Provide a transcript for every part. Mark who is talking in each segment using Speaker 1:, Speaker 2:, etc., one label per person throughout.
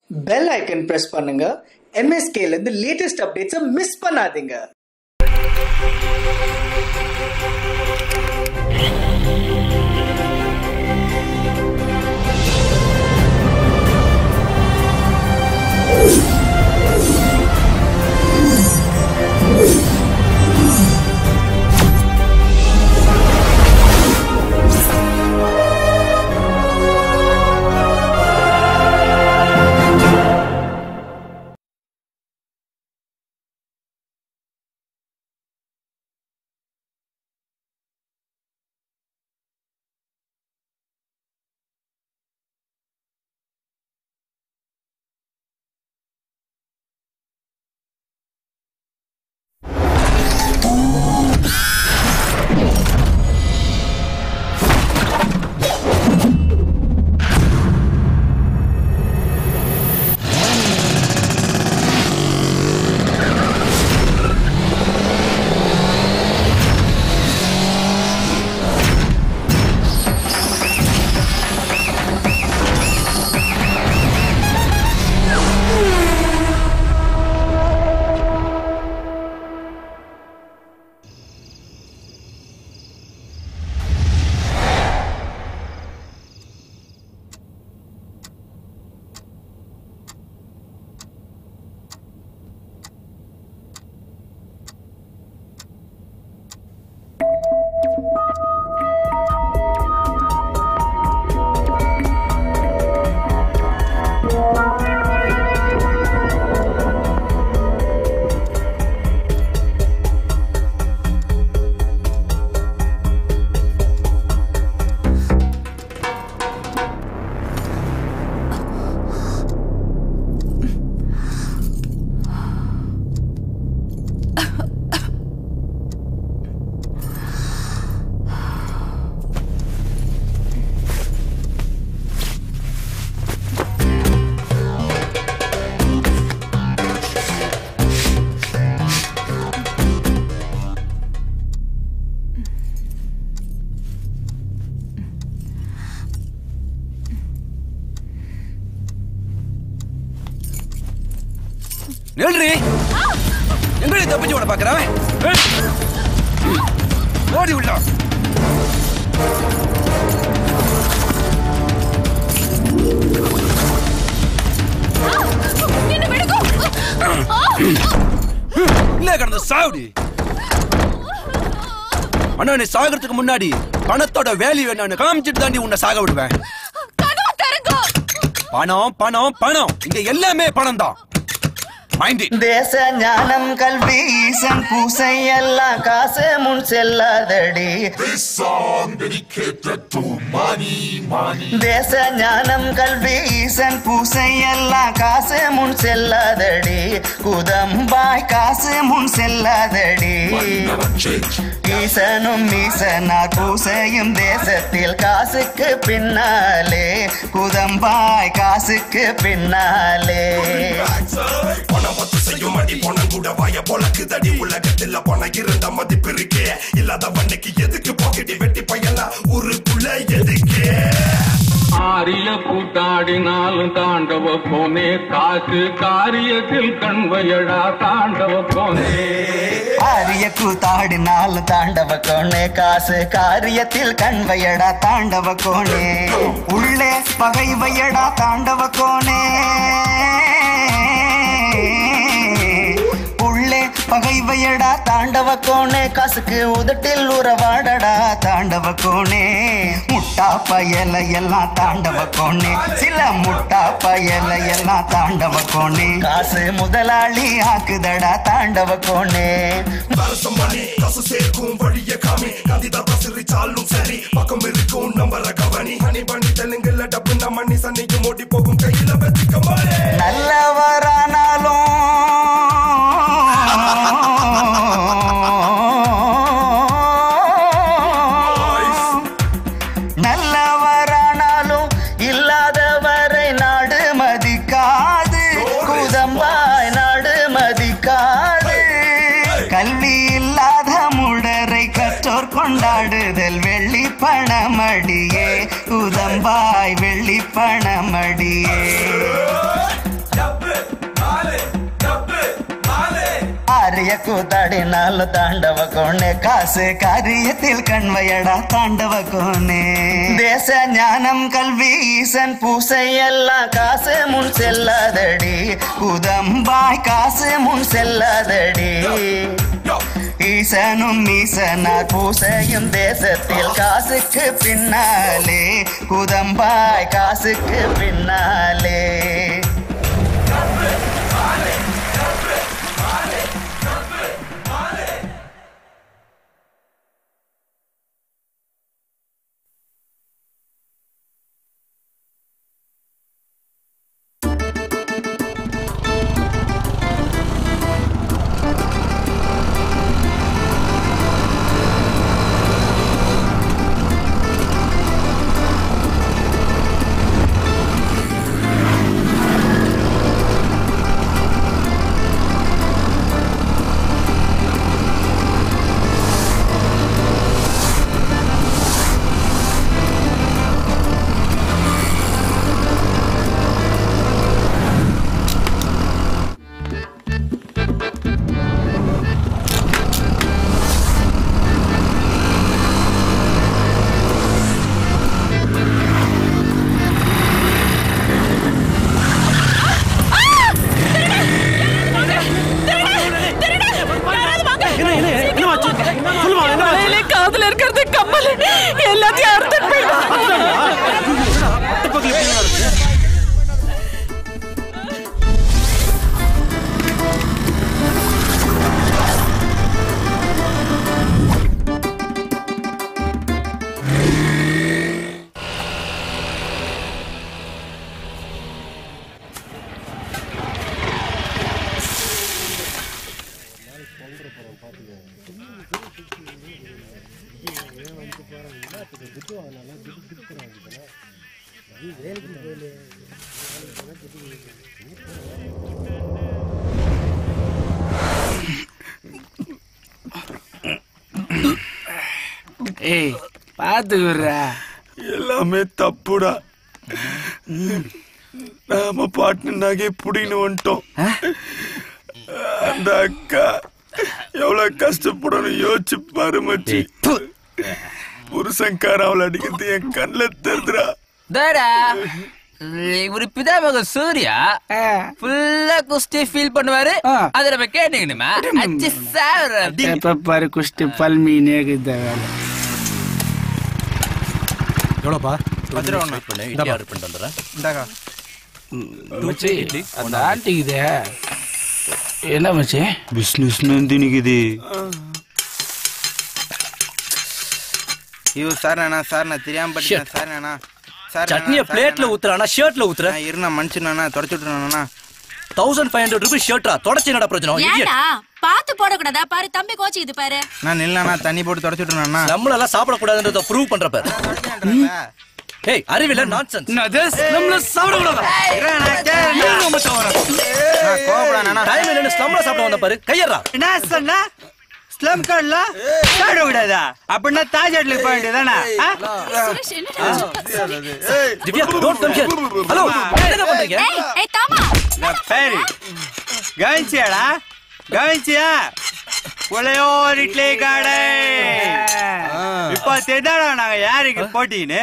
Speaker 1: Bell icon press பண்ணுங்க MSK ல இருந்து லேட்டஸ்ட் அப்டேட்ஸை மிஸ் பண்ணாதீங்க
Speaker 2: நில்றி எங்கடி தப்பிச்சு ஓட பாக்குறவன் ஓடி உள்ள இல்ல கடந்த சாவுடி அண்ணா நீ சாகிறதுக்கு முன்னாடி பணத்தோட வேல்யூ என்னன்னு காமிச்சிட்டு தாண்டி உன்னை சாக விடுவேன் பணம் பணம் பணம் இங்க எல்லாமே பணம் தான் மைண்ட்
Speaker 3: தேச ஞானம் கல்வி ஈசன் பூசை எல்லாம் காசு முன் செல்லாதடி தேச ஞானம் கல்வி ஈசன் பூசை எல்லாம் காசு முன் செல்லாதடி குதம்பாய் காசு முன் செல்லாதடி ஈசனும் ஈசனார் பூசையும் தேசத்தில் காசுக்கு பின்னாலே குதம்பாய் காசுக்கு பின்னாலே
Speaker 4: பணம் பத்து செய்யும் அடி பணம் கூட வாய பொழக்குதடி உலகத்துல பணம் இருந்த மதிப்பு இருக்கே இல்லாத வண்ணைக்கு எதுக்கு பாக்கெட்டி வெட்டி பயலாம் ஊருக்குள்ள எதுக்கு
Speaker 5: ஆரிய கூத்தாடினாலும் தாண்டவ போனே காசு காரியத்தில் கண்வையடா தாண்டவ போனே
Speaker 3: ஆரிய கூத்தாடினால் தாண்டவ கோணே காசு காரியத்தில் கண்வையடா தாண்டவ கோணே உள்ளே பகை வையடா தாண்டவ கோணே உள்ளே பகை வையடா தாண்டவ கோணே காசுக்கு உதட்டில் உறவாடடா தாண்டவ கோணே முட்டா பயல எல்லாம் தாண்டவ கோணே சில முட்டா பயல எல்லாம் தாண்டவ கோணே காசு முதலாளி ஆக்குதடா தாண்டவ கோணே
Speaker 4: அரசம் பண்ணி காசு சேர்க்கும் வழிய காமி காந்திதாத்தா சிரிச்சாலும் சரி பக்கம் இருக்கும் நம்பர கவனி ஹனி பண்ணி தெலுங்குல டப்பு நம்ம நீ சன்னிக்கு ஓடி போகும் கையில வச்சுக்க மாலே
Speaker 3: நல்லவரானாலும் நல்லவரானாலும் இல்லாதவரை நாடு மதிக்காது குதம்பாய் நாடு மதிக்காது கல்வி இல்லாத முடரை கற்றோர் கொண்டாடுதல் வெள்ளி பணமடியே உதம்பாய் வெள்ளி பணமடியே ஆரிய கூத்தாடினாலும் தாண்டவ கோணே காசு காரியத்தில் கண்வையடா தாண்டவ கோணே தேச ஞானம் கல்வி ஈசன் பூசை எல்லாம் காசு முன் செல்லாதடி குதம்பாய் காசு முன் செல்லாதடி ஈசனும் ஈசனார் பூசையும் தேசத்தில் காசுக்கு பின்னாலே குதம்பாய் காசுக்கு பின்னாலே
Speaker 6: தலையிலே காதுல இருக்கிறது கம்மல் எல்லாத்தையும் அறுத்துட்டு போயிட்டான்
Speaker 7: ஏய் பாத்துக்குறா
Speaker 2: எல்லாமே தப்புடா நாம பாட்டு நகை புடின்னு வந்துட்டோம் அந்த அக்கா எவ்வளவு கஷ்டப்படணும் யோசிச்சு பாரு மச்சி புருஷன்கார அவளை அடிக்கிறது என் கண்ணில் தெரிஞ்சுடா
Speaker 7: தாடா ஒரு பிதாமக சூர்யா ஃபுல்லா குஸ்தி ஃபீல் பண்ணுவாரு அத நம்ம கேட்டீங்கணுமா அச்சு சாவர
Speaker 8: எப்ப பாரு குஷ்டி பல்மி நேகுத வேலை
Speaker 9: எவ்வளோப்பா
Speaker 8: மச்சி அந்த ஆண்டிக்குதே என்ன மச்சி
Speaker 2: பிசினஸ் நந்தினிக்குது
Speaker 3: ஐயோ சார் நானா சார் நான் தெரியாம படிச்சேன் சார் நானா சார்
Speaker 10: சட்னிய பிளேட்ல ஊத்துறானா ஷர்ட்ல ஊத்துற
Speaker 3: இருண்ணா மனுஷனா தொடச்சு விட்டுறானா
Speaker 10: தௌசண்ட் ஃபைவ் ஹண்ட்ரட் ருபீஸ் ஷர்ட்டா தொடச்சு என்னடா பிரச்சனை idiot.
Speaker 6: ஏன்டா பாத்து போடக்கூடாதா பாரு தம்பி கோச்சிக்குது பாரு
Speaker 3: நான் நில்லண்ணா தண்ணி போட்டு தொடச்சு விட்டுறானா
Speaker 10: நம்மள எல்லாம் சாப்பிடக்கூடாதுன்றத ப்ரூவ் பண்றப்ப ஹேய் அறிவில்ல நான்சென்ஸ்
Speaker 8: நம்மள சாப்பிடக்கூடாதா
Speaker 3: கோபப்படானா
Speaker 10: டைம் இல்லைன்னு ஸ்லம்ல சாப்பிட வந்த பாரு கையறா
Speaker 3: என்ன சொன்னா ஸ்லம் கார்ட்ல சாப்பிட கூடாதா அப்படின்னா தாஜ் ஹோட்டலுக்கு போக வேண்டியதானே
Speaker 6: சுரேஷ் என்னடா
Speaker 10: Divya don't come here hello என்ன பண்றீங்க
Speaker 6: ஏய் ஏய் தாமா
Speaker 3: பேரு கவனிச்சியாடா கவனிச்சியா உலையோர் இட்லி கடை இப்போ தெரிந்தாடா நாங்க யாருக்கு போட்டின்னு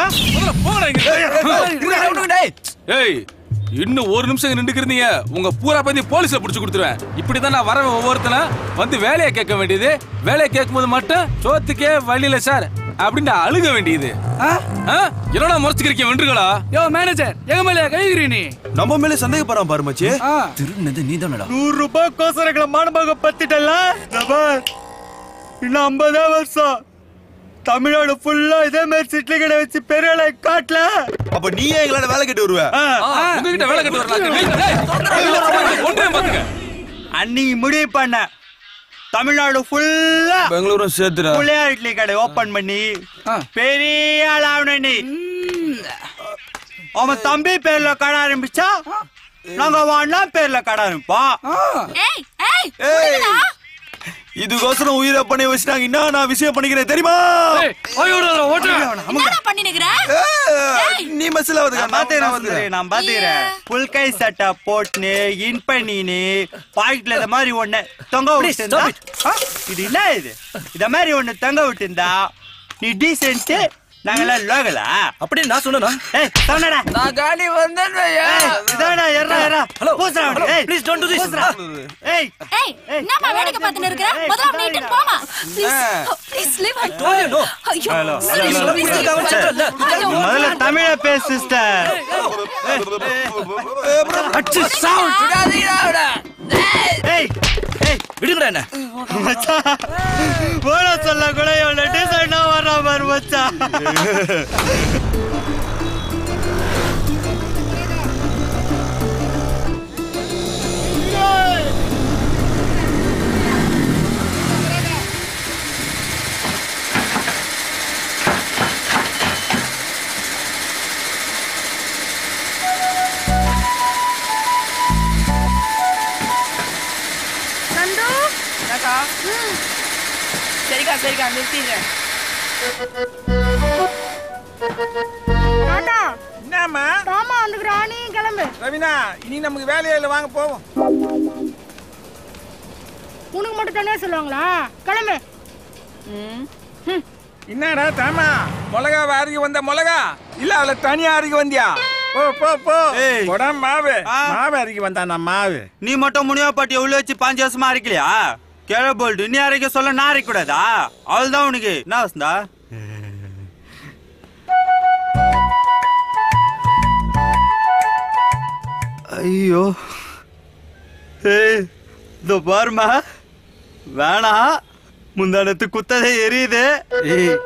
Speaker 9: ஏய் இன்னும் ஒரு நிமிஷம் இங்க நின்னுக்கிறீங்க உங்க பூரா பத்தி போலீஸ்ல புடிச்சு கொடுத்துருவேன் இப்படிதான் நான் வரவன் ஒவ்வொருத்தன வந்து வேலையை கேட்க வேண்டியது வேலையை கேட்கும்போது மட்டும் சோத்துக்கே வழியில சார் அப்படின்னு அழுக வேண்டியது ஆ? என்னடா முறைச்சுக்கிறீங்க வென்றுகளா
Speaker 8: யோ மேனேஜர் எங்க மேல கைகிறீ நீ
Speaker 2: நம்ம மேல சந்தேகப்படுறான் பாரு மச்சி
Speaker 10: திருநது நீதானடா
Speaker 3: நூறு ரூபாய் கோசரங்களை மானமாக பத்திட்டல இன்னும் ஐம்பதே வருஷம் தமிழ்நாடு ஃபுல்லா இதே மாதிரி சிட்லி கடை வச்சு பெரிய ஆளை காட்டல
Speaker 2: அப்ப நீயே எங்களோட வேலை கேட்டு வருவ
Speaker 9: உங்ககிட்ட வேலை கட்டு வரலாம் ஒன்றே பாத்துக்க
Speaker 3: அன்னைக்கு முடிவு பண்ண தமிழ்நாடு ஃபுல்லா
Speaker 2: பெங்களூரும் சேர்த்துடா
Speaker 3: புள்ளையார் இட்லி கடை ஓபன் பண்ணி பெரிய ஆள் ஆகணும் நீ அவன் தம்பி பேர்ல கடை ஆரம்பிச்சா நாங்க வாண்ணா பேர்ல கடை ஆரம்பிப்போம்
Speaker 6: ஏய் ஏய் விடுடா.
Speaker 2: இதுக்கோசரம் உயிரை பண்ணி வச்சு நாங்க என்ன நான் விஷயம் பண்ணிக்கிறேன் தெரியுமா
Speaker 6: என்னடா பண்ணினுக்குற ஏய்
Speaker 2: நீ
Speaker 10: பஸ்ல
Speaker 11: நான் பாத்துக்கிறேன் சுந்தரி, நான் பாத்துக்கிறேன் புல் கை சட்டை போட்டுன்னு இன் பண்ணின்னு பாக்கெட்ல இந்த மாதிரி ஒண்ணு தொங்க
Speaker 10: Please,
Speaker 11: விட்டுருந்தா
Speaker 10: stop
Speaker 11: ஆ, இது என்ன இது இந்த மாதிரி ஒண்ணு தொங்க விட்டுருந்தா நீ டீசென்ட் நாங்கெல்லாம் லோகலா
Speaker 10: அப்படி நான் சொன்னா
Speaker 11: ஏய் சொன்னடா
Speaker 7: நான் காலி வந்தேன் ஐயா
Speaker 11: இதாடா எர்ரா எர்ரா
Speaker 10: Hello.
Speaker 11: பூசுறா
Speaker 10: Hello.
Speaker 11: ஏய்
Speaker 10: Please don't do this.
Speaker 11: பூசுறா. ஏய்
Speaker 12: ஏய் என்னம்மா வேடிக்கை பார்த்துன்னு இருக்கிற முதல்ல அவனை இட்டுன்னு போமா please please leave her
Speaker 10: told you, no.
Speaker 12: ஐயோ
Speaker 11: Hello.
Speaker 12: sorry,
Speaker 11: Hello.
Speaker 12: please,
Speaker 10: Hello.
Speaker 12: please.
Speaker 10: Hello.
Speaker 12: ஐயோ,
Speaker 11: முதல்ல தமிழ பேசு சிஸ்டர்
Speaker 10: அச்சு சவுண்ட்
Speaker 7: விடாதீங்கடா விடா
Speaker 11: ஏய் ஏய்
Speaker 10: விடுங்கடா என்ன
Speaker 11: மச்சான் போட சொல்ல கூட இவ்வளவு டீசெண்டா வர்றா பாரு மச்சான்
Speaker 6: நந்து
Speaker 7: என்னக்கா சரிக்கா சரிக்கா நிறுத்திடுறேன்
Speaker 6: டாடா
Speaker 13: என்னம்மா
Speaker 6: தாமா வந்துக்கிறான் நீ கிளம்பு
Speaker 13: ரவினா இனி நமக்கு வேலையே இல்லை வாங்க போவோம்
Speaker 6: உனக்கு மட்டும் தனியா சொல்லுவாங்களா கிளம்பு
Speaker 13: என்னடா தாமா மிளகா அருகி வந்த மிளகா இல்ல அவளை தனியா அருகி வந்தியா போ போ போ
Speaker 11: ஏய்.
Speaker 13: போடா மாவு
Speaker 11: ஆ.
Speaker 13: மாவு அருகி வந்தானா மாவு
Speaker 11: நீ மட்டும் முனியா பாட்டி உள்ள வச்சு பாஞ்சு வருஷமா அரைக்கலையா கிழ போல்டு நீ அரைக்க சொல்ல நான் அரைக்க கூடாதா அவள்தான் உனக்கு என்ன வசந்தா ஐயோ ஏய் இதோ பாருமா வேணாம் முந்தானத்து குத்ததே எரியுது ஏய்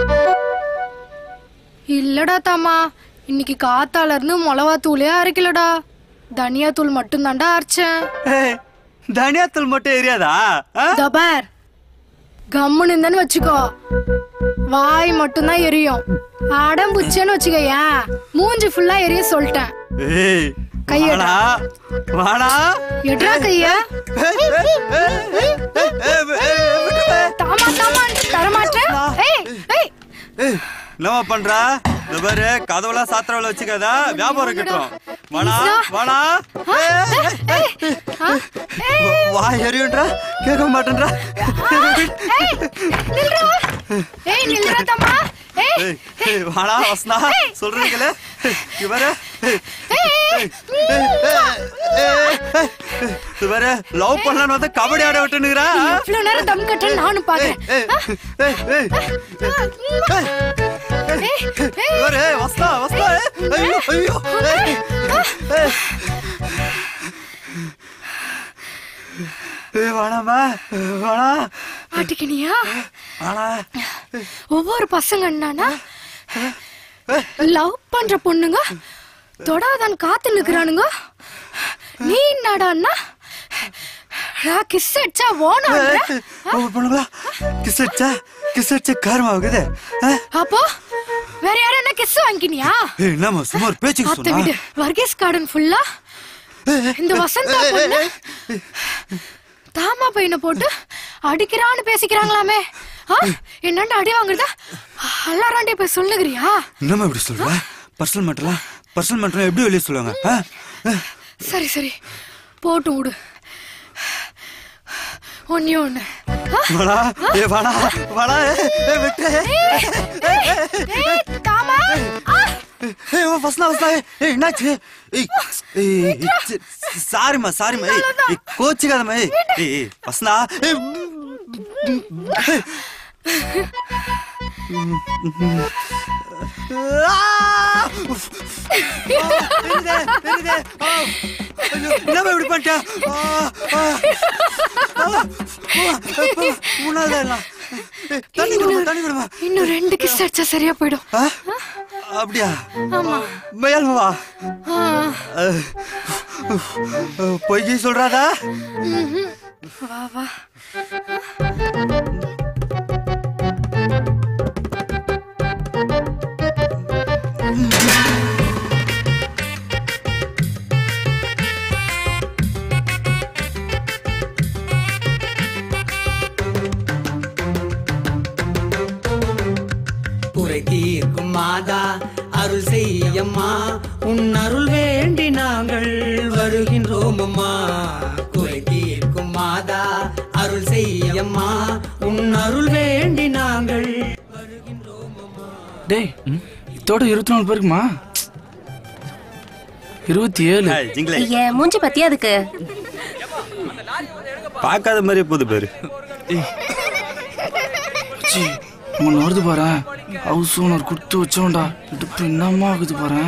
Speaker 6: இல்லடா தாமா இன்னைக்கு காத்தால இருந்து மிளகா தூளே அரைக்கலடா தனியா தூள் மட்டும் தாண்டா அரைச்சேன்
Speaker 11: ஏய், தனியாத்தூள் மட்டும் எரியாதா ஆ?
Speaker 6: தபார் கம்முன்னு இருந்தேன்னு வச்சுக்கோ வாய் மட்டும்தான் எரியும் அடம் புச்சேன்னு வச்சுக்கோயேன் மூஞ்சி ஃபுல்லா எரிய சொல்லிட்டேன்
Speaker 11: ஏய்
Speaker 6: கையெடு.
Speaker 11: வாடா வாடா
Speaker 6: எட்ரா கைய தாமா தாமா தரமாட்டேன் ஏய் ஏய்
Speaker 11: ஏய், என்னம்மா பண்றா இந்த பாரு கதவுலாம் சாத்திரவள வச்சுக்காதா வியாபாரம் கிட்டும் வாடா வாடா வா எரியுன்றா கேட்க மாட்டேன்றா
Speaker 6: ஏய் நில்றா தாமா ஏய்
Speaker 11: ஏய், ஏய், வாடா வசனா சொல்றீங்களே இவர இவர லவ் பண்ணலான்னு வந்து கபடி ஆட விட்டுனுக்குறா
Speaker 6: இவ்வளவு நேரம் தம் கட்டுறேன் நானும் பாக்குறேன்
Speaker 11: இவரு வஸ்தா வஸ்தா ஐயோ ஐயோ ஏய், ஏய். ஏய், வாடாமா வாடா
Speaker 6: ஆட்டிக்கினியா
Speaker 11: வாடா
Speaker 6: ஒவ்வொரு பசங்க என்னன்னா லவ் பண்ற பொண்ணுங்க தொடாதான் காத்து நிக்கிறானுங்க நீ என்னடான்னா நான் கிஸ் அடிச்சா ஓனான்ற
Speaker 11: பொண்ணுங்களா கிஸ் அடிச்சா கிஸ் அடிச்சா காரமாகுது
Speaker 6: அப்போ வேற யாரும் என்ன கிஸ் வாங்கினியா
Speaker 11: ஏய் என்னம்மா சும்மா ஒரு பேச்சுக்கு
Speaker 6: அத்தை விடு
Speaker 11: சொன்னா
Speaker 6: வர்கீஸ் கார்டன் ஃபுல்லா இந்த வசந்தா பொண்ணு தாமா பையனை போட்டு அடிக்கிறான்னு பேசிக்கிறாங்களாமே ஆ? என்னண்டா அடி வாங்குறதா எல்லாராண்டி போய் சொல்லுகிறியா
Speaker 11: என்னம்மா இப்படி சொல்ற பர்சனல் மேட்டர்லாம் பர்சனல் மேட்டர்லாம் எப்படி வெளியே சொல்லுவாங்க ஆ? ஆ?
Speaker 6: சரி சரி போட்டு விடு ஒன்னே ஒண்ணு ஆ?
Speaker 11: வாடா ஏ வாடா வாடா ஏய், ஏய், விட்டு
Speaker 6: ஏய், தாமா ஆ!
Speaker 11: ஏய் ஓ ஃபஸ்ட்னா ஃபஸ்ட்னா ஏய் என்னாச்சு ஏய் ஏய் சி- சாரிம்மா சாரிம்மா ஏய் ஏய் கோச்சிக்காதம்மா ஏய் ஏய் ஏய் ஃபஸ்ட்னா ஏய் என்னம்மா இப்படி பண்ணிட்ட ஆ, ஆ, ஆ, ஆ, முன்னால எல்லாம் ஏய், தண்ணி கொடுமா தண்ணி கொடுமா
Speaker 6: இன்னும் ரெண்டு கிஸ் அடிச்சா சரியா போயிடும்
Speaker 11: ஆ? அப்படியா
Speaker 6: ஆமா
Speaker 11: மேல்வா
Speaker 6: ஆ.
Speaker 11: பொய்கி சொல்றாதா
Speaker 6: ம்ஹும். வா வா
Speaker 14: குறை தீர்க்கும் மாதா அருள் செய்ய செய்யம்மா உன் அருள் வேண்டி நாங்கள் வருகின்றோம் அம்மா குறை தீர்க்கும் மாதா அருள் செய்யம்மா உன் அருள் வேண்டி நாங்கள்
Speaker 8: டேய் இதோட இருபத்தி நாலு பேருக்குமா இருபத்தி ஏழு
Speaker 12: என் மூஞ்சி பத்தியா அதுக்கு
Speaker 15: பார்க்காத மாதிரியே போது பேரு
Speaker 8: சி உங்க வருது பாரு ஹவுஸ் ஓனர் கொடுத்து வச்சோம்டா இடுப்பு என்னமா ஆகுது பாரு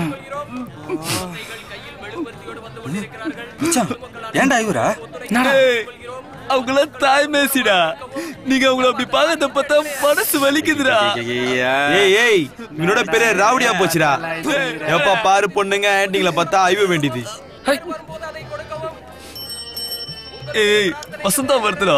Speaker 15: ஏன்டா இவரா
Speaker 10: அவங்கள தாய் மேசிடா நீங்க அவங்கள அப்படி பார்க்கறத பார்த்தா மனசு வலிக்குதுடா
Speaker 2: ஏய் ஏய் என்னோட பெரிய ராவடியா போச்சுடா எப்ப பாரு பொண்ணுங்க ஆன்டிங்கள பார்த்தா ஐவ வேண்டியது
Speaker 10: ஏய் வசந்தா வருதுடா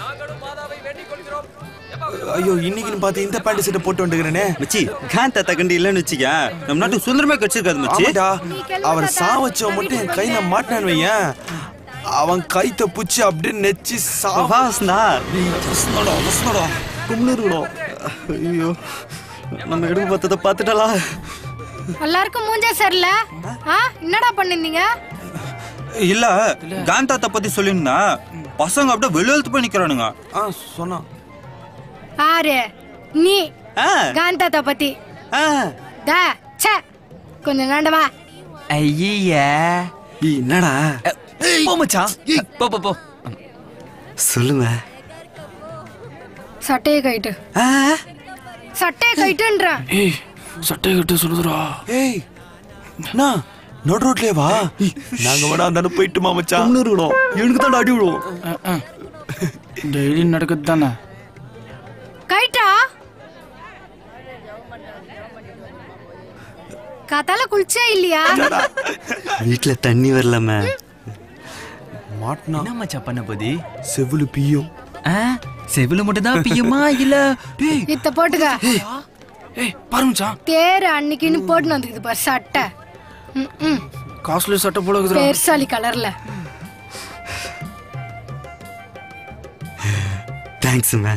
Speaker 2: ஐயோ இன்னைக்குன்னு பார்த்து இந்த பேண்ட் சட்டை போட்டு வந்துக்கிறேனே
Speaker 15: மச்சி காந்த தகண்டி இல்லைன்னு வச்சுக்க நம்ம நாட்டு சுந்தரமே கடிச்சிருக்காது மச்சி
Speaker 2: ஆமாடா அவர் சா வச்சவன் மட்டும் என் கையில மாட்டினான்னு வையேன் அவன் கைத்த புச்சு அப்படியே நெச்சு
Speaker 15: வாசனா
Speaker 2: வசனடா வசனடா கும்னிருடா
Speaker 15: ஐயோ நம்ம எடுப்பு பார்த்ததை பார்த்துட்டலா
Speaker 6: எல்லாருக்கும் மூஞ்சே சரியில்ல ஆ என்னடா பண்ணிருந்தீங்க
Speaker 15: இல்ல காந்தாத்த பத்தி சொல்லிருந்தா பசங்க அப்படியே வெளியெழுத்து போய் நிக்கிறானுங்க
Speaker 2: ஆ சொன்னா
Speaker 6: ஆறு நீ காந்தாத்தா பத்தி டா ச்சே கொஞ்சம் நாண்டவா
Speaker 10: ஐயா
Speaker 15: என்னடா
Speaker 10: போ மச்சான் போ போ போ
Speaker 15: சொல்லுங்க
Speaker 6: சட்டையை கைட்டு சட்டையை கைட்டுன்றேன்
Speaker 8: ஏய் சட்டை கட்டு சொல்லுதுடா
Speaker 2: ஏய் அண்ணா நடு ரோட்லயே வா நாங்க வேணா அந்த போயிட்டுமா மச்சான்
Speaker 15: இருக்கணும் எனக்கு தான் அடி விடுவோம்
Speaker 8: டெய்லி நடக்குது தானே
Speaker 6: கைட்டா காத்தால குளிச்சே இல்லையா
Speaker 15: வீட்டுல தண்ணி வரலமே
Speaker 2: மாட்டினா
Speaker 10: என்ன மச்சான் பண்ண போதி
Speaker 2: செவிலு பியும்
Speaker 10: செவில மட்டும் தான் பியுமா இல்ல டேய்
Speaker 6: இத்த போட்டுக்க
Speaker 8: ஏய் பாரு மச்சான்
Speaker 6: தேர் அன்னைக்குன்னு போட்டுன்னு வந்துக்குது பாரு சட்டை ம், ம்.
Speaker 8: காஸ்ட்லி சட்டை போல இருக்குதுடா
Speaker 6: பெருசாலி கலர்ல
Speaker 15: தேங்க்ஸ் மே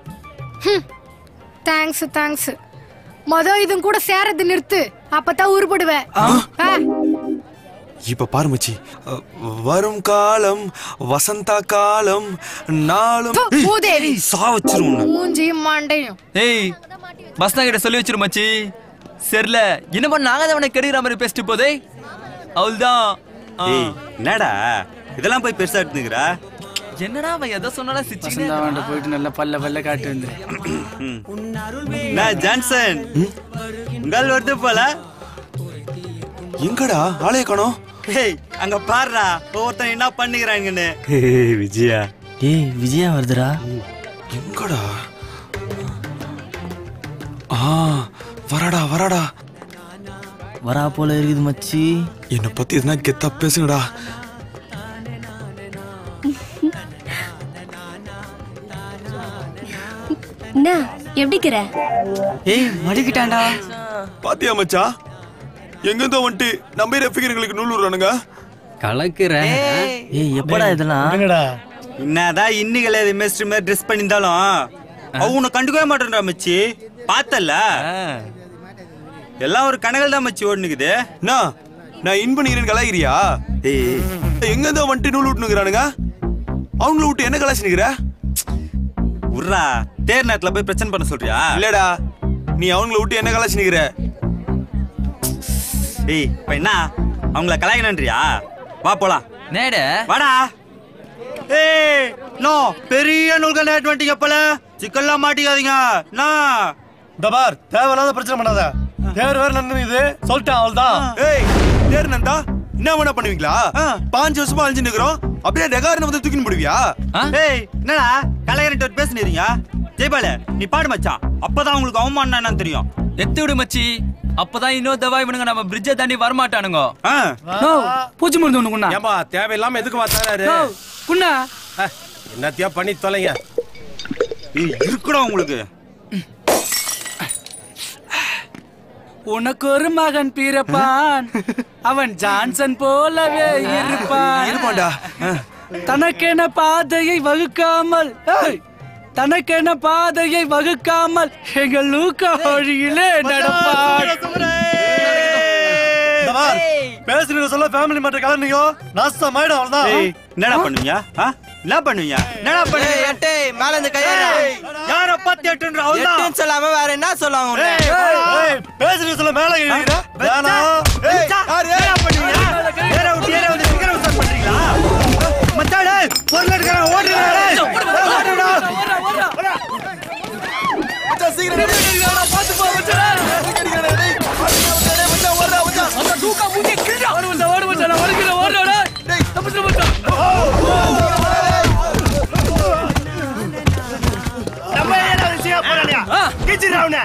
Speaker 6: தேங்க்ஸ் தேங்க்ஸ் மொத இதும் கூட சேரது நிறுத்து அப்பதான் உருப்படுவேன் ஆ,
Speaker 2: இப்ப பாரு மச்சி அ, வரும் காலம் வசந்தா காலம் நாளும்
Speaker 6: பு, பூதேவி
Speaker 15: சா வச்சிருவோம்
Speaker 6: மூஞ்சியும் மண்டையும்
Speaker 10: ஏய் பஸ்னா கிட்ட சொல்லி வச்சிரு மச்சி சரில என்னமா நாங்க தான் அவனை கெடுக்கிற மாதிரி பேசிட்டு போதே அவள்தான் ஆ.
Speaker 15: ஏய் என்னடா இதெல்லாம் போய் பெருசா எடுத்துக்கிறா
Speaker 10: என்னடா அவன் எதை சொன்னாலும் சிரிச்சுக்கிட்டே
Speaker 8: வசந்தா வேண்ட போயிட்டு நல்லா பல்ல பல்ல காட்டு வந்துரு
Speaker 15: நான் ஜான்சன் உங்கள் வருது போல
Speaker 2: எங்கடா ஆளைய காணோம்
Speaker 15: ஏய் அங்க பாருடா ஒவ்வொருத்தன் என்ன பண்ணுகிறாங்கன்னு விஜயா
Speaker 10: ஏய் விஜயா வருதுடா
Speaker 2: எங்கடா ஆ வரடா வரடா
Speaker 10: வரா போல இருக்குது மச்சி
Speaker 2: என்ன பத்தி எதுனா கெத்தா பேசுங்கடா
Speaker 12: என்ன எப்படிக்கிற
Speaker 10: ஏய் மடிக்கிட்டான்டா
Speaker 2: பாத்தியா மச்சா எங்கிருந்தோ வந்துட்டு நம்ம ரெஃபிகர்களுக்கு நூல் விடுறானுங்க
Speaker 10: கலக்குறேன் ஏய் எப்படா இதெல்லாம்
Speaker 15: என்னதான் இன்னிகளே மிஸ்டர் மாதிரி ட்ரெஸ் பண்ணியிருந்தாலும் அவனை கண்டுக்கவே மாட்டேன்றா மச்சி பார்த்தல எல்லாம் ஒரு கனகல் தான் மச்சி ஓடுனுக்குது
Speaker 2: என்ன நான் இன் பண்ணிக்கிறேன் கலாகிரியா
Speaker 15: ஏய்
Speaker 2: எங்க இருந்தோ வந்துட்டு நூல் விட்டுனுக்குறானுங்க அவங்கள விட்டு என்ன கலாச்சினுக்கிற
Speaker 15: உர்ரா தேர் நேரத்துல போய் பிரச்சனை பண்ண சொல்றியா
Speaker 2: இல்லடா நீ அவங்கள விட்டு என்ன கலாச்சினுக்கிற
Speaker 15: ஏய் இப்ப என்ன அவங்கள கலாய்க்கணுன்றியா வா போலாம்
Speaker 10: நேட
Speaker 15: வாடா ஏய் நோ பெரிய நூல்கள் நேட்டு வந்துட்டீங்க போல சிக்கல்லாம் மாட்டிக்காதீங்க நான்
Speaker 16: தபார் தேவையில்லாத பிரச்சனை பண்ணாத தேர் வேற நன்னுது சொல்லிட்டேன் அவள்தான்
Speaker 2: ஏய் தேர் நந்தா என்ன வேணா பண்ணுவீங்களா பாஞ்சு வருஷமா அழிஞ்சு நிக்கிறோம் அப்படியே டெகாரனை வந்து தூக்கின்னு போடுவியா
Speaker 15: ஏய் என்னடா கலைஞர்கிட்ட பேசுனீங்க ஜெய்பால நீ பாடு மச்சான் அப்பதான் உங்களுக்கு அவமானம் என்னன்னு தெரியும்
Speaker 10: எத்து விடு மச்சி அப்பதான் இன்னொரு தவா இவனுங்க நம்ம பிரிட்ஜை தாண்டி வரமாட்டானுங்க
Speaker 8: நோ பூச்சி மருந்து ஒண்ணு குண்ணா
Speaker 16: ஏம்பா தேவையில்லாம எதுக்கு மாத்தாரு
Speaker 8: நோ, குண்ணா
Speaker 16: என்னத்தையா பண்ணி தொலைங்க
Speaker 15: ஏய் இருக்குடா உங்களுக்கு
Speaker 8: உனக்கு ஒரு மகன் பிறப்பான் அவன் ஜான்சன் போலவே இருப்பான்
Speaker 2: இருப்பான்டா
Speaker 8: தனக்கென பாதையை வகுக்காமல் ஏய், தனக்கென பாதையை வகுக்காமல் எங்கள் லூக்கா வழியிலே நடப்பான்
Speaker 16: பேசுறீங்க சொல்ல ஃபேமிலி மேட்டர் கலந்தீங்க நாஸ்தா மாயிடும் அவ்வளவுதான்
Speaker 15: ஏய், என்னடா பண்ணுவீங்க ஆ? என்ன பண்ணுவீங்க என்னடா பண்ணுவீங்க
Speaker 17: எட்டே மேல இருந்து கையேறா
Speaker 15: யார பத்தி எட்டுன்ற அவ்வளவுதான்
Speaker 17: எட்டுன்னு சொல்லாம வேற என்ன சொல்லுவாங்க உன்னை?
Speaker 16: பேசுறீங்க சொல்ல மேல கேக்குறீங்க வேணாம்
Speaker 15: ஏய், என்னடா பண்ணுவீங்க ஏற விட்டு ஏற வந்து சிகரம் உசார் பண்றீங்களா மச்சாடே பொருள் எடுக்கறேன் ஓடுறா டேய் ஓடுடா
Speaker 17: மச்சான், சீக்கிரம் ready ஆயிடுங்கடா, பாத்து போ, மச்சான். சீக்கிரம் ready ஆயிடுங்கடா, டேய். மச்சான், டேய், மச்சான், ஓடுடா, மச்சான். அந்த தூக்கா மூஞ்சி கீழே. ஓடு மச்சான், ஓடு மச்சான், நான் ஓடிக்கிறேன், ஓடுடா, டேய். டேய், தப்பிச்சிரு மச்சான்.
Speaker 15: நம்ம ஏற வந்து செய்ய போறானே கிச்சிரா அவனை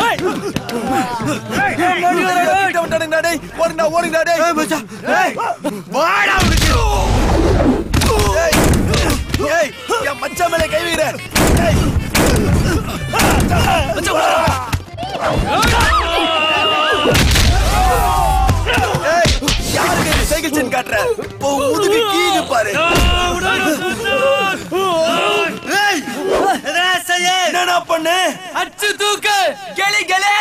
Speaker 17: கிட்ட விட்டானுங்கடா, டேய். ஓடுங்கடா, ஓடுங்கடா, டேய்.
Speaker 15: ஏய் வாடா உனக்கு
Speaker 17: ஏய், ஏய், என் மச்சான் மேல கை வைக்கிற. ஏய். மச்சான், ஓடுடா. ஏய், யாருக்கு நீ சைக்கிள் செயின் காட்டுற இப்போ முதுகு கீழே பாரு
Speaker 15: ஏய் எதனா செய்ய
Speaker 17: என்னடா பண்ணு
Speaker 10: அச்சு தூக்கு கெளி கெளி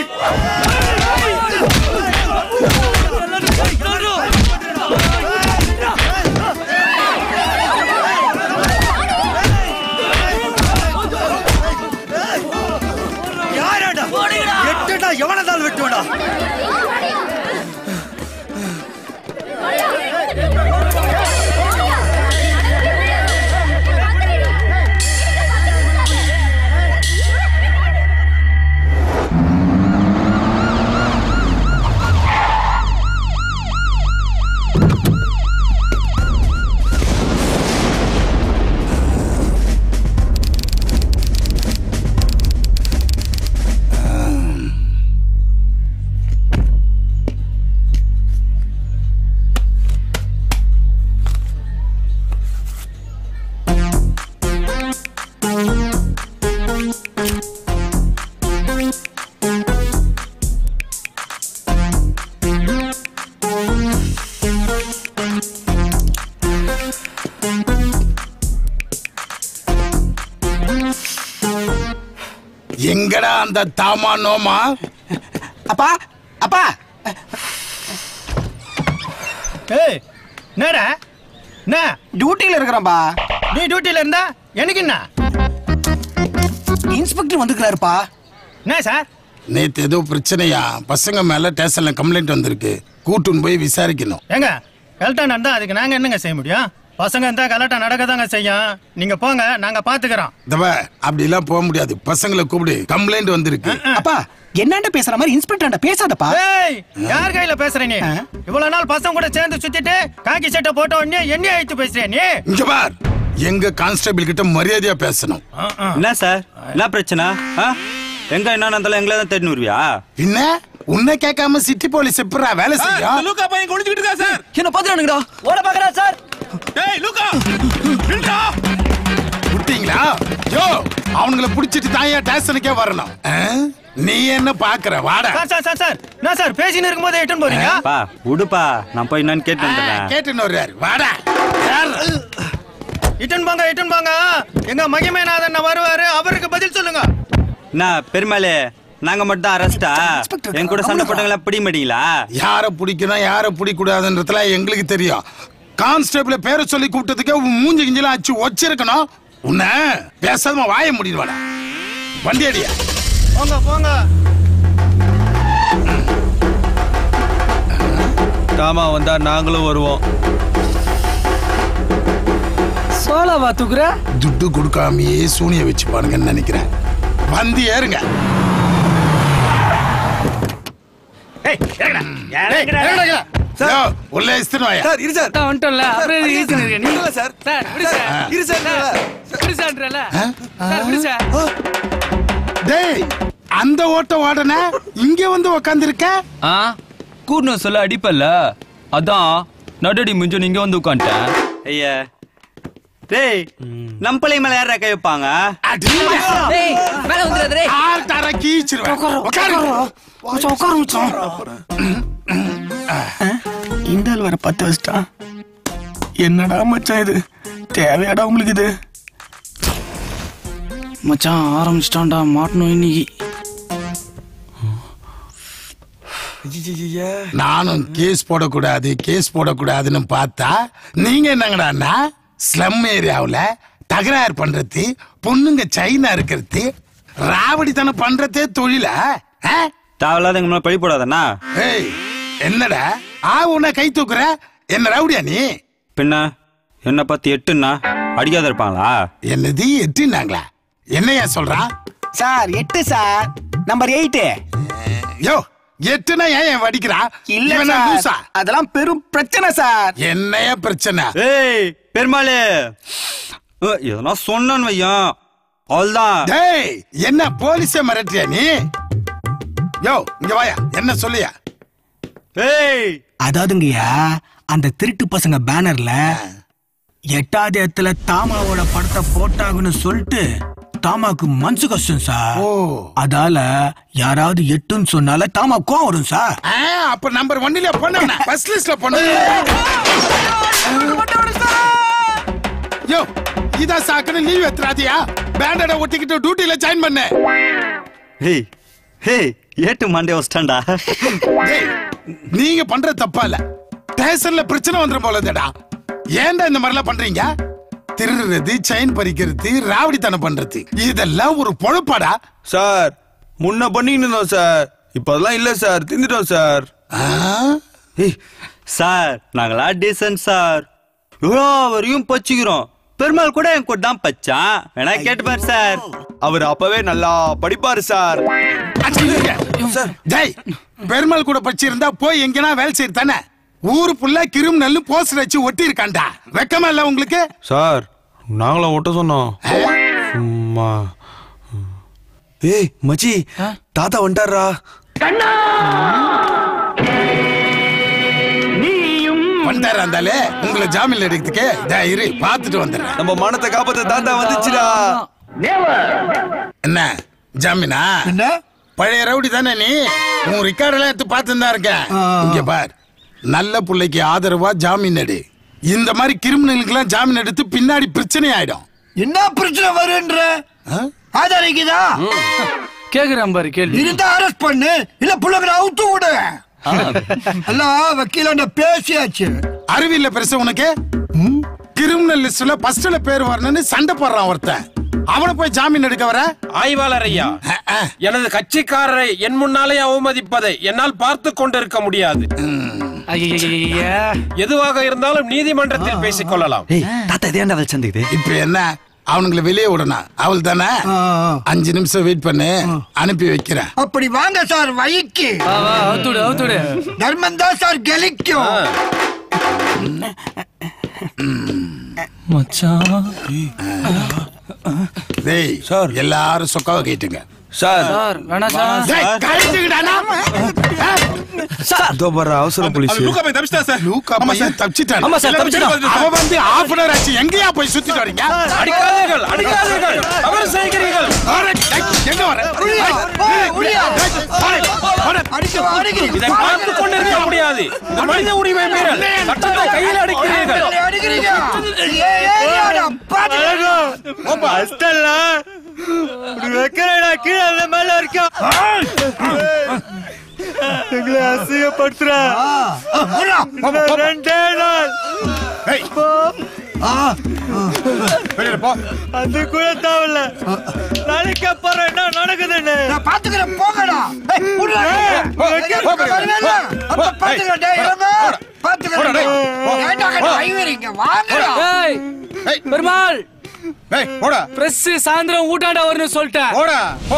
Speaker 15: யாரடா எட்டுடா எவனதால் வெட்டுவடா
Speaker 18: எங்கடா அந்த தாமா நோமா
Speaker 15: அப்பா அப்பா ஏய் என்னடா என்ன டியூட்டில இருக்கிறான்பா நீ டியூட்டில இருந்தா எனக்கு என்ன இன்ஸ்பெக்டர் வந்துக்கிறாருப்பா என்ன சார்
Speaker 18: நேத்து ஏதோ பிரச்சனையா பசங்க மேல ஸ்டேஷன்ல கம்ப்ளைண்ட் வந்திருக்கு கூட்டுன்னு போய் விசாரிக்கணும்
Speaker 15: ஏங்க கலெக்டா நடந்தா அதுக்கு நாங்க என்னங்க செய்ய முடியும் பசங்க இருந்தா கலெக்டா நடக்கதாங்க செய்யும் நீங்க போங்க நாங்க பாத்துக்கிறோம்
Speaker 18: தவ அப்படி எல்லாம் போக முடியாது பசங்களை கூப்பிடு கம்ப்ளைண்ட் வந்திருக்கு
Speaker 15: அப்பா என்னண்ட பேசுற மாதிரி இன்ஸ்பெக்டர் பேசாதப்பா ஏய் யார் கையில பேசுற நீ இவ்வளவு நாள் பசங்க கூட சேர்ந்து சுத்திட்டு காக்கி சட்டை போட்ட உடனே என்ன அழைத்து பேசுறியா நீ
Speaker 18: இங்க பார் எங்க கான்ஸ்டபிள் கிட்ட மரியாதையா பேசணும்
Speaker 15: என்ன
Speaker 19: சார் என்ன பிரச்சனை ஆ? எங்க என்ன இருந்தாலும் எங்களை தான் தேடினு வருவியா
Speaker 18: என்ன உன்னை கேட்காம சிட்டி போலீஸ் எப்படா வேலை செய்யும்
Speaker 9: லூக்கா பையன் குளிச்சுக்கிட்டு இருக்கா சார்
Speaker 10: என்ன பாத்துறானுங்கடா ஓட பாக்குறா சார்
Speaker 9: டேய் லூக்கா நில்றா
Speaker 18: விட்டீங்களா யோ அவனுங்கள புடிச்சிட்டு தாயா ஸ்டேஷனுக்கே வரணும் ஆ? நீ என்ன பாக்குற வாடா
Speaker 15: சார் சார் சார் சார் என்ன சார் பேசின்னு இருக்கும்போது எட்டுன்னு போறீங்க
Speaker 19: பா விடுப்பா நான் போய் என்னன்னு கேட்டு வந்துடுறேன்
Speaker 18: கேட்டுன்னு வர்றாரு வாடா
Speaker 15: இட்டுன்னு போங்க இட்டுன்னு போங்க எங்க மகிமேநாதன் வருவாரு அவருக்கு பதில் சொல்லுங்க
Speaker 19: என்ன பெருமாளே நாங்க மட்டும் தான் அரெஸ்டா என் கூட சண்டை போட்டவங்களா பிடிக்க மாட்டீங்களா
Speaker 18: யார பிடிக்கணும் யார பிடிக்கூடாதுன்றதுலாம் எங்களுக்கு தெரியும் கான்ஸ்டபிள பேரை சொல்லி கூப்பிட்டதுக்கே உன் மூஞ்சி கிஞ்சலாம் அச்சு வச்சிருக்கணும் உன்னை பேசாம வாய முடியுவாடா வண்டி அடியா
Speaker 15: போங்க போங்க
Speaker 2: தாமா வந்தா நாங்களும் வருவோம்
Speaker 1: சோலாவா தூக்குற
Speaker 18: துட்டு கொடுக்காமயே சூனிய வச்சுப்பானுங்கன்னு நினைக்கிறேன் வந்து ஏறுங்க யோ, உள்ள இஸ்தின்னு வாயா
Speaker 17: சார் இரு சார்
Speaker 1: நான் வந்துட்டோம்ல அப்புறம் எதுக்கு ஈஸியா இருக்க நீ
Speaker 17: இல்ல சார்
Speaker 1: சார் விடு சார்
Speaker 17: இரு சார்
Speaker 1: விடு சார்ன்றல சார் விடு சார்
Speaker 18: டேய் அந்த ஓட்ட ஓடன இங்க வந்து உக்காந்துருக்க
Speaker 10: ஆ கூர்னு சொல்ல அடிப்பல்ல அதான் நடுடி முஞ்சு நீங்க வந்து உட்காந்துட்டேன்
Speaker 19: ஐயா டேய் நம்ம பிள்ளை மேல யாரா கை வைப்பாங்க
Speaker 10: டேய் மேல வந்துடாத டேய்
Speaker 18: ஆள் தர கீச்சிருவேன் உட்காரு
Speaker 15: உட்காரு மச்சான் இந்த ஆள் வர பத்து வச்சிட்டான் என்னடா மச்சான் இது தேவையாடா உங்களுக்கு இது
Speaker 8: மச்சான் ஆரம்பிச்சிட்டான்டா மாட்டணும் இன்னைக்கு
Speaker 18: நானும் கேஸ் போடக்கூடாது கேஸ் போடக்கூடாதுன்னு பார்த்தா நீங்க என்னங்கடான்னா ஸ்லம் ஏரியாவுல தகராறு பண்றது பொண்ணுங்க சைனா இருக்கிறது ராவடித்தனம் பண்றதே தொழிலா ஆ?
Speaker 19: தேவையில்லாத எங்க மேல பழி போடாதண்ணா
Speaker 18: ஏய் என்னடா ஆ உன்னை கை தூக்குற என்ன ரவுடியா நீ
Speaker 19: பின்ன என்ன பத்தி எட்டுன்னா அடிக்காத இருப்பாங்களா
Speaker 18: என்னது எட்டுனாங்களா என்னையா சொல்றா
Speaker 15: சார் எட்டு சார் நம்பர் எயிட்டு
Speaker 18: யோ எட்டுனா ஏன் ஏன் வடிக்கிறா
Speaker 15: இல்ல
Speaker 18: இவனா
Speaker 15: சார்.
Speaker 18: லூசா?
Speaker 15: அதெல்லாம் பெரும் பிரச்சனை சார்
Speaker 18: என்னைய பிரச்சனை
Speaker 19: ஏய் பெருமாளே அஹ், எதனா சொன்னான்னு வையன் அவள்தான்
Speaker 18: டேய் என்ன போலீஸே மிரட்டுறியா நீ யோ இங்க வாயா என்ன சொல்லியா
Speaker 19: ஏய்
Speaker 15: அதாவதுங்கய்யா அந்த திருட்டு பசங்க பேனர்ல எட்டாவது இடத்துல தாமாவோட படத்தை போட்டாங்கன்னு சொல்லிட்டு தாமாக்கு மனசு கஷ்டம் சார் அதால யாராவது எட்டுன்னு சொன்னால தாமா கோவம் வரும் சார்
Speaker 18: ஆ, அப்ப நம்பர் ஒன்னில பொண்ணு ஃபர்ஸ்ட் லிஸ்ட்ல பொண்ணு யோ இதா சாக்குன்னு லீவ் எத்துறாதியா பேண்டட ஒட்டிக்கிட்டு டியூட்டில ஜாயின் பண்ண
Speaker 19: ஹேய் ஹேய் ஏட்டு மண்டே வச்சிட்டான்டா
Speaker 18: டேய் நீங்க பண்ற தப்பா இல்ல ஸ்டேஷன்ல பிரச்சனை வந்துரும் போல இருந்தடா ஏன்டா இந்த மாதிரிலாம் பண்றீங்க திருடுறது செயின் பறிக்கிறது ராவடித்தனம் பண்றது இதெல்லாம் ஒரு பொழப்பாடா
Speaker 2: சார் முன்ன பண்ணிட்டு இருந்தோம் சார் இப்ப அதெல்லாம் இல்ல சார் திந்துட்டோம் சார்
Speaker 19: ஏய் சார் நாங்களா டீசன்ட் சார் இவ்வளோ வரையும் பச்சிக்கிறோம் பெருமாள் கூட என் கூட தான் பச்சான் வேணா கேட்டு பாரு சார்
Speaker 2: அவர் அப்பவே நல்லா படிப்பாரு சார்
Speaker 18: ஜெய் பெருமாள் கூட படிச்சிருந்தா போய் எங்கனா வேலை செய்ய தானே ஊரு புள்ள கிரும் நல்லு போஸ்டர் வச்சு ஒட்டி இருக்காண்டா வெக்கமா இல்ல உங்களுக்கு
Speaker 2: சார் நாங்களும் ஒட்ட சொன்னோம் சும்மா ஏய் மச்சி தாத்தா வந்துட்டாரா
Speaker 18: வந்தாரு அந்தாலே உங்களை ஜாமீன்ல எடுக்கிறதுக்கு டேய், இரு பாத்துட்டு வந்துடுறேன்
Speaker 2: நம்ம மானத்தை காப்பாத்த தாத்தா வந்துச்சுடா
Speaker 18: என்ன ஜாமீனா என்ன பழைய ரவுடி தானே நீ உன் ரெக்கார்ட் எல்லாம் எடுத்து பார்த்து தான் இருக்கேன் இங்க பார் நல்ல புள்ளைக்கு ஆதரவா ஜாமீன் எடு இந்த மாதிரி கிரிமினலுக்கு ஜாமீன் எடுத்து பின்னாடி பிரச்சனை ஆயிடும்
Speaker 11: என்ன பிரச்சனை வருன்ற ஆதாரிக்குதா
Speaker 8: கேக்குறான் பாரு கேள்வி
Speaker 11: இருந்தா அரெஸ்ட் பண்ணு இல்ல புள்ளங்களை அவுத்து விடு எல்லாம் வக்கீலாண்ட பேசியாச்சு
Speaker 18: அறிவியல்ல பெருசு உனக்கு கிரிமினல் லிஸ்ட்ல ஃபர்ஸ்ட்ல பேர் வரணும்னு சண்டை போடுறான் ஒருத்தன் அவனை போய் ஜாமீன் எடுக்க வர
Speaker 20: ஆய்வாளர் ஐயா எனது கட்சிக்காரரை என் முன்னாலே அவமதிப்பதை என்னால் பார்த்து கொண்டிருக்க முடியாது எதுவாக இருந்தாலும் நீதிமன்றத்தில் பேசிக் கொள்ளலாம்
Speaker 19: தாத்தா இதே என்ன வச்சிருந்தது
Speaker 18: இப்ப என்ன அவனுங்களை வெளியே விடணும் அவள் தானே அஞ்சு நிமிஷம் வெயிட் பண்ணு அனுப்பி வைக்கிறேன்
Speaker 11: அப்படி வாங்க சார் வைக்கு
Speaker 8: அவுத்துடு அவுத்துடு
Speaker 11: தர்மம் தான் சார் கெலிக்கும்
Speaker 8: மச்சான்
Speaker 18: டேய் சார் எல்லாரும் சொக்காவை கேட்டுங்க
Speaker 2: சார்
Speaker 8: சார் வேணா சார்
Speaker 18: டேய், கழிச்சுக்கிட்டானா?
Speaker 2: இதோ பாரு அவசர போலீஸ்
Speaker 18: லூக்கா பையன் தப்பிச்சிட்டான்.
Speaker 20: ஆமா சார், தப்பிச்சிட்டான்.
Speaker 18: அவன் வந்து half an hour ஆச்சு. எங்கேயா போய் சுத்திட்டு வரீங்க?
Speaker 20: அடிக்காதீர்கள் அடிக்காதீர்கள் தவறு செய்கிறீர்கள்
Speaker 18: ஆறு, டேய், எங்க வர?
Speaker 20: இதை பார்த்து கொண்டிருக்க முடியாது இது மனித உரிமை மீறல் சட்டத்தை கையில் அடிக்கிறீர்கள்
Speaker 11: அடிக்கிறீங்க ஏ, ஏரியாடா, பாத்து.
Speaker 17: மேல வரைக்கும் எங்களை அசிங்கப்படுத்துறா ரெண்டே நாள் அது கூட தேவையில்ல நாளைக்கு அப்புறம் என்ன நடக்குதுன்னு
Speaker 11: நான் பாத்துக்கிறேன் போங்கடா ஏய், விட்றா. எங்க வருவேல? அப்ப பாத்துக்கிறேன் டேய், இருங்க. பாத்துக்கிறேன் ஏன்டா கண்ணு ஐவரிங்க வாங்கடா
Speaker 8: பெருமாள்
Speaker 18: ஏய், போடா.
Speaker 8: பிரஸ் சாயந்தரம் ஊட்டாண்டா வரும்னு சொல்லிட்டேன்
Speaker 18: போடா, போ.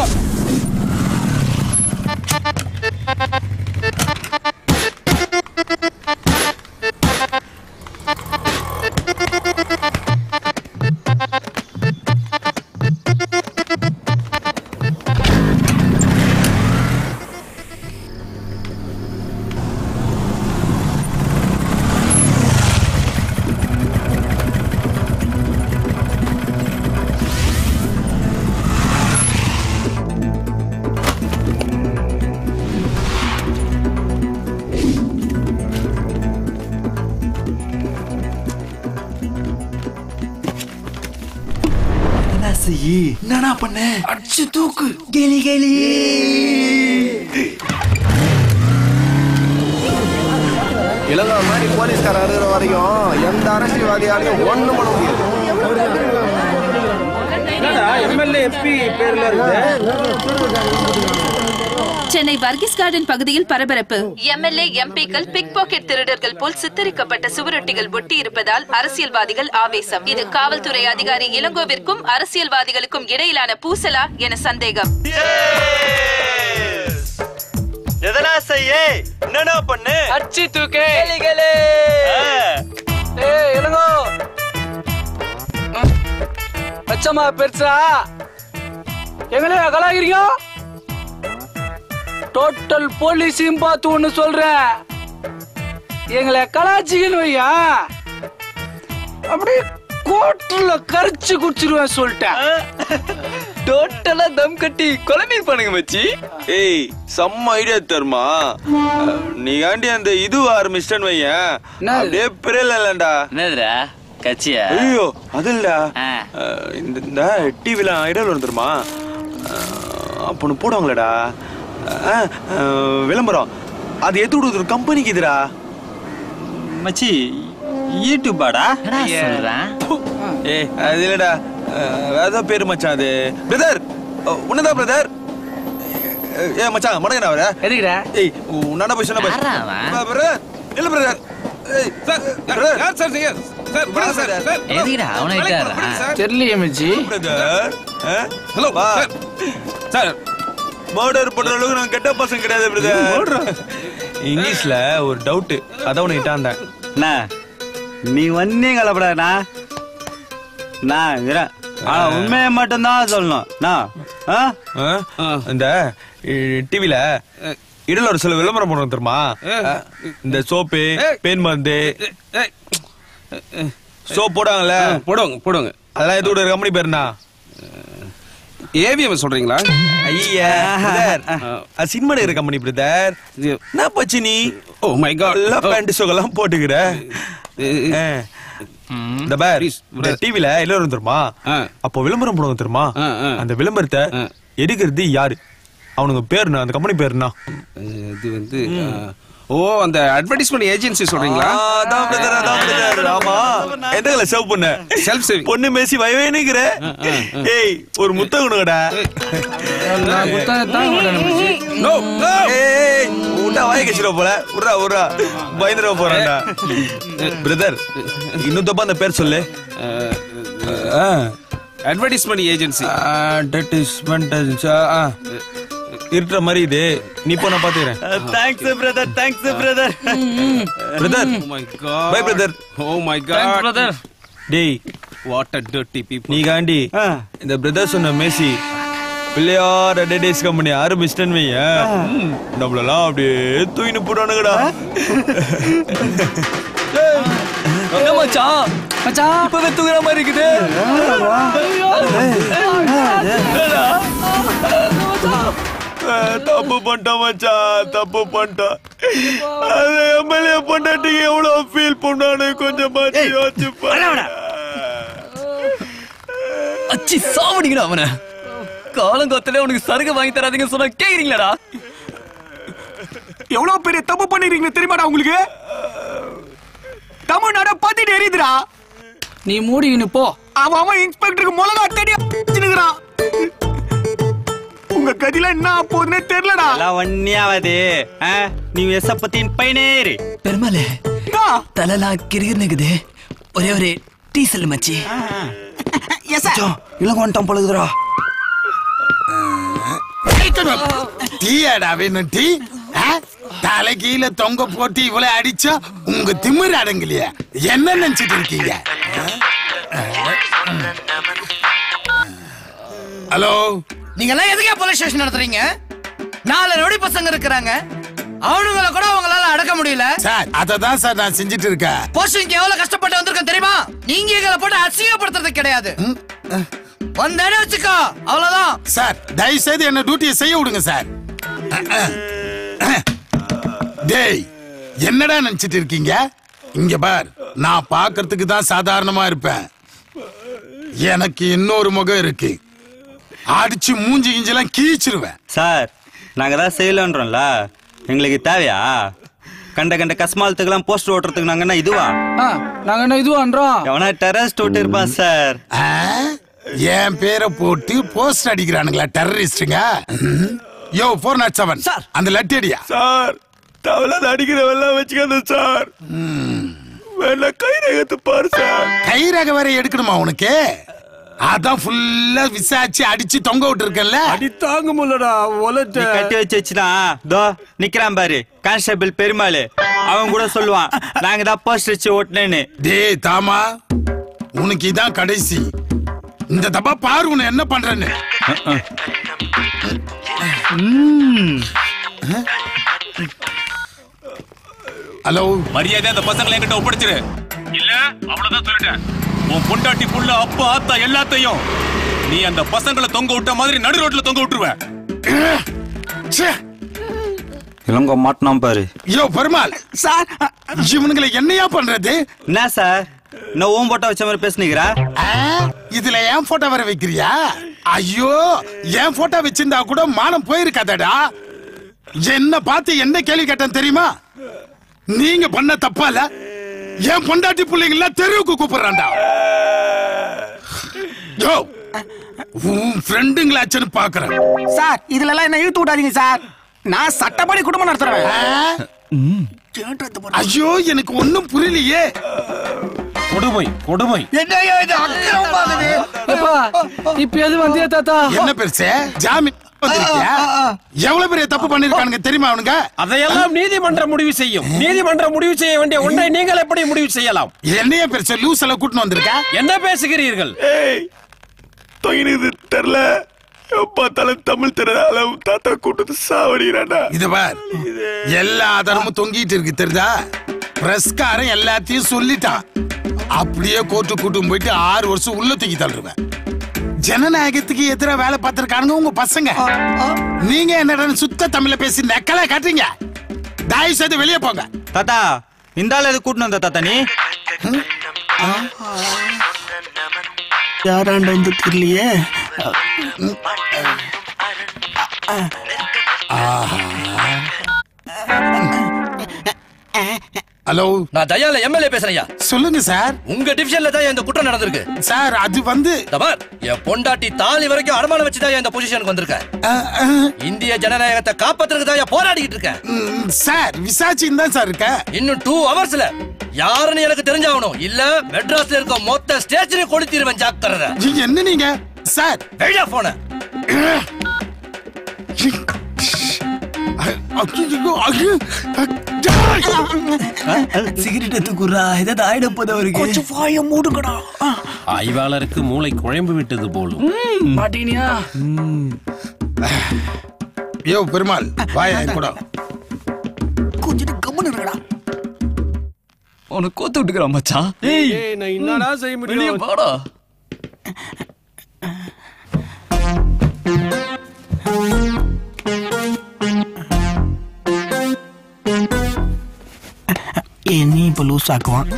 Speaker 17: என்ன செய்யி என்னடா பண்ண அடிச்சு தூக்கு கேலி கேலி இளங்கோ மாதிரி போலீஸ்காரர் இருக்கிற வரைக்கும் எந்த அரசியல்வாதியாலையும் ஒண்ணும் பண்ண முடியாது
Speaker 20: எம்எல்ஏ எம்பி பேர்ல
Speaker 21: சென்னை வர்கீஸ் கார்டன் பகுதியில் பரபரப்பு எம்எல்ஏ எம்பிக்கள் பிக் பாக்கெட் திருடர்கள் போல் சித்தரிக்கப்பட்ட சுவரொட்டிகள் ஒட்டி இருப்பதால் அரசியல்வாதிகள் ஆவேசம் இது காவல்துறை அதிகாரி இளங்கோவிற்கும் அரசியல்வாதிகளுக்கும் இடையிலான பூசலா என சந்தேகம்
Speaker 19: எதனா செய்ய என்னடா பண்ணு
Speaker 13: அச்சி தூக்கு ஏய் இளங்கோ அச்சம்மா பெருசா எங்களே கலாகிறீங்க டோட்டல் போலீஸையும் பார்த்து ஒண்ணு சொல்றேன் எங்களை கலாச்சிக்கன்னு வையா அப்படியே கோட்டில் கரைச்சு குடிச்சிருவேன் சொல்லிட்டேன்
Speaker 10: டோட்டலா தம் கட்டி குழம்பீர் பண்ணுங்க மச்சி
Speaker 2: ஏய் செம்ம ஐடியா தருமா நீ ஆண்டி அந்த இது ஆரம்பிச்சிட்டேன்னு வையன் அப்படியே பிறல இல்லண்டா
Speaker 10: என்னதுடா கட்சியா
Speaker 2: ஐயோ அது இல்லடா அஹ், இந்த இந்த டிவில ஐடல் வந்துருமா அப்போ ஒன்று போடுவாங்களேடா அஹ், அஹ், விளம்பரம் அது எத்து விடுறது ஒரு கம்பெனிக்கு இதுடா
Speaker 19: மச்சி யூடியூபாடா
Speaker 2: ஏய் அது இல்லடா அஹ், வேற ஏதோ பேரு மச்சான் அது பிரதர் உன்னதா பிரதர் ஏ மச்சான் மடங்கடா அவர
Speaker 13: எதுக்குடா
Speaker 2: ஏய் உன்னாட போய் சொன்ன பிரதர் இல்ல பிரதர் ஏய் சார் யார் சார் நீங்க சார் விடுங்க சார் சார்
Speaker 10: எதுக்குடா அவனை இட்டாரா
Speaker 13: தெரியலையே மச்சி
Speaker 2: brother hello sir sir murder பண்ற அளவுக்கு நான் கெட்ட பசங்க கிடையாது பிரதர் இங்கிலீஷ்ல ஒரு டவுட் அதான் உன்னை இட்டாந்தேன்
Speaker 19: அண்ணா நீ ஒன்னே கலப்படாண்ணா நான் இருக்கிறேன் ஆனா உண்மையை மட்டும்தான் சொல்லணும் நான் ஆ?
Speaker 2: இந்த டிவில இடல ஒரு சில விளம்பரம் பண்ணுவோம் தெரியுமா இந்த சோப்பு பேன் மருந்து சோப் போடுவாங்கல்ல
Speaker 20: போடுவாங்க போடுவாங்க
Speaker 2: அதெல்லாம் எது ஒரு கம்பெனி பேருண்ணா
Speaker 20: ஏவிஎம் சொல்றீங்களா
Speaker 2: ஐயா பிரதர் அது சினிமா எடுக்கிற கம்பெனி பிரதர் என்ன பச்சு நீ
Speaker 20: ஓ மை காட்
Speaker 2: எல்லாம் பேண்ட் சோகெல்லாம் போட்டுக்கிற ஆ. இந்த பார் இந்த டிவில எல்லாரும் தெரியுமா அப்போ விளம்பரம் போடுவாங்க தெரியுமா அந்த விளம்பரத்தை எடுக்கிறது யாரு அவனுங்க பேருனா அந்த கம்பெனி பேருனா
Speaker 20: இது வந்து அஹ், ஓ அந்த அட்வர்டைஸ்மெண்ட் ஏஜென்சி சொல்றீங்களா
Speaker 2: அதான் brother, அதான் brother. ஆமா எந்த கலர் சேவ் பண்ண
Speaker 20: செல்ஃப் சேவிங்
Speaker 2: பொண்ணு மேசி வயவேனுங்கிற ஏய் ஒரு முத்தம் கொடுங்கடா
Speaker 13: நான் புத்தகத்தான் கொண்டாந்து மச்சி.
Speaker 2: நோ ஏய் உண்டா வாய கச்சிர போல உர்ரா உர்ரா பயந்துட போறான்டா பிரதர் இன்னும் தப்பா அந்த பேர் சொல்லு
Speaker 20: அட்வர்டைஸ்மெண்ட் ஏஜென்சி
Speaker 2: அட்வர்டைஸ்மெண்ட் இருக்கிற மாதிரி இது நீ போ நான் பாத்துக்கிறேன்
Speaker 19: thanks brother thanks brother
Speaker 2: brother
Speaker 20: my God
Speaker 2: bye brother
Speaker 20: oh my
Speaker 13: Thanks,
Speaker 20: God
Speaker 13: brother.
Speaker 2: டேய்
Speaker 20: வாட் அ டர்ட்டி பீப்பிள்
Speaker 2: நீ காண்டி இந்த பிரதர் சொன்ன மேசி பிள்ளையார் அடேடேஸ் கம்பெனி ஆரம்பிச்சிட்டேன்னு வையேன் நம்மளெல்லாம் அப்படியே தூயின்னு போடானுங்கடா
Speaker 10: என்ன மச்சான் மச்சான் இப்பவே தூங்குற மாதிரி இருக்குது
Speaker 2: அஹ், தப்பு பண்ணிட்டோம் மச்சான் தப்பு பண்ணிட்டோம் அது எம்எல்ஏ பொண்டாட்டிக்கு எவ்வளவு ஃபீல் பண்ணானு கொஞ்சம் யோசிச்சு பாரு.
Speaker 10: அச்சி சாவடிங்கடா அவனை காலங்காத்திலே உனக்கு சருகு வாங்கி தராதீங்க சொன்னா கேக்குறீங்களாடா
Speaker 15: எவ்வளவு பெரிய தப்பு பண்ணிருக்கீங்க தெரியுமாடா உங்களுக்கு தமிழ்நாட பத்திட்டு எரியுதுடா
Speaker 13: நீ மூடிக்கின்னு போ
Speaker 15: அவன் அவன் இன்ஸ்பெக்டருக்கு மிளகா தேடி வச்சுனுக்குறான் உங்க கதில என்ன போகுதுன்னே தெரியலடா
Speaker 19: எல்லாம் ஒன்னியாவது நீ எச பத்தின் பையனேரு
Speaker 10: பெருமாளே தலைலாம் கிரிகிருக்குது ஒரே ஒரு டீ சொல்லு மச்சி
Speaker 15: இளங்க வந்துட்டான் பழகுதுடா
Speaker 18: டீயாடா வேணும் டீ ஆ? தலை கீழே தொங்க போட்டு இவ்வளவு அடிச்சா உங்க திமிரு அடங்கலையா என்ன நினைச்சிட்டு இருக்கீங்க ஹலோ
Speaker 11: நீங்க எல்லாம் எதுக்கே போலீஸ் ஸ்டேஷன் நடத்துறீங்க நாலு ரவுடி பசங்க இருக்கிறாங்க அவனுங்கள கூட அவங்களால அடக்க முடியல
Speaker 18: சார் அதை தான் சார் நான் செஞ்சுட்டு இருக்கேன்
Speaker 11: போஸ்டிங்க்கு எவ்வளவு கஷ்டப்பட்டு வந்திருக்கேன் தெரியுமா நீங்க எங்களை போட்டு அசிங்கப்படுத்துறது கிடையாது வந்தேன்னு வச்சுக்கோ அவ்வளவுதான்
Speaker 18: சார் தயவு செய்து என்ன டியூட்டியை செய்ய விடுங்க சார் டேய் என்னடா நினைச்சிட்டு இருக்கீங்க இங்க பார் நான் பார்க்கிறதுக்கு தான் சாதாரணமா இருப்பேன் எனக்கு இன்னொரு முகம் இருக்கு அடிச்சு மூஞ்சி கிஞ்செல்லாம் கீச்சிருவேன்
Speaker 19: சார் நாங்க தான் செய்யலன்றோம்ல எங்களுக்கு தேவையா கண்ட கண்ட கஸ்மாலத்துக்கெல்லாம் போஸ்டர் ஓட்டுறதுக்கு நாங்க என்ன இதுவா
Speaker 8: ஆ, நாங்க என்ன இதுவான்றோம்
Speaker 19: எவனா டெரரிஸ்ட் ஓட்டு இருப்பான் சார்
Speaker 18: என் பேரை போட்டு போஸ்ட் அடிக்கிறானுங்களா டெரரிஸ்டுங்க யோ ஃபோர் நாட் செவன் அந்த லட்டு அடியா
Speaker 2: சார் தவளாத அடிக்கிறவெல்லாம் வச்சுக்காத சார் வேணா கை ரகத்து பாரு சார்
Speaker 18: கை ரக வேற எடுக்கணுமா உனக்கு அதான் ஃபுல்லா விசாரிச்சு அடிச்சு தொங்க விட்டு இருக்கல
Speaker 2: அடி தாங்க முடியலடா
Speaker 19: நீ
Speaker 2: ஒலட்ட
Speaker 19: கட்டி வச்சு வச்சுனா தோ நிக்கிறான் பாரு கான்ஸ்டபிள் பெருமாள் அவன் கூட சொல்லுவான் நாங்க தான் போஸ்ட் வச்சு ஓட்டுனேன்னு
Speaker 18: டேய் தாமா உனக்கு இதான் கடைசி இந்த தப்பா பாரு உன்னை என்ன பண்றேன்னு ஹலோ
Speaker 9: மரியாதை அந்த பசங்களை என்கிட்ட ஒப்படைச்சிரு இல்ல அவ்வளவுதான் சொல்லிட்டேன் உன் பொண்டாட்டி புள்ள அப்பா ஆத்தா எல்லாத்தையும் நீ அந்த பசங்களை தொங்க விட்ட மாதிரி நடு ரோட்ல தொங்க விட்டுருவேன்
Speaker 19: இளங்கோ மாட்டினான் பாரு
Speaker 18: யோ பெருமாள் சார் இவனுங்களை என்னையா பண்றது
Speaker 19: என்ன சார் நான் ஓம் போட்டா வச்ச மாதிரி பேசுனீங்களா
Speaker 18: இதுல என் போட்டோ வர வைக்கிறியா ஐயோ என் போட்டோ வச்சிருந்தா கூட மானம் போயிருக்காதடா என்ன பார்த்து என்ன கேள்வி கேட்டேன் தெரியுமா நீங்க பண்ண தப்பால என் பொண்டாட்டி பிள்ளைங்கள தெருவுக்கு கூப்பிடுறான்டா யோ உன் ஃப்ரெண்டுங்களாச்சுன்னு பாக்குறேன்
Speaker 15: சார் இதுல எல்லாம் என்ன இழுத்து விடாதீங்க சார் நான் சட்டப்படி குடும்பம் நடத்துறேன்
Speaker 18: ஐயோ எனக்கு ஒண்ணும் புரியலையே
Speaker 20: கொடுமை கொடுமை
Speaker 15: என்னையா இது அக்கிரமமாகுது
Speaker 8: எப்பா இப்ப எது வந்தியா தாத்தா
Speaker 18: என்ன பெருசு ஜாமீன் வந்திருக்கியா எவ்வளவு பெரிய தப்பு பண்ணிருக்கானுங்க தெரியுமா அவனுங்க
Speaker 20: அதையெல்லாம் நீதிமன்றம் முடிவு செய்யும் நீதிமன்றம் முடிவு செய்ய வேண்டிய ஒன்றை நீங்கள் எப்படி முடிவு செய்யலாம்
Speaker 18: என்னைய பெருசு லூஸ் எல்லாம் கூட்டின்னு வந்திருக்க
Speaker 20: என்ன பேசுகிறீர்கள்
Speaker 2: தொங்கினது தெரியல பார்த்தாலும் தமிழ் தெரியல தாத்தா கூட்டத்து சாவடிக்கிறாண்டா
Speaker 18: இது பார் எல்லா ஆதாரமும் தொங்கிட்டு இருக்கு தெரியுதா பிரஸ்காரன் எல்லாத்தையும் சொல்லிட்டான் அப்படியே கோர்ட்டு கூட்டும் போயிட்டு ஆறு வருஷம் உள்ள தூக்கி தள்ளுவேன் ஜனநாயகத்துக்கு எதிரா வேலை பார்த்திருக்கானுங்க உங்க பசங்க நீங்க என்னடா சுத்த தமிழ்ல பேசி நக்கலா காட்டுறீங்க தயவு செய்து வெளியே போங்க
Speaker 19: தாத்தா இந்த ஆள் எது கூட்டினு வந்த தாத்தா நீ
Speaker 15: யாராண்ட வந்து தெரியலையே
Speaker 18: ஹலோ
Speaker 17: நான் தயால எம்எல்ஏ பேசுறையா
Speaker 18: சொல்லுங்க சார்
Speaker 17: உங்க டிவிஷன்ல தான் இந்த குற்றம் நடந்திருக்கு
Speaker 18: சார் அது வந்து
Speaker 17: தபார் என் பொண்டாட்டி தாலி வரைக்கும் அடமானம் வச்சு தான் இந்த பொசிஷனுக்கு வந்திருக்கேன் இந்திய ஜனநாயகத்தை காப்பாத்துறதுக்கு தான் போராடிக்கிட்டு இருக்கேன்
Speaker 18: சார் விசாரிச்சு தான் சார் இருக்க
Speaker 17: இன்னும் டூ ஹவர்ஸ்ல யாருன்னு எனக்கு தெரிஞ்சாகணும் இல்ல மெட்ராஸ்ல இருக்க மொத்த ஸ்டேஷனையும் கொளுத்திடுவேன் ஜாக்கிரதை
Speaker 18: என்ன நீங்க சார்
Speaker 17: வெளியா போன
Speaker 15: சிகரெட் எடுத்துக்குறா ஏதாவது ஆயிட போது அவருக்கு கொஞ்சம் வாய மூடுங்கடா
Speaker 20: ஆய்வாளருக்கு மூளை குழம்பு விட்டது போலும்
Speaker 8: மாட்டீனியா
Speaker 18: யோ பெருமாள் வாயா என் கூட
Speaker 15: கொஞ்சம் கம்மன் இருக்கடா
Speaker 10: உனக்கு கோத்து விட்டுக்கிறான் மச்சான்
Speaker 20: ஏய் நான் என்னடா செய்ய
Speaker 10: வெளியே
Speaker 20: முடியும்
Speaker 10: வாடா
Speaker 15: என்னையும் இப்ப லூஸ் ஆக்குவான்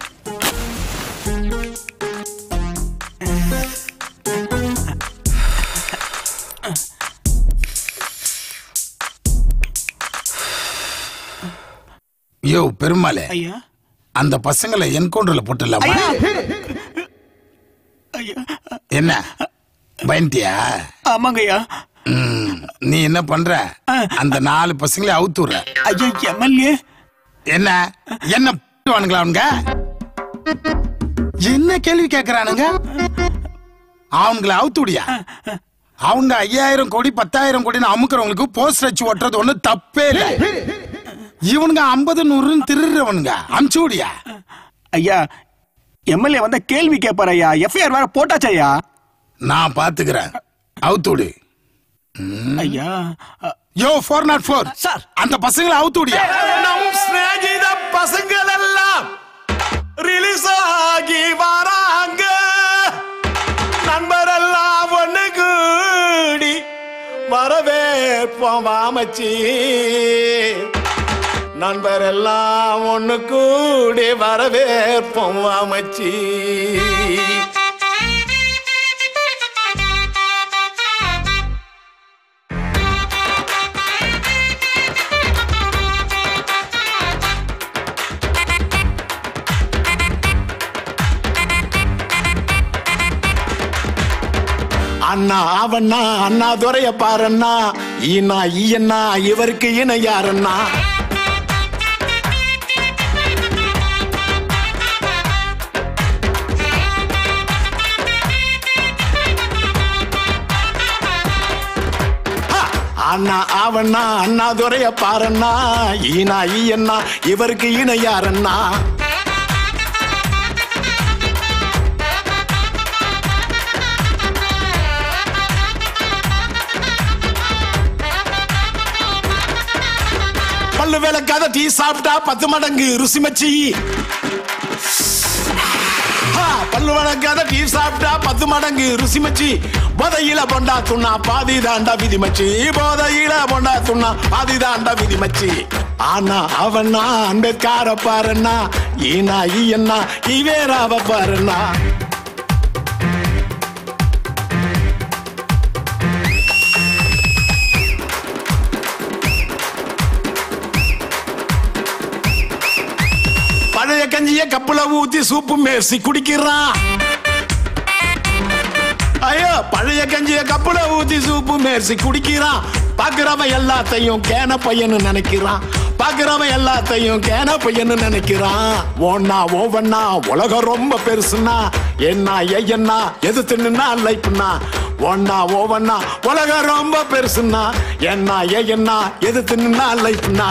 Speaker 18: யோ பெருமாளே
Speaker 15: ஐயா
Speaker 18: அந்த பசங்களை என்கவுண்டர்ல போட்டுடலாமா என்ன பயன்ட்டியா
Speaker 15: ஆமாங்கய்யா
Speaker 18: ம், நீ என்ன பண்ற அந்த நாலு பசங்களை அவுத்துற
Speaker 15: ஐயா எம்எல்ஏ
Speaker 18: என்ன என்ன வானுங்களா அவனுங்க என்ன கேள்வி கேக்குறானுங்க அவனுங்கள அவுத்துடியா அவங்க ஐயாயிரம் கோடி பத்தாயிரம் கோடின்னு அமுக்குறவங்களுக்கு போஸ்ட் வச்சு ஓட்டுறது ஒண்ணு தப்பே இல்ல இவனுங்க ஐம்பது நூறுன்னு திருடுறவனுங்க அமுச்சு விடியா
Speaker 15: ஐயா எம்எல்ஏ வந்த கேள்வி கேட்பாரு ஐயா எஃப்ஐஆர் வேற போட்டாச்சு ஐயா
Speaker 18: நான் பாத்துக்கிறேன் அவுத்துடு
Speaker 15: ஐயா
Speaker 18: yo four nought four
Speaker 15: sir
Speaker 18: அந்த பசங்களை அவுத்துடியா
Speaker 4: நம் சிநேகித பசங்கள் எல்லாம் ரிலீஸ் ஆகி வராங்க நண்பரெல்லாம் ஒண்ணு கூடி வரவேற்போம் வாமச்சி நண்பரெல்லாம் ஒண்ணு கூடி வரவேற்போம் வாமச்சி
Speaker 18: அண்ணா அவண்ணா அண்ணா துறைய பாரண்ணா ஈனா ஈயண்ணா இவருக்கு இணை யாரண்ணா ஆ, அண்ணா அவண்ணா அண்ணா துறைய பாரண்ணா ஈனா ஈயண்ணா இவருக்கு இணை யாரண்ணா பல்லு விளக்காத டீ சாப்பிட்டா பத்து மடங்கு ருசி மச்சி ஆ, பல்லு விளக்காத டீ சாப்பிட்டா பத்து மடங்கு ருசி மச்சி போதையில பொண்டா துண்ணா பாதி தாண்டா விதி மச்சி போதையில பொண்டா துண்ணா பாதி தாண்டா விதி மச்சி ஆனா அவனா அம்பேத்கார பாருன்னா ஈனா ஈயண்ணா இவேராவ பாருன்னா பழைய கஞ்சிய கப்புல ஊத்தி சூப்பு மேசி குடிக்கிறான் ஐயோ பழைய கஞ்சிய கப்புல ஊத்தி சூப்பு மேசி குடிக்கிறான் பாக்குறவன் எல்லாத்தையும் கேன பையன்னு நினைக்கிறான் பாக்குறவன் எல்லாத்தையும் கேன பையன்னு நினைக்கிறான் ஒன்னா ஒவ்வொன்னா உலகம் ரொம்ப பெருசுன்னா என்ன ஐயன்னா எது தின்னுனா லைஃப்னா ஒன்னா ஒவ்வொன்னா உலகம் ரொம்ப பெருசுன்னா என்ன ஐயன்னா எது தின்னுனா லைஃப்னா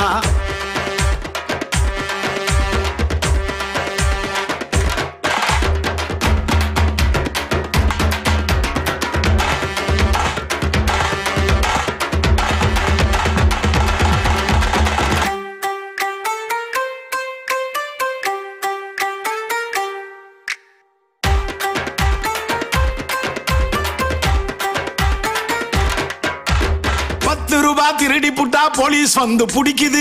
Speaker 18: பத்து ரூபாய் திருடி புட்டா போலீஸ் வந்து பிடிக்குது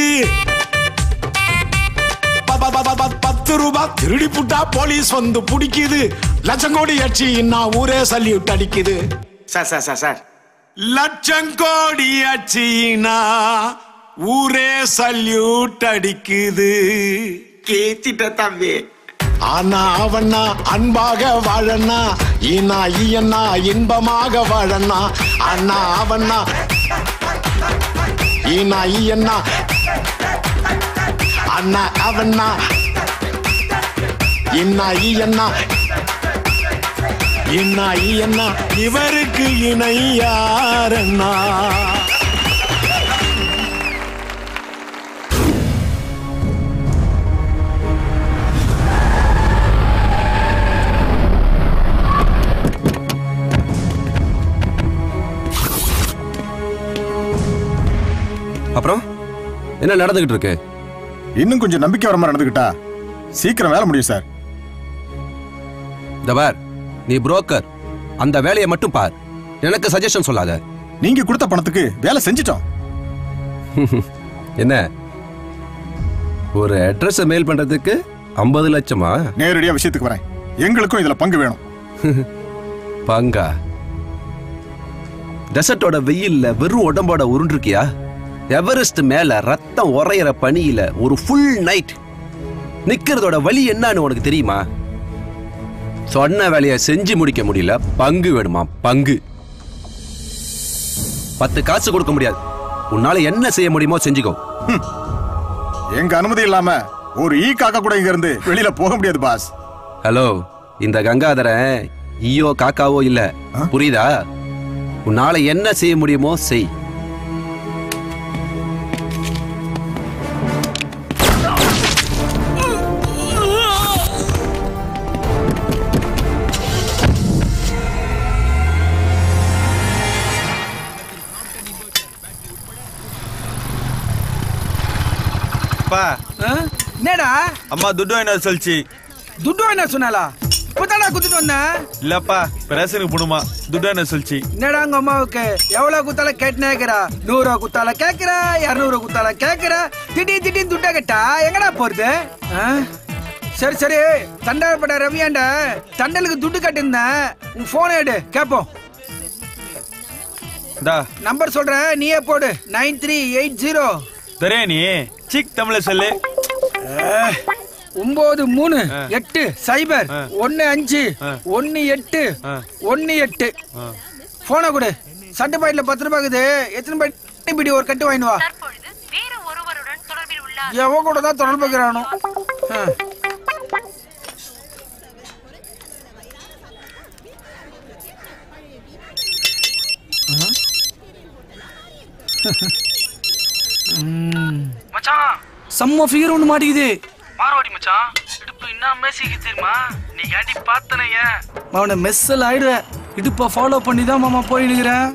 Speaker 18: ப- ப- ப- ப- பத்து ரூபாய் திருடி புட்டா போலீஸ் வந்து பிடிக்குது லட்சம் கோடி அடிச்சு இன்னும் ஊரே சல்யூட் அடிக்குது சார் சார் சார் சார் லட்சம் கோடி அச்சினா ஊரே சல்யூட் அடிக்குது கேத்திட்ட தம்பி ஆனா அவனா அன்பாக வாழனா ஈனா ஈயண்ணா இன்பமாக வாழனா அண்ணா அவனா ஈனா ஈயண்ணா அண்ணா அவனா இன்னா ஈயண்ணா இன்னா ஈயண்ணா இவருக்கு இணை யாரண்ணா
Speaker 5: அப்புறம் என்ன நடந்துகிட்டு இருக்கு
Speaker 22: இன்னும் கொஞ்சம் நம்பிக்கை வர மாதிரி நடந்துக்கிட்டா சீக்கிரம் வேலை முடியும் சார்
Speaker 5: இந்த பார் நீ புரோக்கர் அந்த வேலையை மட்டும் பார் எனக்கு சஜஷன் சொல்லாத
Speaker 22: நீங்க கொடுத்த பணத்துக்கு வேலை செஞ்சிட்டோம்
Speaker 5: என்ன ஒரு அட்ரஸ் மெயில் பண்றதுக்கு ஐம்பது லட்சமா
Speaker 22: நேரடியா விஷயத்துக்கு வரேன் எங்களுக்கும் இதுல பங்கு வேணும்
Speaker 5: பங்கா டெசர்ட்டோட வெயில்ல வெறும் உடம்போட உருண்டிருக்கியா எவரெஸ்ட் மேல ரத்தம் உறையிற பனியில ஒரு ஃபுல் நைட் நிக்கிறதோட வலி என்னன்னு உனக்கு தெரியுமா சொன்ன வேலையை செஞ்சு முடிக்க முடியல பங்கு வேணுமா பங்கு பத்து காசு கொடுக்க முடியாது உன்னால என்ன செய்ய முடியுமோ செஞ்சுக்கோ
Speaker 22: எங்க அனுமதி இல்லாம ஒரு ஈ காக்கா கூட இங்க இருந்து வெளியில போக முடியாது பாஸ்
Speaker 5: ஹலோ இந்த கங்காதரன் ஈயோ காக்காவோ இல்ல புரியுதா உன்னால என்ன செய்ய முடியுமோ செய்
Speaker 2: பா
Speaker 13: என்னடா
Speaker 2: அம்மா துட்டு என்ன சொல்லிச்சு
Speaker 13: துட்டு என்ன சொன்னாலா இப்பதாடா குத்துட்டு வந்தேன்
Speaker 2: இல்லப்பா பிரேசனுக்கு போடுமா துட்டு என்ன சொல்லிச்சு
Speaker 13: என்னடா உங்க அம்மாவுக்கு எவ்வளவு குத்தால கேட்டுனே இருக்கிறா நூறு ரூபா குத்தால கேக்குற இருநூறு குத்தால கேக்குற திடீர் திடீர்னு துட்டா கேட்டா எங்கடா போறது ஆ? சரி சரி தண்டாரப்பட்ட ரவியாண்ட தண்டலுக்கு துட்டு கட்டிருந்தேன் உன் போனை எடு கேப்போம்
Speaker 2: இந்தா
Speaker 13: நம்பர் சொல்றேன் நீயே போடு நைன் த்ரீ எயிட் ஜீரோ
Speaker 2: தெரியும் நீ சிக் தமிழ்ல சொல்லு
Speaker 13: ஒன்பது மூணு எட்டு சைபர் ஒன்னு அஞ்சு ஒன்னு எட்டு ஒன்னு எட்டு போனை கொடு சட்டை பாக்கெட்ல பத்து ரூபாய் இருக்குது எத்தனை பாக்கெட் பிடி ஒரு கட்டு வாங்கிட்டு வா எவ கூட தான் தொடர்பு வைக்கிறானோ ஆ.
Speaker 8: மச்சான் செம்ம ஃபிகர் ஒன்று மாட்டிக்குது மாரவாடி மச்சான் இடுப்பு என்ன மேசிக்கு தெரியுமா நீ ஏன்டி பார்த்தனைய அவனை மெஸ்ஸல் ஆயிடுவ இடுப்பை ஃபாலோ பண்ணி தான் மாமா போய் நிக்கிறேன்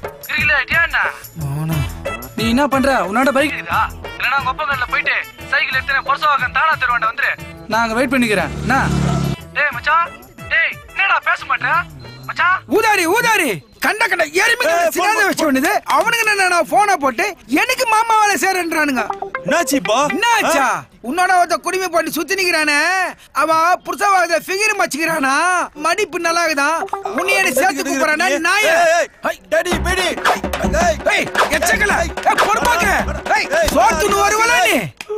Speaker 8: நீ என்ன பண்ற உன்னோட பைக் இருக்குதா இல்லனா உங்க அப்பா கண்ணில் போயிட்டு சைக்கிள் எடுத்து பொரசவாக்கம் தானா தருவாண்ட வந்துரு நான் அங்க வெயிட் பண்ணிக்கிறேன் என்ன டேய் மச்சான் டேய் என்னடா பேச மாட்டேன் மச்சான்
Speaker 13: ஊதாரி ஊதாரி கண்ட கண்ட எருமைக்கு சினாத வச்சு வந்தது அவனுக்கு என்ன நான் போனை போட்டு எனக்கு மாமா வேலை சேரன்றானுங்க
Speaker 2: என்னாச்சுப்பா
Speaker 13: என்னாச்சா உன்னோட ஒருத்த குடிமை பண்ணி சுத்தி நிக்கிறானே அவன் புருஷவாத ஃபிகர் மச்சிக்கிறானா மடிப்பு நல்லா இருக்குதான் உன்னை என்ன சேர்த்து கூப்பிடுறானா நாய
Speaker 2: டேடி பேடி
Speaker 13: ஏய் எச்சக்கல ஏய் பொறுப்பாக்க ஏய் சோத்துன்னு வருவல நீ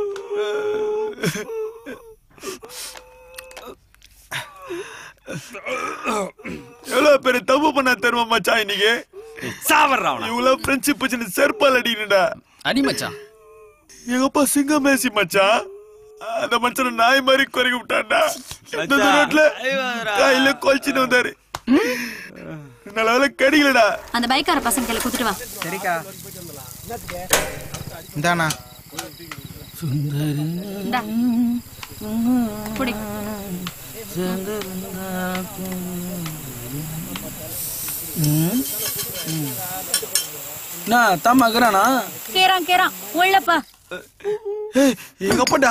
Speaker 2: எவ்வளவு பெரிய தப்பு பண்ண தருவா மச்சான் இன்னைக்கு
Speaker 10: சாவர்றா
Speaker 2: இவ்வளவு ஃப்ரெண்ட்ஷிப் வச்சு செருப்பால் அடிக்கணும்டா
Speaker 10: அடி மச்சான்
Speaker 2: எங்க அப்பா சிங்கம் மேசி மச்சான் அந்த மனுஷனை நாய் மாதிரி குறைக்க விட்டான்டா இந்த
Speaker 10: மச்சான்.
Speaker 2: ரோட்ல கையில கொல்ச்சின்னு வந்தாரு நல்ல வேலை கடிக்கலடா
Speaker 12: அந்த பைக்கார பசங்க கையில குத்துட்டு வா
Speaker 13: சரிக்கா இந்தாண்ணா
Speaker 12: இந்தா புடி
Speaker 13: என்ன தாமா இருக்கிறானா
Speaker 12: கேறான் கேறான் உள்ளப்பா
Speaker 2: எங்க அப்பாடா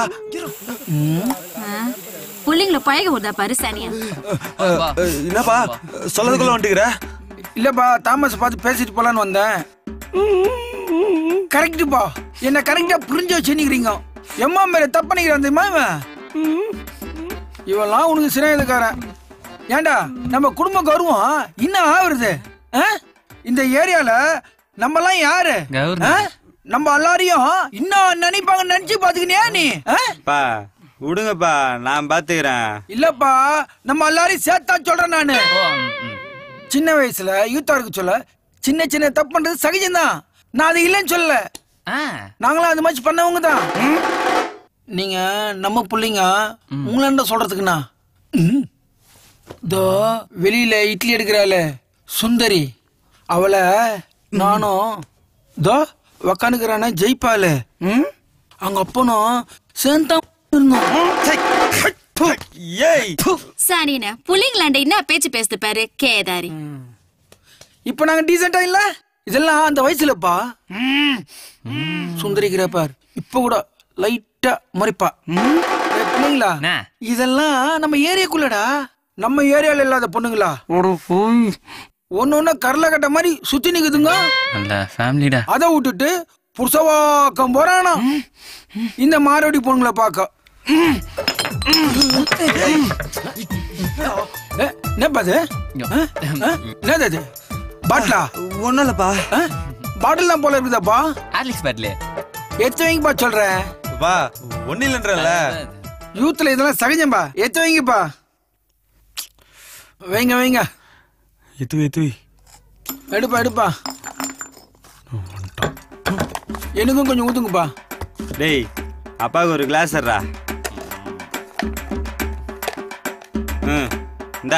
Speaker 12: புள்ளிங்கள பழக விடுதா பாரு சனியா
Speaker 2: என்னப்பா சொல்லதுக்குள்ள வந்துட்டுக்கிற
Speaker 13: இல்லப்பா தாமஸ் பார்த்து பேசிட்டு போலான்னு வந்தேன் கரெக்டுப்பா என்ன கரெக்டா புரிஞ்சு வச்சுக்கிறீங்க எம்மா மேல தப்பு நினைக்கிறான் தெரியுமா இவன் இவெல்லாம் உனக்கு சிறையதுக்காரன் ஏன்டா நம்ம குடும்ப கௌரவம் இன்னும் ஆகுறது ஆ? இந்த ஏரியால நம்ம எல்லாம் யாரு
Speaker 10: கௌரவம்.
Speaker 13: ஆ? நம்ம எல்லாரையும் இன்னும் நினைப்பாங்க நினைச்சு பாத்துக்கினியா நீ ஆ?
Speaker 19: பா விடுங்கப்பா நான் பாத்துக்கிறேன்
Speaker 13: இல்லப்பா நம்ம எல்லாரையும் சேர்த்தா சொல்றேன் நானு சின்ன வயசுல யூத்தா இருக்க சொல்ல சின்ன சின்ன தப்பு பண்றது சகஜம்தான் நான் அது இல்லைன்னு சொல்லல நாங்களாம் அது மாதிரி பண்ணவங்க தான் நீங்க நம்ம புள்ளைங்க உங்களை என்ன சொல்றதுக்குண்ணா ம். இதோ வெளியில இட்லி எடுக்கிறாளே சுந்தரி அவளை நானும் இதோ உக்காந்துக்கிறான ஜெயிப்பாளு ம்? அவங்க அப்பனும் சேர்ந்தா இருந்தோம்
Speaker 2: ஏய்
Speaker 12: சனின புள்ளிங்களாண்ட என்ன பேச்சு பேசுது பாரு கேதாரி
Speaker 13: இப்ப நாங்க டீசெண்டா இல்ல இதெல்லாம் அந்த வயசுலப்பா சுந்தரிக்கிற பார் இப்ப கூட லைட்டா முறைப்பா ம்? ஏய், பிள்ளைங்களா இதெல்லாம் நம்ம ஏரியாக்குள்ளடா நம்ம ஏரியால இல்லாத பொண்ணுங்களா
Speaker 10: ஒரு போய்
Speaker 13: ஒன்னு ஒண்ணு கரல கட்ட மாதிரி சுத்தி நிக்குதுங்க
Speaker 10: நல்ல ஃபேமிலிடா
Speaker 13: அதை விட்டுட்டு புருஷவாக்கம் போறானா இந்த மாரோடி பொண்ணுங்களை பார்க்க ம். ம். ஏ, என்னப்பா இது ஆ? ஆ? என்னது அது பாட்டிலா
Speaker 2: ஒண்ணும் இல்லப்பா
Speaker 13: பாட்டில் தான் போல இருக்குதாப்பா
Speaker 10: ஆர்லிக்ஸ் பேட்லே
Speaker 13: எத்த வைங்கப்பா சொல்றேன்
Speaker 2: பா ஒண்ணு இல்லன்றல
Speaker 13: யூத்ல இதெல்லாம் சகஜம்பா எத்த வைங்கப்பா வைங்க வைங்க
Speaker 2: எத்துவி எத்துவி
Speaker 13: எடுப்பா எடுப்பா எனக்கும் கொஞ்சம் ஊத்துங்கப்பா
Speaker 19: டேய் அப்பாவுக்கு ஒரு கிளாஸ் தர்றா ம் இந்தா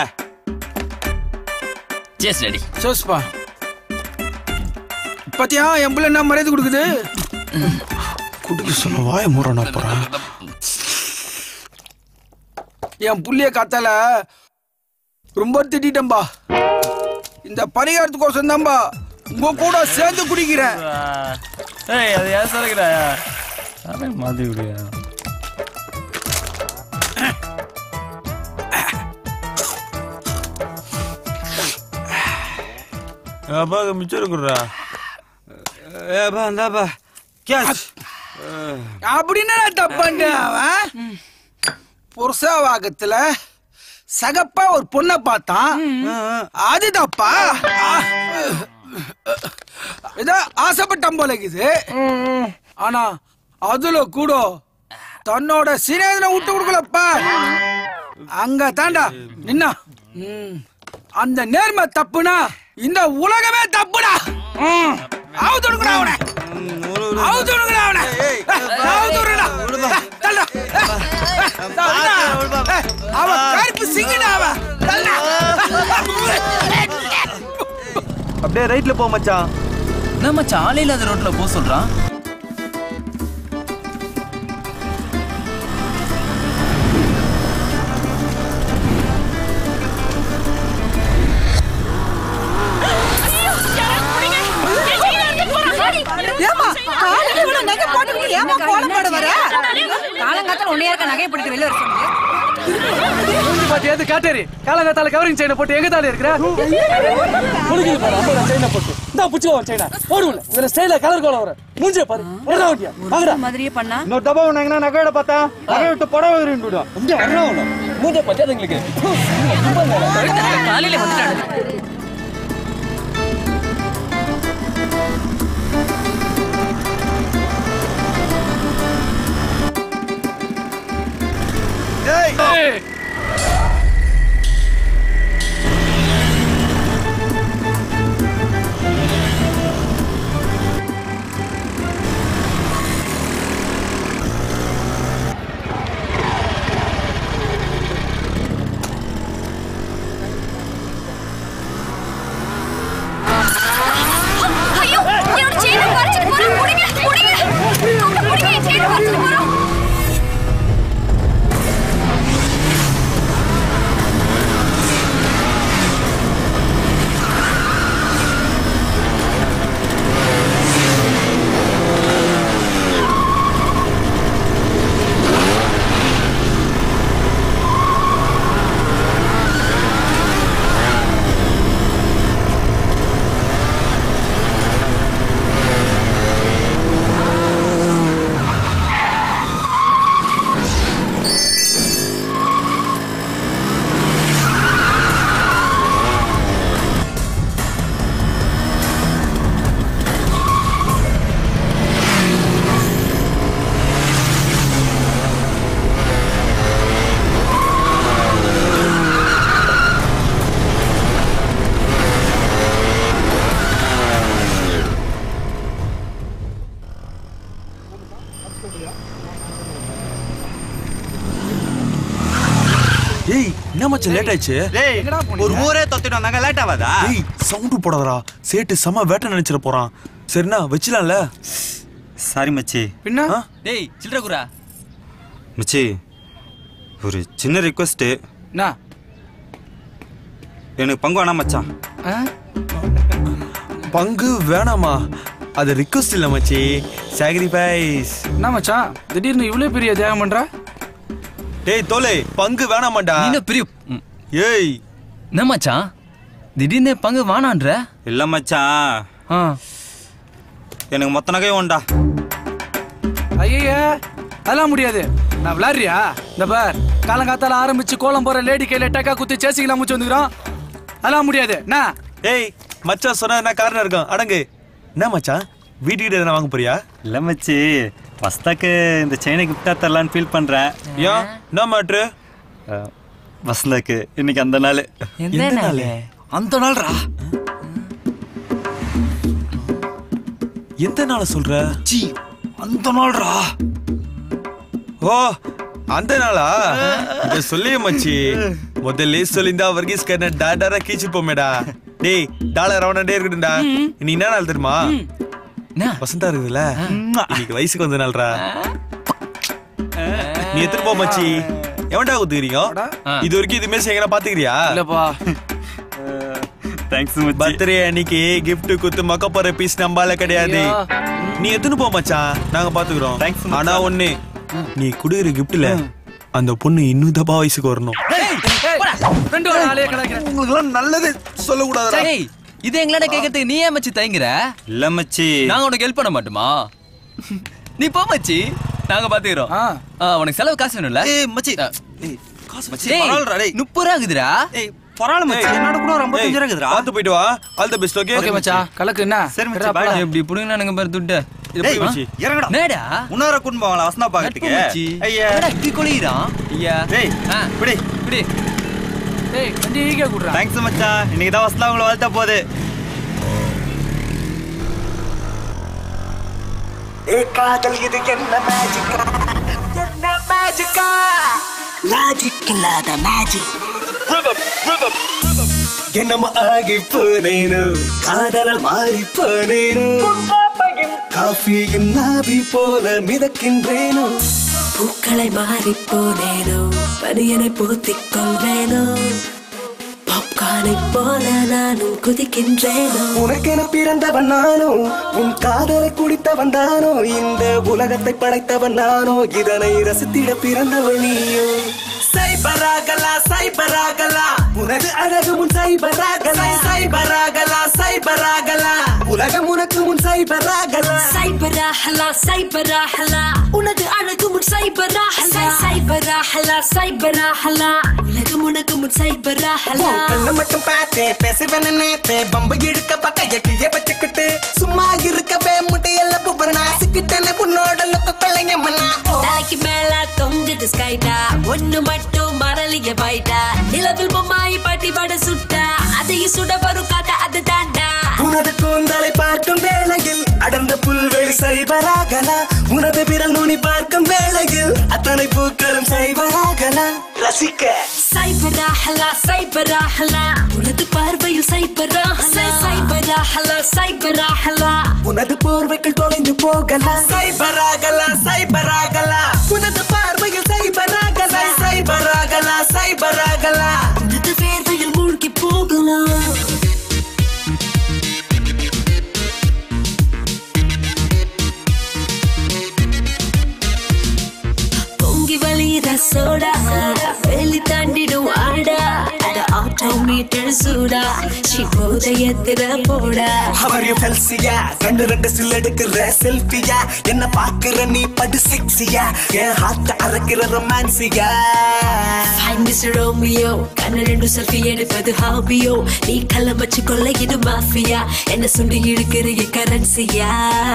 Speaker 10: சேஸ் டாடி
Speaker 13: சோஸ்பா பாத்தியா என் பிள்ளை என்ன மரியாதை கொடுக்குது
Speaker 2: குடிக்க சொன்ன வாய மூறனா போறேன்
Speaker 13: என் புள்ளைய காத்தால ரொம்ப திட்டம்பா இந்த பரிகாரத்துக்கோசம் தான்பா உங்க கூட சேர்ந்து குடிக்கிறேன்
Speaker 10: ஏய் அது ஏன் சொல்லுகிறா அதை மாத்தி விடுயா
Speaker 2: அப்பாவுக்கு மிச்சம் இருக்குறா
Speaker 19: ஏப்பா இந்தாப்பா கேஷ்
Speaker 13: அப்படின்னு தப்பாண்ட அவன் புருஷவாகத்துல சகப்பா ஒரு பொண்ணை பார்த்தான் அது தப்பா ஏதோ ஆசைப்பட்டான் போல இருக்குது ஆனா அதுல கூட தன்னோட சிநேதனை விட்டு கொடுக்கலப்பா அங்க தாண்டா நின்னா ம். அந்த நேர்மை தப்புனா இந்த உலகமே தப்புடா ம். அவுத்துடுங்கடா அவனை அவுத்துடுங்கடா அவனை அவுத்துடுங்கடா தள்ளு. தள்ளுடா. அவன் கருப்பு சிங்கடா அவன் தள்ளுடா.
Speaker 2: அப்படியே ரைட்ல போ மச்சான்
Speaker 10: என்ன மச்சான் ஆளே இல்லாத ரோட்ல போக சொல்றான்
Speaker 12: ஏம்மா, காலையில இவ்வளவு நகை போட்டுக்கிட்டு ஏம்மா கோலம் போட வர? காலங்காத்தால உன்னையா இருக்க நகையை பிடிக்க வெளில வர சொன்னீங்க?
Speaker 8: பாத்து எது காட்டேரி காலங்காத்தால கவரிங் செயினை போட்டு எங்க தாலி இருக்கிற முடிக்குது பாரு அப்போ செயினை போட்டு இந்த புச்சுக்கோ செயினை போடுவில்ல இதுல ஸ்டைல கலர் கோலம் வர மூஞ்சிய பாரு என்ன ஓட்டியா வாங்கடா
Speaker 12: மாதிரியே பண்ணா
Speaker 19: இன்னொரு டப்பா ஒண்ணாங்கன்னா நகையோட பார்த்தா நகை விட்டு புடவை விரும்பிடும்
Speaker 8: இங்க வரணும் மூஞ்ச பத்தாது எங்களுக்கு
Speaker 12: காலையில வந்துட்டாங்க ஐயோ என்னோட செயினை பறிச்சுட்டு போறோம் புடிங்க புடிங்க புடிங்க என் செயினை பறிச்சுட்டு போறோம்
Speaker 2: ஏய் என்ன மச்சான் லேட் ஆயிடுச்சு
Speaker 19: டேய் ஒரு ஊரே தொத்திட்டு வந்தாங்க லேட் ஆகாதா
Speaker 2: ஏய் சவுண்ட் போடாதடா சேட்டு செம வேட்டை நினைச்சிட போறான் சரிண்ணா வச்சிடலாம்ல
Speaker 19: சாரி மச்சி
Speaker 13: பின்ன
Speaker 10: டேய் சில்லற குரா
Speaker 19: மச்சி ஒரு சின்ன ரிக்வஸ்ட்
Speaker 13: என்ன
Speaker 19: எனக்கு பங்கு வேணாம் மச்சான்
Speaker 2: பங்கு வேணாமா அது ரிக்வஸ்ட் இல்ல மச்சி சாக்ரிஃபைஸ்
Speaker 13: என்ன மச்சான் திடீர்னு இவ்வளவு பெரிய தியாகம் பண்ற
Speaker 2: டேய் தோலே பங்கு வேணாமாடா
Speaker 10: நீ பெரிய
Speaker 2: ஏய்
Speaker 10: என்ன மச்சான் திடீர்னு பங்கு வானான்ற
Speaker 19: இல்ல மச்சான் எனக்கு மொத்த நகையும் உண்டா
Speaker 13: ஐய அதெல்லாம் முடியாது நான் விளாடுறியா இந்த பார் காலங்காத்தால ஆரம்பிச்சு கோலம் போற லேடி கையில டக்கா குத்தி சேசிக்கலாம் முடிச்சு வந்துக்கிறோம் அதெல்லாம் முடியாது என்ன
Speaker 2: ஏய் மச்சான் சொன்னா என்ன காரணம் இருக்கும் அடங்கு என்ன மச்சான் வீட்டுக்கிட்ட எதனா வாங்க போறியா
Speaker 19: இல்ல மச்சி வஸ்தாக்கு இந்த செயினை கிஃப்டா தரலான்னு ஃபீல் பண்றேன்
Speaker 2: ஏன் என்ன மேட்ரு
Speaker 19: வசந்தாக்கு இன்னைக்கு அந்த நாள்
Speaker 10: எந்த நாள்
Speaker 2: அந்த நாள்ரா எந்த நாள சொல்ற சி அந்த நாள்ரா ஓ அந்த நாளா இத சொல்லி மச்சி முதல்ல சொல்லிந்தா வர்கீஸ் கண்ண டாடாரா கீச்சு போமேடா டேய் டாலர் ரவுண்டே இருக்கட்டும்டா நீ என்ன நாள் தெரியுமா வசந்தா இருக்குதுல்ல இன்னைக்கு வயசுக்கு வந்த நாள்ரா நீ எத்தனை போ மச்சி எவன்டா குத்துக்கிறீங்க இது வரைக்கும் இது மேல எங்கனா பாத்துக்கிறியா
Speaker 13: இல்லப்பா
Speaker 19: தேங்க்ஸ்
Speaker 2: பர்த்டே அன்னைக்கு gift குத்து மக்க போற பீஸ் நம்பால கிடையாது நீ எத்தனை போ மச்சான் நாங்க பாத்துக்கிறோம் ஆனா ஒண்ணு நீ குடுக்குற கிஃப்ட்ல அந்த பொண்ணு இன்னும் தப்பா வயசுக்கு வரணும்
Speaker 13: ரெண்டு ஒரு ஆளே கிடைக்கிறேன்
Speaker 2: உங்களுக்கு எல்லாம் நல்லது சொல்லக்கூடாதுடா
Speaker 10: டேய் இது எங்களாட கேட்கறதுக்கு நீ ஏன் மச்சி தயங்குற
Speaker 19: இல்ல மச்சி
Speaker 10: நாங்க உனக்கு ஹெல்ப் பண்ண மாட்டோமா நீ போ மச்சி நாங்க பாத்துக்கிறோம் ஆ, உனக்கு செலவு காசு வேணும்ல
Speaker 19: ஏய் மச்சி
Speaker 10: காசு
Speaker 19: மச்சி, பரவாயில்லடா, டேய்.
Speaker 10: முப்பது ரூபா ஆகுதுடா
Speaker 19: ஏய் பரவாயில்ல மச்சி என்னோட கூட ஒரு ஐம்பத்தஞ்சு ரூபா இருக்குதுடா
Speaker 2: பாத்து போயிட்டு வா all the best okay
Speaker 13: okay மச்சான் கலக்கு என்ன
Speaker 19: சரி மச்சி பாய்
Speaker 10: இப்படி புடுங்க பாரு துட்டு
Speaker 19: டேய் மச்சி இறங்கடா
Speaker 10: நேடா
Speaker 19: உன்னோர கூட்டு போவாங்களா வசந்தா பாக்கிறதுக்கு
Speaker 10: மச்சி
Speaker 19: ஐயா
Speaker 10: என்னடா இப்படி கொளிறான் ஐயா
Speaker 19: டேய்
Speaker 10: ஆ
Speaker 19: இப்படி
Speaker 10: இப்படி
Speaker 8: டேய் கொஞ்சம் ஈகே குடுறா
Speaker 19: தேங்க்ஸ் மச்சான் இன்னைக்கு தான் வசலாம் உங்களை வாழ்த்த போகுது
Speaker 17: ஏ காதல் இது என்ன மேஜிக்கா என்ன மேஜிக்கா லாஜிக் இல்லாத மேஜிக் என்னமோ ஆகி போனேனோ காதல மாறி போனேனோ காஃபியின் நாவி போல மிதக்கின்றேனோ
Speaker 3: பூக்களை மாறி போனேனோ பனியனை பூத்திக் கொள்வேனோ பாப்கார்னை போல நானும் குதிக்கின்றேனோ
Speaker 17: உனக்கென பிறந்தவன் நானோ உன் காதலை குடித்தவன் தானோ இந்த உலகத்தை படைத்தவன் நானோ இதனை ரசித்திட பிறந்தவன் நீயோ சைபராகலா சைபராகலா உனது அழகு முன் சைபராகலா சைபராகலா சைபராகலா உலகம் உனக்கு முன் சைபராகலா
Speaker 3: சைபராஹலா சைபராஹலா உனது அழகு முன் சைபராஹலா சைபராஹலா சைபராஹலா உலகம் உனக்கு முன் சைபராஹலா
Speaker 17: உன் கண்ணை மட்டும் பார்த்தேன் பேசுவேன் நினைத்தேன் பம்பு இழுக்க பக்க எக்கிய வச்சுக்கிட்டு சும்மா இருக்கவே முடியல புபர் நாசிக்கிட்டேன்னு உன்னோட லொக்க கொள்ளைங்க மண்ணா
Speaker 3: தலைக்கு மேல தொங்குது ஸ்கைட்டா ஒண்ணு மட்டும் மரலிய பைட்டா நிலவில் பொம்மாய் பாட்டி பாட சுட்டா அதையும் சுட வரும் காட்ட அது தாண்டா
Speaker 17: உனது கூந்தலை பார்க்கும் வேளையில் அடர்ந்த புல்வெளி சைபராகலா உனது விரல் நுனி பார்க்கும் வேளையில் அத்தனை பூக்களும் சைபராகலா ரசிக்க
Speaker 3: சைபராஹலா சைபராஹலா உனது பார்வையில் சைபராஹலா சைபராஹலா சைபராஹலா
Speaker 17: உனது போர்வைகள் தொலைந்து போகலாம் சைபராகலா சைபராகலா உனது பார்வையில் சைபராகலா சைபராகலா சைபராகலா
Speaker 3: உனது வேர்வையில் மூழ்கி போகலாம் பொங்கி வழியிற சோடா வெளி தாண்டிடும் ஆடா அட ஆட்டோமீட்டர் சூடா சிவோதயத்திர போடா
Speaker 17: அவர் ஃபெல்சியா ரெண்டு ரெண்டு சில் எடுக்கிற செல்ஃபியா என்ன பாக்குற நீ படு செக்ஸியா என் ஹார்ட் அறக்கிற ரொமான்சியா
Speaker 3: Find Mr. Romeo கண்ண ரெண்டு செல்ஃபி எடுப்பது ஹாபியோ நீ கள்ளம் வச்சு கொள்ள இது மாஃபியா என்ன சுண்டி இழுக்கிற கரன்சியா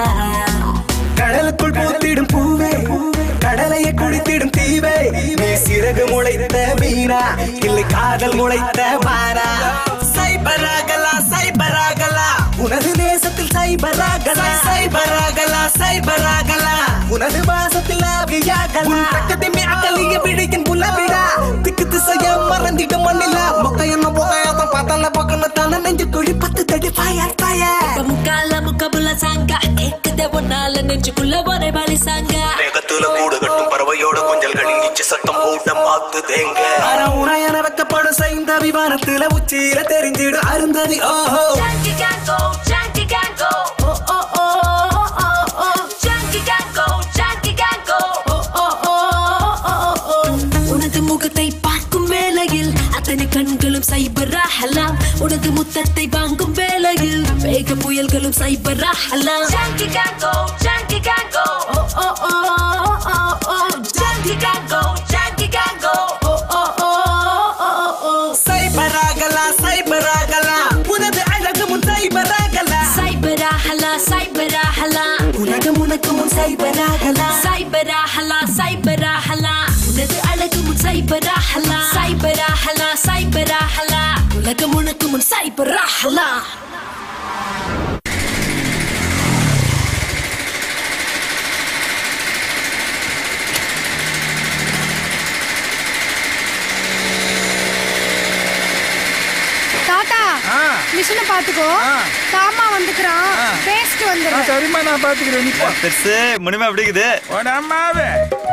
Speaker 17: கடலுக்குள் பூத்திடும் பூவே கடலையை குடித்திடும் தீவே நீ சிறகு முளைத்த மீனா இல்லை காதல் முளைத்த மானா சைபராகலா சைபராகலா உனது தேசத்தில் சைபராகலா சைபராகலா சைபராகலா உனது வாசத்தில் ஆவியாகலா பக்கத்தில் மேக்கலிய விழியின் புலவிடா திக்கு திசைய மறந்திட மண்ணில மொக்க என்ன போகாத பார்த்தால பக்கம் தானே நெஞ்சு குழி பத்து தடி ஃபயர் ஃபயர்
Speaker 3: முக்கால முக்கபுல சாங்க ஏக்குத ஒன்னால நெஞ்சுக்குள்ள ஒரே பாலி சாங்க
Speaker 17: வேகத்துல கூடு கட்டும் பறவையோட கொஞ்சல்களின் இச்சு சத்தம் கூட்டம் மாத்துதேங்க உனையன வைக்கப்படும் சைந்த விமானத்துல உச்சியில தெரிஞ்சிடு அருந்ததி ஓஹோ
Speaker 3: Junkie can go, junkie can go, oh oh oh oh oh oh. Junkie can go, junkie can go, oh oh oh oh oh. உனது முகத்தை பார்க்கும் வேளையில் அத்தனை கண்களும் சைபராகலாம் உனது முத்தத்தை வாங்கும் வேளையில் வேக புயல்களும் சைபராகலாம் Junkie can go, junkie can go, oh oh oh oh oh oh. Junkie can go, junkie can go, oh oh oh oh oh.
Speaker 17: சைபராகலா சைபராகலா உனது அழகு முன் சைபராகலா
Speaker 3: சைபராகலா சைபராகலா
Speaker 17: உலகம் உனக்கு முன் சைபராகலா
Speaker 3: சைபராகலா சைபராகலா உனது அழகு முன் சைபராகலா சைபராகலா சைபராகலா உலகம் உனக்கு முன் சைபராகலா
Speaker 6: தாத்தா மிஷினை பாத்துக்கோ தாமா வந்துக்கிறான் பேஸ்ட் வந்துடும்
Speaker 8: சரிம்மா நான் பாத்துக்கிறேன் நிப்பா
Speaker 19: பெருசு முனிமா எப்படி இருக்குது
Speaker 8: உடம்பாவே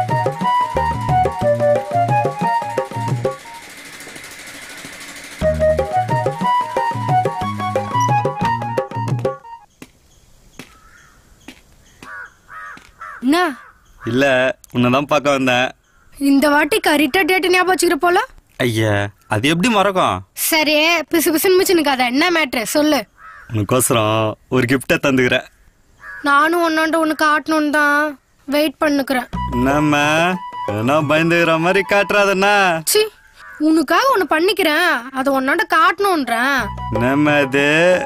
Speaker 6: என்ன
Speaker 19: இல்ல உன்னதான் பார்க்க வந்தேன்
Speaker 6: இந்த வாட்டி கரெக்டா டேட் ஞாபகம் வச்சுக்கிற போல
Speaker 19: ஐயா அது எப்படி மறக்கும்
Speaker 6: சரி பிசு பிசுன்னு மிச்சுனுக்காத என்ன மேட்ரு சொல்லு
Speaker 19: உனக்கோசரம் ஒரு கிஃப்டை தந்துக்கிறேன்
Speaker 6: நானும் ஒன்னாண்ட ஒண்ணு காட்டணும்னு தான் வெயிட் பண்ணுக்கிறேன்
Speaker 19: என்னம்மா ஏன்னா பயந்துக்கிற மாதிரி காட்டுறாதண்ணா
Speaker 6: சி உனக்காக ஒண்ணு பண்ணிக்கிறேன் அதை ஒன்னாண்ட காட்டணும்ன்றேன்
Speaker 19: என்னம்மா இது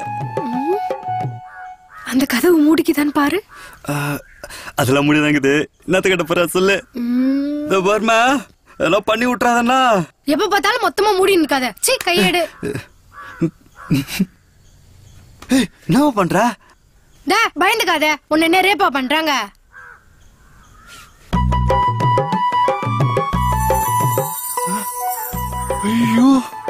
Speaker 6: அந்த கதவு மூடிக்குதான்னு பாரு
Speaker 19: ஆ, அதெல்லாம் முடிதாங்குது என்னத்த கட்ட போற சொல்லு இதோ பாருமா அதெல்லாம் பண்ணி விட்டுறாதண்ணா
Speaker 6: எப்ப பார்த்தாலும் மொத்தமா மூடி நிக்காத சீ கையெடு
Speaker 19: என்ன பண்ற
Speaker 6: டே பயந்துக்காத உன்னை என்ன ரேப்பா பண்றாங்க
Speaker 19: ஐயோ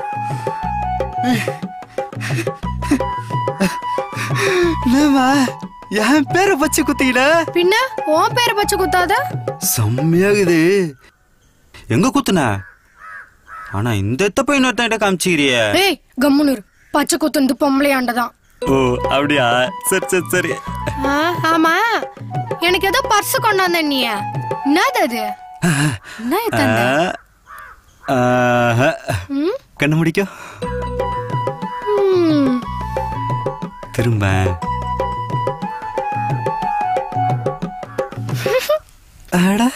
Speaker 19: என்னம்மா என் பேரை வச்சு குத்திக்கிட
Speaker 6: பின்ன உன் பேரை பச்சை குத்தாத
Speaker 19: செம்மையாகுது எங்க குத்துன ஆனா இந்த எத்தப்ப இன்னொருத்தன் காமிச்சிக்கிறிய
Speaker 6: ஏய் கம்முனு இரு. பச்சை குத்துந்து பொம்பளையாண்டதான்
Speaker 19: ஓ அப்படியா சரி சரி சரி
Speaker 6: ஆ, ஆமா எனக்கு ஏதோ பர்ஸ் கொண்டாந்த நீ என்னது அது என்ன இது தந்த?
Speaker 19: ஆ, ஆஹா.
Speaker 6: ம்?
Speaker 19: கண்ணு முடிக்கும்
Speaker 6: ம்.
Speaker 19: திரும்ப அட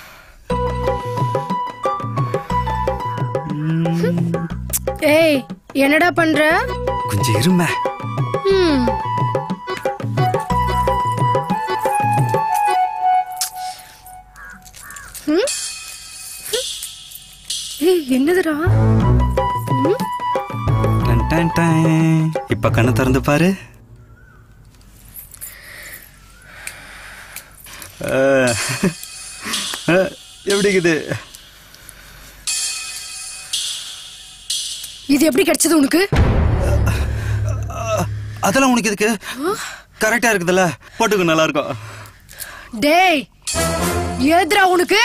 Speaker 6: ஏய் என்னடா பண்ற
Speaker 19: கொஞ்சம் இரும
Speaker 6: ம். ம்? ஏய் என்னதுடா ம்?
Speaker 19: Done done done. இப்ப கண்ணை திறந்து பாரு ஆ. ஆ, எப்படி இருக்குது
Speaker 6: இது எப்படி கிடைச்சது உனக்கு
Speaker 19: அதெல்லாம் உனக்கு இதுக்கு கரெக்டா இருக்குதுல்ல போட்டுக்கு நல்லா இருக்கும்
Speaker 6: டேய் ஏதுடா உனக்கு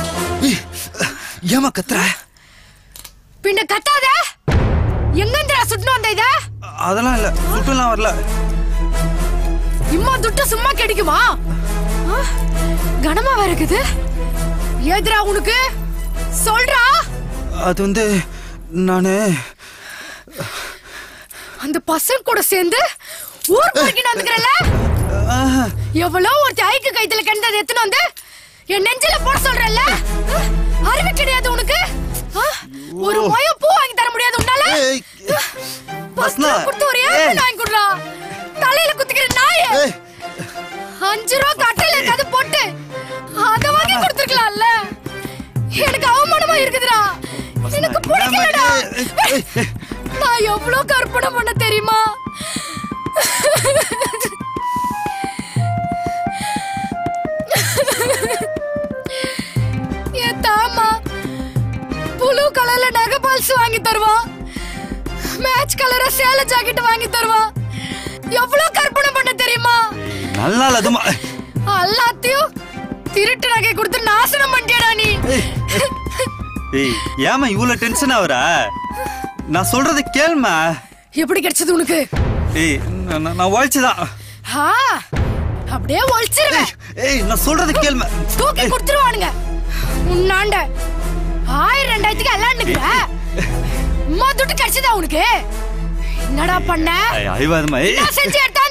Speaker 19: ஏமா கத்துற
Speaker 6: பின்ன கத்தாத எங்கந்திரா சுட்டுன்னு வந்த இத
Speaker 19: அதெல்லாம் இல்ல சுட்டுலாம் வரல
Speaker 6: இம்மா துட்டு சும்மா கிடைக்குமா ஆ? கனமா வேற இருக்குது ஏதுடா உனக்கு சொல்றா
Speaker 19: அது வந்து நானு
Speaker 6: அந்த பசங்க கூட சேர்ந்து ஊர் போய்க்கிட்டு வந்துக்கிறல எவ்வளவு ஒரு ஐக்கு கைத்துல கிடந்தது எத்தனை வந்து என் நெஞ்சில போட சொல்றல்ல அறிவு கிடையாது உனக்கு ஆ? ஒரு மொய பூ வாங்கி தர முடியாது உன்னால பத்து ரூபா கொடுத்து ஒரு ஏப்பல் வாங்கி கொடுறா தலையில குத்திக்கிற நாய அஞ்சு ரூபா கட்டையில இருக்காது போட்டு அத வாங்கி கொடுத்துருக்கலாம்ல எனக்கு அவமானமா இருக்குதுடா எனக்கு பிடிக்கலடா நான் எவ்வளவு கற்பனை பண்ண தெரியுமா என் தாமா புளு கலர்ல நகை பால்ஸ் வாங்கி தருவான் மேட்ச் கலரா சேலை ஜாக்கெட் வாங்கி தருவான் எவ்வளவு கற்பனை பண்ண தெரியுமா
Speaker 19: நல்லா இல்ல அதுமா
Speaker 6: எல்லாத்தையும் திருட்டு நகை கொடுத்து நாசனம் பண்ணிட்டியடா நீ
Speaker 19: ஏய் ஏமா இவ்வளவு டென்ஷன் ஆகுற நான் சொல்றது கேளுமா
Speaker 6: எப்படி கிடைச்சது உனக்கு
Speaker 19: ஏய் நான் நான்- நான் உழைச்சுதான்
Speaker 6: ஆ அப்படியே ஒழிச்சிருவேன்
Speaker 19: ஏய் நான் சொல்றது கேளுமா
Speaker 6: தூக்கி கொடுத்துருவானுங்க உன்னாண்ட ஆயிரம் ரெண்டாயிரத்துக்கு எல்லாம் நிக்கிற அம்மா துட்டு கிடைச்சதா உனக்கு என்னடா பண்ண
Speaker 19: ஏய், அறிவாதம்மா ஏய்
Speaker 6: என்ன செஞ்சு எடுத்தாந்த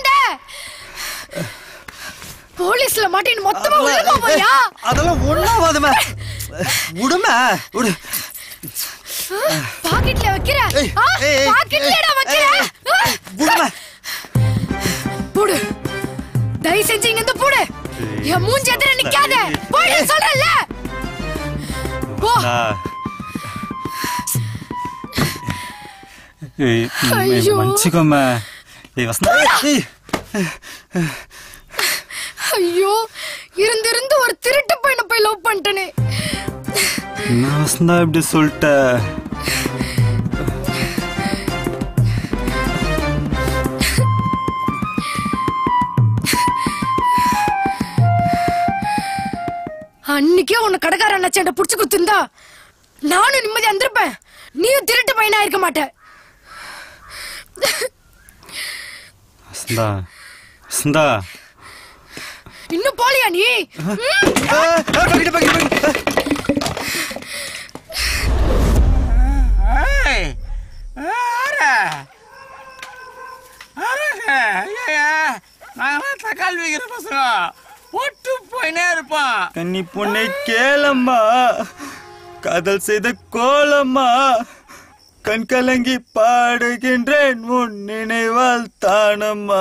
Speaker 6: போலீஸ்ல மாட்டின்னு மொத்தமா உள்ள போறியா
Speaker 19: அதெல்லாம் ஒண்ணாவாதம்மா விடுமா விடு
Speaker 6: பாக்கெட்ல வைக்கிற ஆ, பாக்கெட்லடா வைக்கிற ஆ,
Speaker 19: விடுமா
Speaker 6: போடு தயவு செஞ்சு இங்க இருந்து போடு என் மூஞ்சி எதிர நிக்காத போடு சொல்றேன்ல போ
Speaker 19: நான் ஏய்
Speaker 6: ஐயோ.
Speaker 19: மன்னிச்சுக்கோம்மா ஏய் வசந்தா ஏய்
Speaker 6: ஐயோ இருந்து இருந்து ஒரு திருட்டு பையனை போய் லவ் பண்ணிட்டனே
Speaker 19: நான் வசந்தா இப்படி சொல்லிட்ட
Speaker 6: அன்னைக்கே உன்னை கடைக்கார அண்ணாச்சேண்ட புடிச்சு கொடுத்திருந்தா நானும் நிம்மதியா இருந்திருப்பேன் நீயும் திருட்டு பையனா இருக்க மாட்ட
Speaker 19: வசந்தா வசந்தா
Speaker 6: இன்னும் போலியா நீ ம்?
Speaker 11: ஏய், ஆரா. ஆராங்க, ஐயா, நாங்களாம் தக்காளி வைக்கிற பசங்க போட்டு போயினே இருப்பான்
Speaker 19: கன்னி பொண்ணை கேளம்மா காதல் செய்த கோலம்மா கண் கலங்கி பாடுகின்றேன் உன் நினைவால் தானம்மா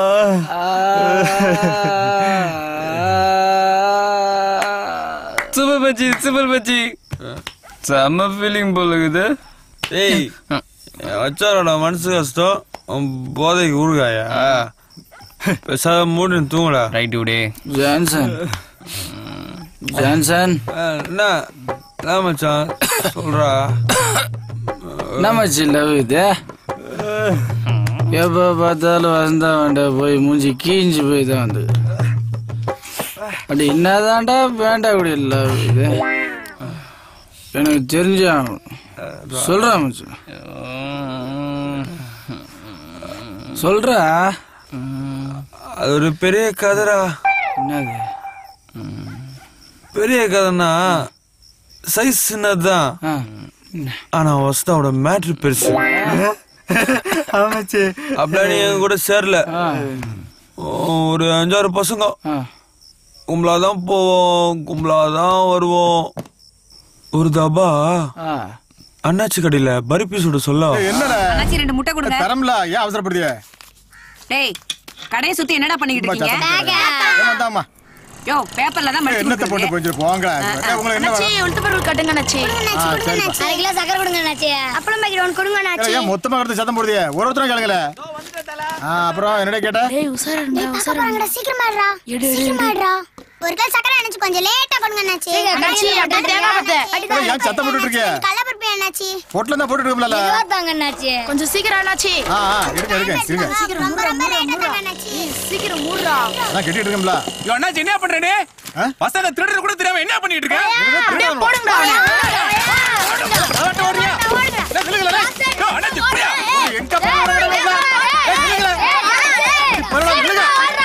Speaker 10: சூப்பர் பச்சி சூப்பர் பச்சி செம்ம ஃபீலிங் போல இருக்குது
Speaker 2: ஏய் வச்சாரோட மனசு கஷ்டம் உன் போதைக்கு ஊறுகாயா பேசாத மூடி தூங்கடா
Speaker 10: ரைட் விடே
Speaker 8: ஜான்சன் ஜான்சன்
Speaker 2: என்ன என்ன மச்சான் சொல்றா
Speaker 8: என்ன மச்சி லவ் இது எப்ப பார்த்தாலும் வந்தா வேண்டா போய் மூஞ்சி கீஞ்சு போய் தான் வந்து அப்படி என்னதான்டா வேண்டா இப்படி லவ் இது எனக்கு தெரிஞ்சா சொல்றா மச்சி சொல்றா
Speaker 2: அது ஒரு பெரிய கதைடா
Speaker 8: என்னது
Speaker 2: பெரிய கதைன்னா சைஸ் சின்னதுதான் ஆனா வசதாவோட மேட்ரு பெருசு அப்படியே நீ எங்க கூட சேரல ஒரு அஞ்சாறு பசங்க கும்பலாதான் போவோம் கும்பலாதான் வருவோம் ஒரு தபா அண்ணாச்சி கடையில பருப்பி சுட சொல்ல
Speaker 22: என்னடா
Speaker 12: அண்ணாச்சி ரெண்டு முட்டை கொடுங்க
Speaker 22: தரம்ல ஏன் அவசரப்படுதிய
Speaker 12: டேய் கடையை சுத்தி என்னடா பண்ணிக்கிட்டு இருக்கீங்க
Speaker 22: ஏமாந்தாமா
Speaker 12: யோ பேப்பர்ல தான் மடிச்சு
Speaker 22: என்னத்தை போட்டு
Speaker 12: கொடுத்துருக்கு.
Speaker 22: போயிட்டு போங்க உங்களுக்கு என்ன
Speaker 6: அண்ணாச்சி
Speaker 22: வேணும்?
Speaker 6: உளுத்த பருவல் கட்டுங்க அண்ணாச்சி
Speaker 22: ஆ, சரிப்பா.
Speaker 6: அரை கிலோ சக்கரை கொடுங்க அண்ணாச்சி அப்பளம் பாக்கெட் ஒன்று கொடுங்க அண்ணாச்சி
Speaker 22: ஏன் மொத்தமா கடத்து சத்தம் போடுதிய ஒரு ஒருத்தரும் கேளுங்களே ஆ, அப்புறம் என்னடா கேட்ட
Speaker 6: டேய் உசாரா இருந்தா உசாரா இருந்தா
Speaker 7: சீக்கிரமா இருடா
Speaker 6: எடு, எடு,
Speaker 7: சீக்கிரமா
Speaker 6: எடு.
Speaker 7: இருடா ஒரு கிலோ சக்கரை அணைச்சு கொஞ்சம் லேட்டா கொடுங்க அண்ணாச்சி
Speaker 6: அண்ணாச்சி, அப்படியே தேங்காய் பத்து.
Speaker 22: ஏய், ஏன் சத்தம் போட்டுட்டு இருக்க?
Speaker 7: கலப்பருப்பு அண்ணாச்சி
Speaker 22: பொட்டில தான் போட்டுட்டு இருக்கோம்ல
Speaker 6: தாங்க அண்ணாச்சி கொஞ்சம் சீக்கிரம் அண்ணாச்சி
Speaker 22: ஆ ஆ இருங்க இருங்க இருங்க
Speaker 6: சீக்கிரம் மூடுறா மூடுறா மூடுறா சீக்கிரம் மூடுறா
Speaker 22: அதான் கட்டிட்டு இருக்கோம்ல
Speaker 20: யோ அண்ணாச்சி என்ன பண்ற நீ பசங்க திருடுற கூட தெரியாம என்ன பண்ணிட்டு இருக்க
Speaker 6: அப்படியே போடுங்கடா
Speaker 20: அதாட்ட ஓடுறியா? டேய், விழுகல, டேய். யோ, அண்ணாச்சி, புரியா? எங்க போறீங்க? ஏய், விழுகல. பரவாயில்ல, விழுங்க.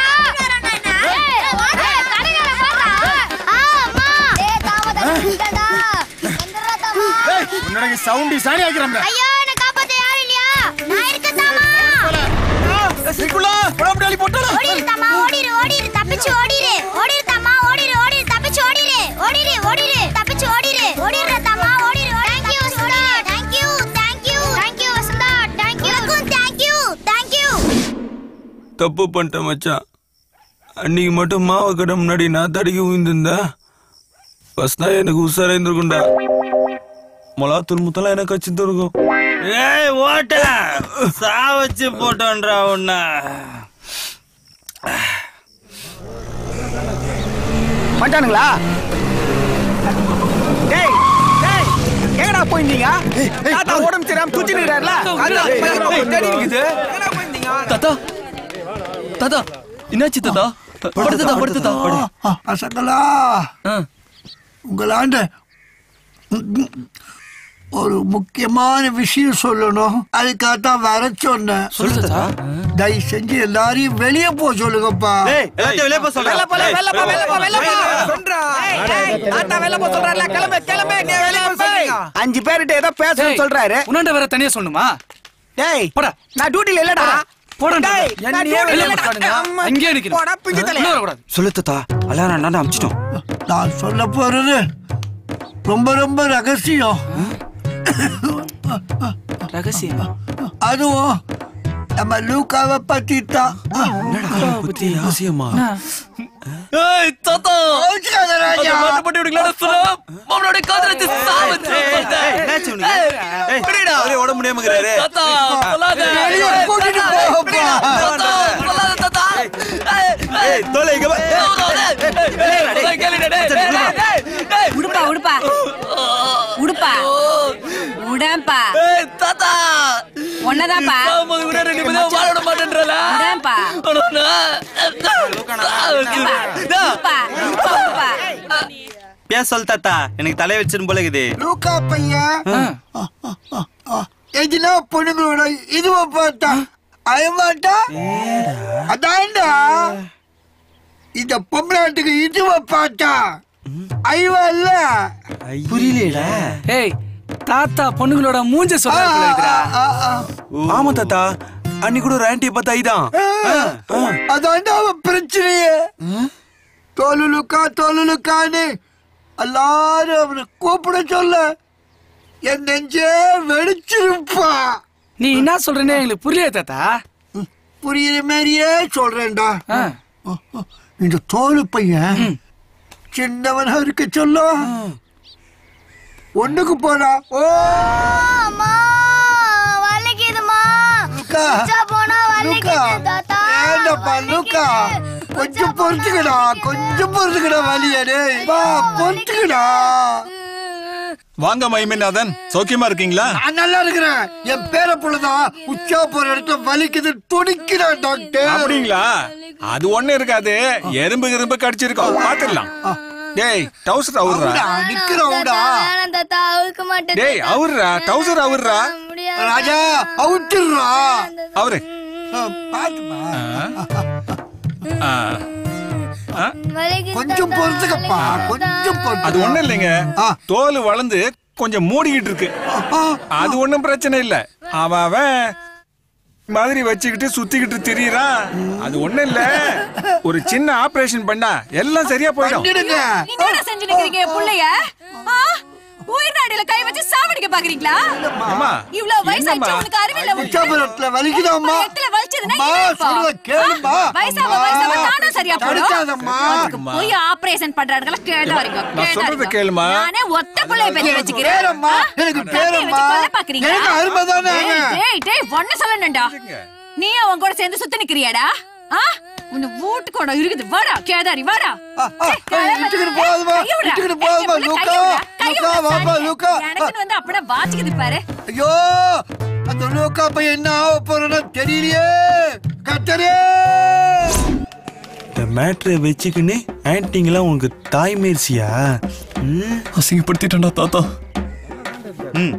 Speaker 22: ஏய், உன்னோட சவுண்டி சாணி ஆக்கிறோம்ல
Speaker 7: ஐயோ என்ன காப்பாத்த யாரும் இல்லையா நான் இருக்க தாமா
Speaker 22: சீக்குள்ளா படாபடி போட்டடா
Speaker 7: ஓடிரு தாமா ஓடிரு ஓடிரு தப்பிச்சு ஓடிரு ஓடிரு தாமா ஓடிரு ஓடிரு தப்பிச்சு ஓடிரு ஓடிரு ஓடிரு தப்பிச்சு ஓடிரு ஓடிரு தாமா ஓடிரு thank you Vasantha thank you thank you thank you Vasantha thank you உனக்கும் தேங்க் யூ தேங்க் யூ
Speaker 2: தப்பு பண்ணிட்டேன் மச்சான் அன்னைக்கு மட்டும் மாவு கடை முன்னாடி நான் தடுக்கி உயிர்ந்திருந்தா ஃபர்ஸ்ட் தான் எனக்கு உஷாரா இருந்திருக்கும்டா மொளாத்தூள் முத்தெல்லாம் எனக்கு வச்சு இருக்கும்
Speaker 19: ஏய் ஓட்ட சா வச்சு போட்டோன்றா உன்ன
Speaker 13: வந்துட்டானுங்களா டேய் டேய் எங்கடா போயிருந்தீங்க தாத்தா உடம்பு தெரியாம துச்சி நிக்கிறாருல அதான் பயங்கரமா தேடி இருக்குது எங்கடா போயிருந்தீங்க
Speaker 10: தாத்தா தாத்தா என்னாச்சு தாத்தா படுத்துதா படுத்துதா
Speaker 15: பசங்களா உங்களாண்ட ஒரு முக்கியமான விஷயம் சொல்லணும் அதுக்காக தான் வர சொன்னேன்
Speaker 10: சொல்லு தாத்தா.
Speaker 15: தயவு செஞ்சு எல்லாரையும் வெளியே போக சொல்லுங்கப்பா
Speaker 19: வெளியே போக
Speaker 13: வெளில போல வெளில போ வெளில போ வெளில போ சொல்றா தாத்தா வெளில போ சொல்றாருல கிளம்பு கிளம்பு நீ வெளில போய் அஞ்சு பேர்கிட்ட ஏதோ பேசணும்னு சொல்றாரு
Speaker 8: உன்னாண்ட வேற தனியா சொல்லணுமா
Speaker 13: டேய்
Speaker 8: போடா
Speaker 13: நான் டியூட்டில இல்லடா
Speaker 8: போடா
Speaker 13: டேய் நான்
Speaker 8: என்னையே
Speaker 13: டியூட்டில
Speaker 8: வெளில
Speaker 13: இல்லடா
Speaker 8: போட்டானுங்க.
Speaker 13: அம்மா.
Speaker 8: அங்கேயே நிக்கிறேன்.
Speaker 13: போடா பிஞ்சு தலை
Speaker 8: இன்னும் வரக்கூடாது.
Speaker 19: சொல்லு தாத்தா எல்லாரும் நான் அமிச்சிட்டோம்
Speaker 15: நான் சொல்ல போறது ரொம்ப ரொம்ப ரகசியம்
Speaker 8: ரகசியம்
Speaker 15: அதுவும் நம்ம லூக்காவை பத்தி தான்
Speaker 2: அவசியமா
Speaker 10: ஏய் தாத்தா
Speaker 15: கோச்சுக்காத ராஜா.
Speaker 10: அந்த பாட்டு போட்டு விடுங்களா சொன்னா மாமனோட காதலிச்சு சாவச்சு
Speaker 19: என்னாச்சு உனக்கு? ஏய்,
Speaker 2: அவரே உடம்பு முடியாம இருக்கிறாரு.
Speaker 10: தாத்தா சொல்லாத
Speaker 15: வெளிய
Speaker 10: ஏய்,
Speaker 15: கூட்டிட்டு
Speaker 10: தாத்தா,
Speaker 15: போப்பா.
Speaker 10: தாத்தா, சொல்லாத தாத்தா
Speaker 2: ஏய் தோலை இங்க வா.
Speaker 12: உடுப்பா உடுப்பா உடுப்பா உடம்பா
Speaker 10: தாத்தா
Speaker 12: ஒன்னதாப்பா
Speaker 10: சாமது கூட ரெண்டு பேரும் வாழ விட மாட்டேன்றல
Speaker 12: உடம்பா உடுப்பா உடுப்பா உடுப்பா
Speaker 19: பேச சொல் தாத்தா எனக்கு தலைய வச்சிரும் போல இருக்குது
Speaker 15: லூக்கா பையன் எதுனா பொண்ணுங்களோட இதுவ பார்த்தா அயமாட்டா அதான்டா இந்த பொம்பளாட்டுக்கு இதுவ பார்த்தா ஐவா இல்ல
Speaker 19: புரியலடா
Speaker 8: ஏய் தாத்தா பொண்ணுங்களோட மூஞ்ச சொல்றா
Speaker 2: ஆமா தாத்தா அன்னைக்கு கூட ஒரு ஆன்டியை பார்த்து ஐதான்
Speaker 15: அதான்டா அவன் பிரச்சனையே தோலுலுக்கா தோலுலுக்கான்னு எல்லாரும் அவனை கூப்பிட சொல்ல என் நெஞ்சே வெடிச்சிருப்பா
Speaker 8: நீ என்ன சொல்றேன்னு எங்களுக்கு புரியல தாத்தா
Speaker 15: புரியுற மாதிரியே சொல்றேன்டா இந்த தோலு பையன் சின்னவனா இருக்க சொல்ல
Speaker 13: ஒண்ணுக்கு போடா ஓ
Speaker 7: அம்மா வலிக்குதுமா
Speaker 13: லுக்கா
Speaker 7: உச்சா போனா
Speaker 13: லுக்கா
Speaker 7: வலிக்குது தாத்தா
Speaker 13: ஏண்டப்பா லுக்கா கொஞ்சம் பொறுத்துக்கடா கொஞ்சம் பொறுத்துக்கடா வலியா டேய் வா பொறுத்துக்கடா
Speaker 22: வாங்க மைமிநாதன் சௌக்கியமா இருக்கீங்களா
Speaker 13: நான் நல்லா இருக்கிறேன் என் பேர புள்ளதான் உச்சா போற இடத்துல வலிக்குது துடிக்கிறான் டாக்டர்
Speaker 22: அப்படிங்களா அது ஒண்ணு இருக்காது எறும்பு எறும்பு கடிச்சிருக்கோம் பாத்துடலாம் டேய் டவுசர் அவுர்றா
Speaker 13: நிக்கிறோம்டா
Speaker 7: வேணாம் தாத்தா அவுக்க மாட்டேன்
Speaker 22: டேய் அவுர்றா டவுசர் அவுர்றா
Speaker 13: ராஜா அவுட்டுறா
Speaker 22: அவரு
Speaker 13: கொஞ்சம் பொறுத்துக்கப்பா கொஞ்சம் பொறுத்து
Speaker 22: அது ஒண்ணும் இல்லைங்க தோல் வளர்ந்து கொஞ்சம் மூடிக்கிட்டு இருக்கு அது ஒண்ணும் பிரச்சனை இல்ல அவன் அவன் மாதிரி வச்சுக்கிட்டு சுத்திக்கிட்டு திரியறான் அது ஒண்ணும் இல்ல ஒரு சின்ன ஆபரேஷன் பண்ணா எல்லாம் சரியா போயிடும்
Speaker 12: என்னடா செஞ்சு நிக்கிறீங்க என் புள்ளைய ஆ? உயிர் நாடியில கை வச்சு சாவடிக்க பாக்குறீங்களா
Speaker 22: அம்மா,
Speaker 12: இவ்வளவு வயசாச்சு
Speaker 22: என்னம்மா?
Speaker 12: உனக்கு அறிவில்ல
Speaker 13: உச்சாபுரத்துல வலிக்குதாம்மா
Speaker 12: எத்துல வலிச்சதுன்னா
Speaker 13: அம்மா,
Speaker 12: ஏன் இப்போ?
Speaker 13: சொல்றத கேளும்மா.
Speaker 12: வயசாவ வயசாவ தானும் சரியா போடும்
Speaker 13: தடுக்காதம்மா.
Speaker 12: அதுக்கு போய் ஆபரேஷன் பண்றாங்களா கேட்டா வரைக்கும்
Speaker 22: நான்
Speaker 12: கேட்டா
Speaker 22: சொல்றத
Speaker 12: வரைக்கும்.
Speaker 22: கேளுமா.
Speaker 12: நானே ஒத்த புள்ளைய பெத்து
Speaker 13: எனக்கு
Speaker 12: வச்சுக்கிறேன்
Speaker 13: பேரம்மா,
Speaker 12: ஆ?
Speaker 13: எனக்கு
Speaker 12: தம்பியை
Speaker 13: பேரம்மா.
Speaker 12: வச்சு கொல்ல பாக்குறீங்களா?
Speaker 13: எனக்கு அருமைதானே
Speaker 12: டேய்,
Speaker 13: அவன்.
Speaker 12: டேய், டேய், ஒண்ணு சொல்லணும்டா நீ அவன் கூட சேர்ந்து சுத்த நிக்கிறியாடா ஆ? உன்னை வீட்டுக்கோட இருக்குது வாடா கேதாரி வாடா
Speaker 13: இட்டுக்கிட்டு போகாதம்மா, இட்டுக்கிட்டு போகாதம்மா, லூக்கா, லூக்கா, வாப்பா, லூக்கா.
Speaker 12: எனக்கு வந்து அப்படியே வாச்சிக்குது பாரு
Speaker 13: ஐயோ அந்த லூக்கா பையன் என்ன ஆக போறேன்னு தெரியலையே கத்தரே
Speaker 2: இந்த மேட்ரை வச்சுக்கின்னு ஆன்டிங்கெல்லாம் உனக்கு தாய்மேர்சியா
Speaker 14: அசிங்கப்படுத்திட்டா தாத்தா ம்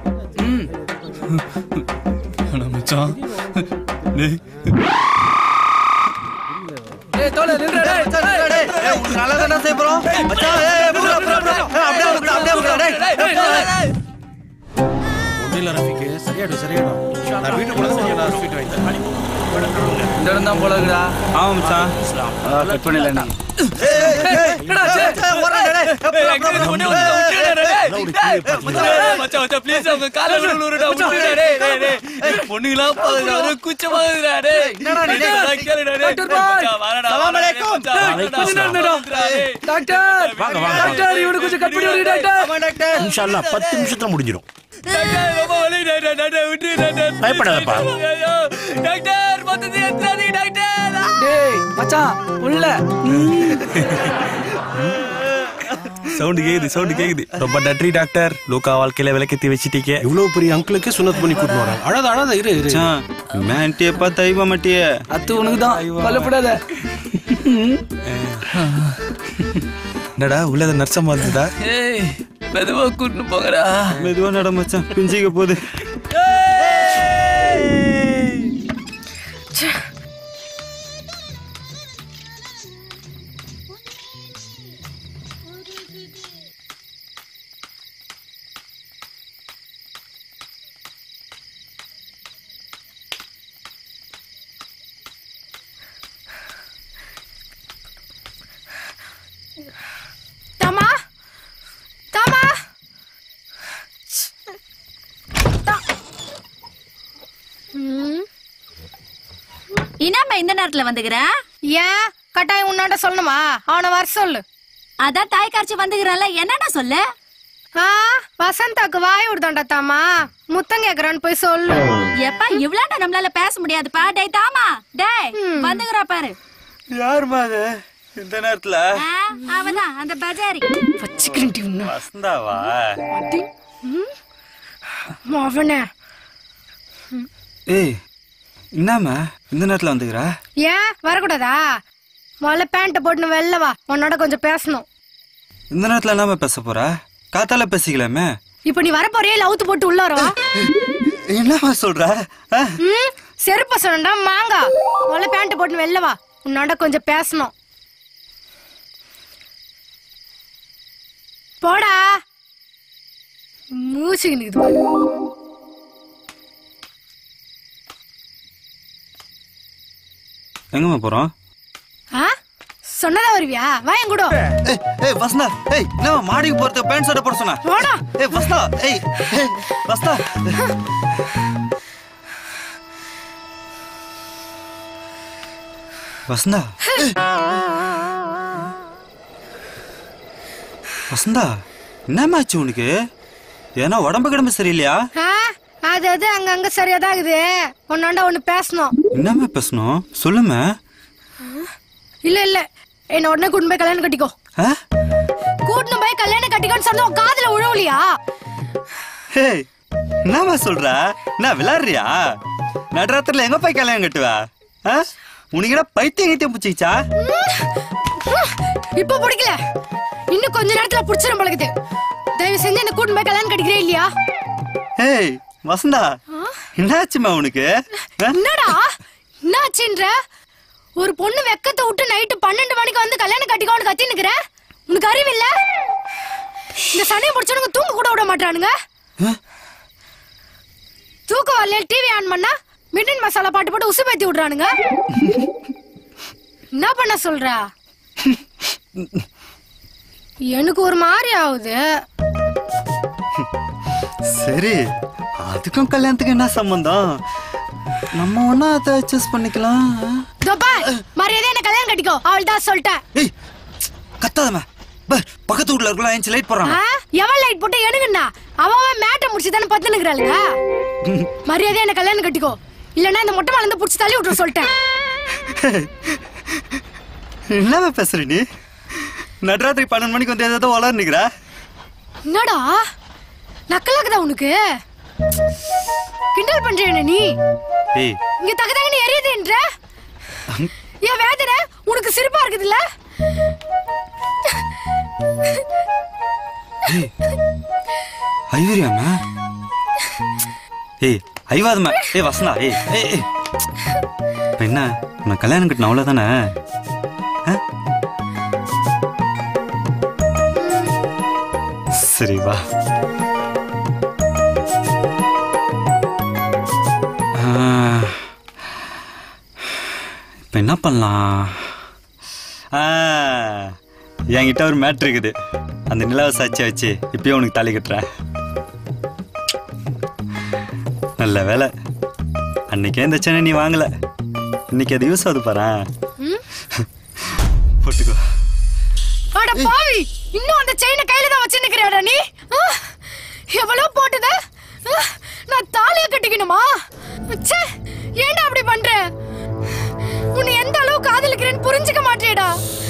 Speaker 14: அட மச்சான் டேய்
Speaker 8: ஏய் தோல நில்றா டேய்
Speaker 11: நல்லா தானே செய்ய போறோம் மச்சான் ஏய் ஏய், புறா, புறா, புறா. ஏய், அப்படியே விட்டுடா, அப்படியே விட்டுடா, டேய்.
Speaker 14: ஒன்றில்ல ரஃபிக்கு சரியாடும் சரியாடும் நான் வீட்டுக்குள்ள சரியாடா ஸ்வீட் வாங்கி தரேன்
Speaker 8: இந்த இடம் தான் போல இருக்குடா
Speaker 19: ஆமா மச்சான்
Speaker 8: கட் பண்ணல நீ
Speaker 11: என்னடா ஆச்சு? ஏய், ஓடுறா, டேய், டேய். ஏய், எங்க இருந்து ஒண்ணே ஒண்ணு தான் விட்டுடுடா, டேய். டேய், மச்சான்,
Speaker 10: மச்சான் மச்சான் ப்ளீஸ் அவங்க கால விழுறடா விட்டுடா டேய் டேய் டேய் பொண்ணுங்களா பாருடா ஒரு குச்சமாகுதுடா டேய்
Speaker 11: என்னடா நீ, டேய்?
Speaker 10: நான் கேளுடா டேய்
Speaker 8: டாக்டர் பாய்.
Speaker 10: மச்சான் வாடா
Speaker 11: சலாம் அலைக்கும்.
Speaker 8: டாக்டர்
Speaker 16: வாங்க, வாங்க.
Speaker 8: டாக்டர் இவனுக்கு கொஞ்சம் கட் பண்ணி விடுங்க டாக்டர்
Speaker 11: ஆமா, டாக்டர்.
Speaker 16: இன்ஷா அல்லாஹ் பத்து நிமிஷத்துல முடிஞ்சிடும்
Speaker 10: டாக்டர் ரொம்ப வலி டாக்டர் டாக்டர் விட்டுடு டாக்டர்
Speaker 16: பயப்படாதப்பா.
Speaker 10: ஐயோ, டாக்டர் மொத்தத்தை எடுத்துறாதீங்க டாக்டர்
Speaker 8: டேய் மச்சான் உள்ள
Speaker 2: சவுண்டு கேக்குது சவுண்டு கேக்குது ரொம்ப நன்றி டாக்டர் லூக்கா வாழ்க்கையில விளக்கத்தி வச்சிட்டீங்க
Speaker 16: இவ்வளவு பெரிய அங்கிளுக்கு சுனத் பண்ணி கூட்டு வராங்க அழாத அழாத இரு இரு
Speaker 19: மச்சான் மேன்ட்டியே பார்த்து ஐவா மாட்டியே
Speaker 8: அத்து உனக்கு தான் கவலைப்படாத
Speaker 2: என்னடா உள்ளத நர்சமா இருந்ததா
Speaker 10: ஏய் மெதுவா கூட்டிட்டு போங்கடா
Speaker 19: மெதுவா நட மச்சான் பிஞ்சிக்க போகுது
Speaker 6: தாமா தாமா
Speaker 12: என்னம்மா இந்த நேரத்துல வந்துக்கிற
Speaker 6: ஏன் கட்டாயம் உன்னாண்ட சொல்லணுமா அவனை வர சொல்லு
Speaker 12: அதான் தாய் காய்ச்சி வந்துக்கிறல்ல என்னடா சொல்லு
Speaker 6: ஆ வசந்தாக்கு வாய் விடுதாண்டா தாமா முத்தம் கேக்குறான்னு போய் சொல்லு
Speaker 12: எப்பா இவ்வளவு நம்மளால பேச முடியாதுப்பா டேய் தாமா டேய் வந்துக்கிறா பாரு
Speaker 19: யாருமா அது இந்த நேரத்துல
Speaker 12: ஆ, அவதான் அந்த பஜாரி
Speaker 19: வசந்தாவா
Speaker 6: அவனே
Speaker 19: ஏய் என்னம்மா இந்த நேரத்துல வந்துக்கிறா
Speaker 6: ஏன் வரக்கூடாதா முதல்ல பேண்ட்டை போட்டுன்னு வெளில வா உன்னோட கொஞ்சம் பேசணும்
Speaker 19: இந்த நேரத்துல என்னம்மா பேச போறா காத்தால பேசிக்கலாமே
Speaker 6: இப்ப நீ வர போறியே இல்ல அவுத்து போட்டு உள்ள வரவா
Speaker 19: என்னம்மா சொல்ற ஆ?
Speaker 6: ம் செருப்ப சொன்னா மாங்கா முதல்ல பேண்ட் போட்டு வெளில வா உன்னோட கொஞ்சம் பேசணும் போடா மூச்சுக்கு நிக்குது பாரு.
Speaker 19: எங்கம்மா போறோம்
Speaker 6: ஆ சொன்னதா வருவியா வா என் கூட
Speaker 11: ஏய், ஏய் வசந்தா ஏய் என்னம்மா மாடிக்கு போறதுக்கு பேண்ட் ஷர்ட் போட சொன்ன
Speaker 6: போடா
Speaker 11: ஏய் வசந்தா ஏய் ஏய், வசந்தா
Speaker 19: வசந்தா வசந்தா என்னம்மாச்சு உனக்கு ஏன்னா உடம்பு கிடம்பு சரியில்லையா
Speaker 6: ஆ, அது அது அங்க அங்க சரியா தான் இருக்குது ஒன்னாண்டா ஒண்ணு பேசணும்
Speaker 19: என்னமே பேசணும் சொல்லுமே
Speaker 6: இல்ல இல்ல என்ன உடனே கூட்டு போய் கல்யாணம் கட்டிக்கோ
Speaker 19: ஆ?
Speaker 6: கூட்டு போய் கல்யாணம் கட்டிக்கோன்னு சொன்னா உன் காதுல உழவுலியா
Speaker 19: ஹே என்னம்மா சொல்ற நான் விளையாடுறியா நடுராத்திரில எங்க போய் கல்யாணம் கட்டுவ ஆ? உனக்கு என்ன பைத்தியம் கிட்டியம் பிடிச்சிச்சா
Speaker 6: இப்ப பிடிக்கல இன்னும் கொஞ்ச நேரத்துல புடிச்சிடும் பழகுது தயவு செஞ்சு என்ன கூட்டு போய் கல்யாணம் கட்டிக்கிறே இல்லையா
Speaker 19: ஏய் வசந்தா என்னாச்சுமா உனக்கு ஆ?
Speaker 6: என்னடா என்னாச்சுன்ற ஒரு பொண்ணு வெக்கத்தை விட்டு நைட்டு பன்னெண்டு மணிக்கு வந்து கல்யாணம் கட்டிக்கோன்னு கத்தி நிக்கிற உனக்கு அறிவு இல்ல இந்த சனியை முடிச்சவனுங்க தூங்க கூட விட மாட்டானுங்க தூக்கம் வரல டிவி ஆன் பண்ணா மிட்டன் மசாலா பாட்டு போட்டு உசு பேத்தி விடுறானுங்க என்ன பண்ண சொல்ற எனக்கு ஒரு மாதிரி ஆகுது
Speaker 19: சரி அதுக்கும் கல்யாணத்துக்கு என்ன சம்பந்தம் நம்ம ஒன்னா அதை சூஸ் பண்ணிக்கலாம்
Speaker 6: இதோ பார், மரியாதையா என்ன கல்யாணம் கட்டிக்கோ அவள் தான் சொல்லிட்டேன்
Speaker 19: ஏய் கத்தாதம்மா பர் பக்கத்து வீட்ல இருக்கலாம் ஏன் லைட் போடுறாங்க
Speaker 6: ஆ? எவன் லைட் போட்டு எனக்குண்ணா அவ அவன் மேட்டை முடிச்சு தானே பத்து நிக்கிறாளுங்க மரியாதையா என்ன கல்யாணம் கட்டிக்கோ இல்லன்னா இந்த மொட்டை மேல இருந்து புடிச்சு தள்ளி விட்டுற சொல்லிட்டேன்
Speaker 19: என்னவே பேசுற நீ நடுராத்திரி பன்னெண்டு மணிக்கு வந்து ஏதாவது வளர் நிக்கிற
Speaker 6: என்னடா நக்கலாக்குதா உனக்கு கிண்டல் பண்றேன நீ
Speaker 19: ஏய்
Speaker 6: இங்க தக தகன்னு எரியுதுன்ற ஏன் வேதனை உனக்கு சிரிப்பா இருக்குதுல்ல
Speaker 19: ஐவரியாமா ஏய் ஐவாதம்மா ஏய் வசந்தா ஏய் ஏய் ஏய். இப்ப என்ன உன்னை கல்யாணம் கட்டின அவ்வளவுதானே ஆ? சரி வா ஆ, இப்ப என்ன பண்ணலாம் ஆ, என்கிட்ட ஒரு மேட்ரு இருக்குது அந்த நிலவை சாட்சியை வச்சு இப்பயும் உனக்கு தாலி கட்டுறேன் நல்ல வேலை அன்னைக்கே இந்த சென்னை நீ வாங்கல இன்னைக்கு அது யூஸ் ஆகுது பாரு போட்டுக்கோ
Speaker 6: அட பாவி இன்னும் அந்த செயினை கையில தான் வச்சு நிக்கிறியாடா நீ ஆ? எவ்வளவு போட்டுத ஆ? நான் தாலிய கட்டிக்கணுமா ச்சே ஏன்டா அப்படி பண்ற உன்னை எந்த அளவு காதலிக்கிறேன்னு புரிஞ்சுக்க மாட்டியடா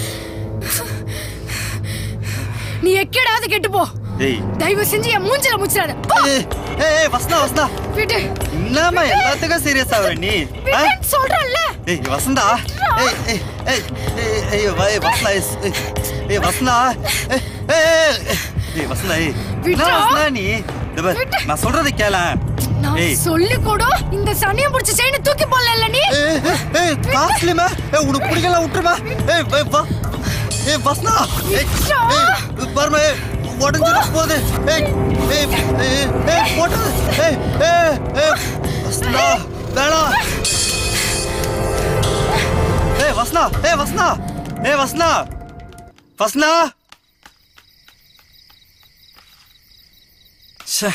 Speaker 6: நீ எக்கேடாவது கெட்டு போ
Speaker 19: ஏய்
Speaker 6: தயவு செஞ்சு என் மூஞ்சில முச்சிடாத போ
Speaker 19: ஏய் ஏய் வசந்தா வசந்தா
Speaker 6: விடு
Speaker 19: என்னம்மா எல்லாத்துக்கும் சீரியஸ் ஆகுற நீ ஆ?
Speaker 6: விடுன்னு சொல்றேன்ல
Speaker 19: ஏய் வசந்தா ஏய் ஏய் ஏய் ஏய் ஏய் வா ஏய் வசந்தா ஏய், ஏய், ஏய் வசந்தா ஏய் ஏய், ஏய், ஏய் வசந்தா ஏய் என்ன
Speaker 6: விட்றா.
Speaker 19: வசந்தா நீ இந்த பார், நான் சொல்றதை கேள
Speaker 6: நான்
Speaker 19: ஏய்
Speaker 6: சொல்லி கூட இந்த சனியை புடிச்ச செயினை தூக்கி போடல நீ
Speaker 19: ஏய் காஸ்ட்லிமா ஏய் உனக்கு பிடிக்கல விட்டுருமா ஏய் ஏய், வா ஏய் வசந்தா ஏய் ஏய் பாருமா ஏய் உடஞ்சிட போகுது ஏய் ஏய் ஏய் ஏய் போட்டு ஏய் ஏய் ஏய் வசந்தா வேணாம் ஏய் வசந்தா ஏய் வசந்தா ஏய் வசந்தா வசந்தா ச்சே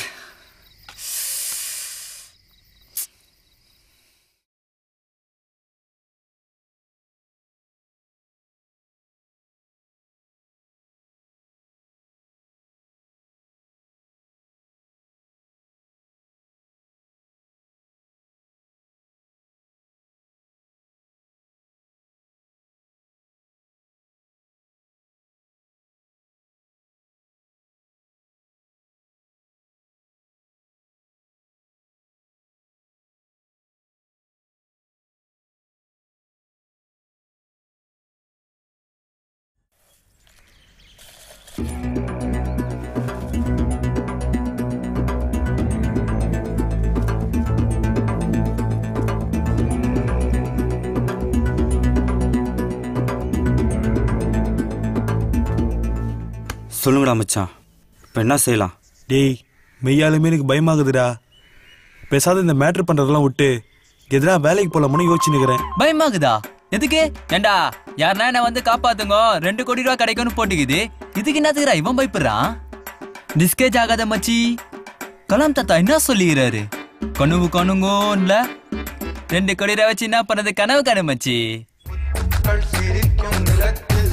Speaker 19: சொல்லுங்கடா மச்சான் இப்போ என்ன செய்யலாம்
Speaker 2: டேய் மெய்யாலுமே எனக்கு பயமாகுதுடா பேசாத இந்த மேட்ரு பண்றதெல்லாம் விட்டு எதிரா வேலைக்கு போலாமனு யோசிச்சு நிக்கிறேன்
Speaker 10: பயமாகுதா எதுக்கு ஏண்டா யாருன்னா என்ன வந்து காப்பாத்துங்க ரெண்டு கோடி ரூபா கிடைக்கும்னு போட்டுக்குது இதுக்கு என்னத்துக்குறா இவன் பயப்படுறான் டிஸ்கேஜ் ஆகாத மச்சி கலாம் தாத்தா என்ன சொல்லிக்கிறாரு கனவு கணுங்கோன்ல ரெண்டு கோடி ரூபா வச்சு என்ன பண்ணது கனவு கனவு மச்சி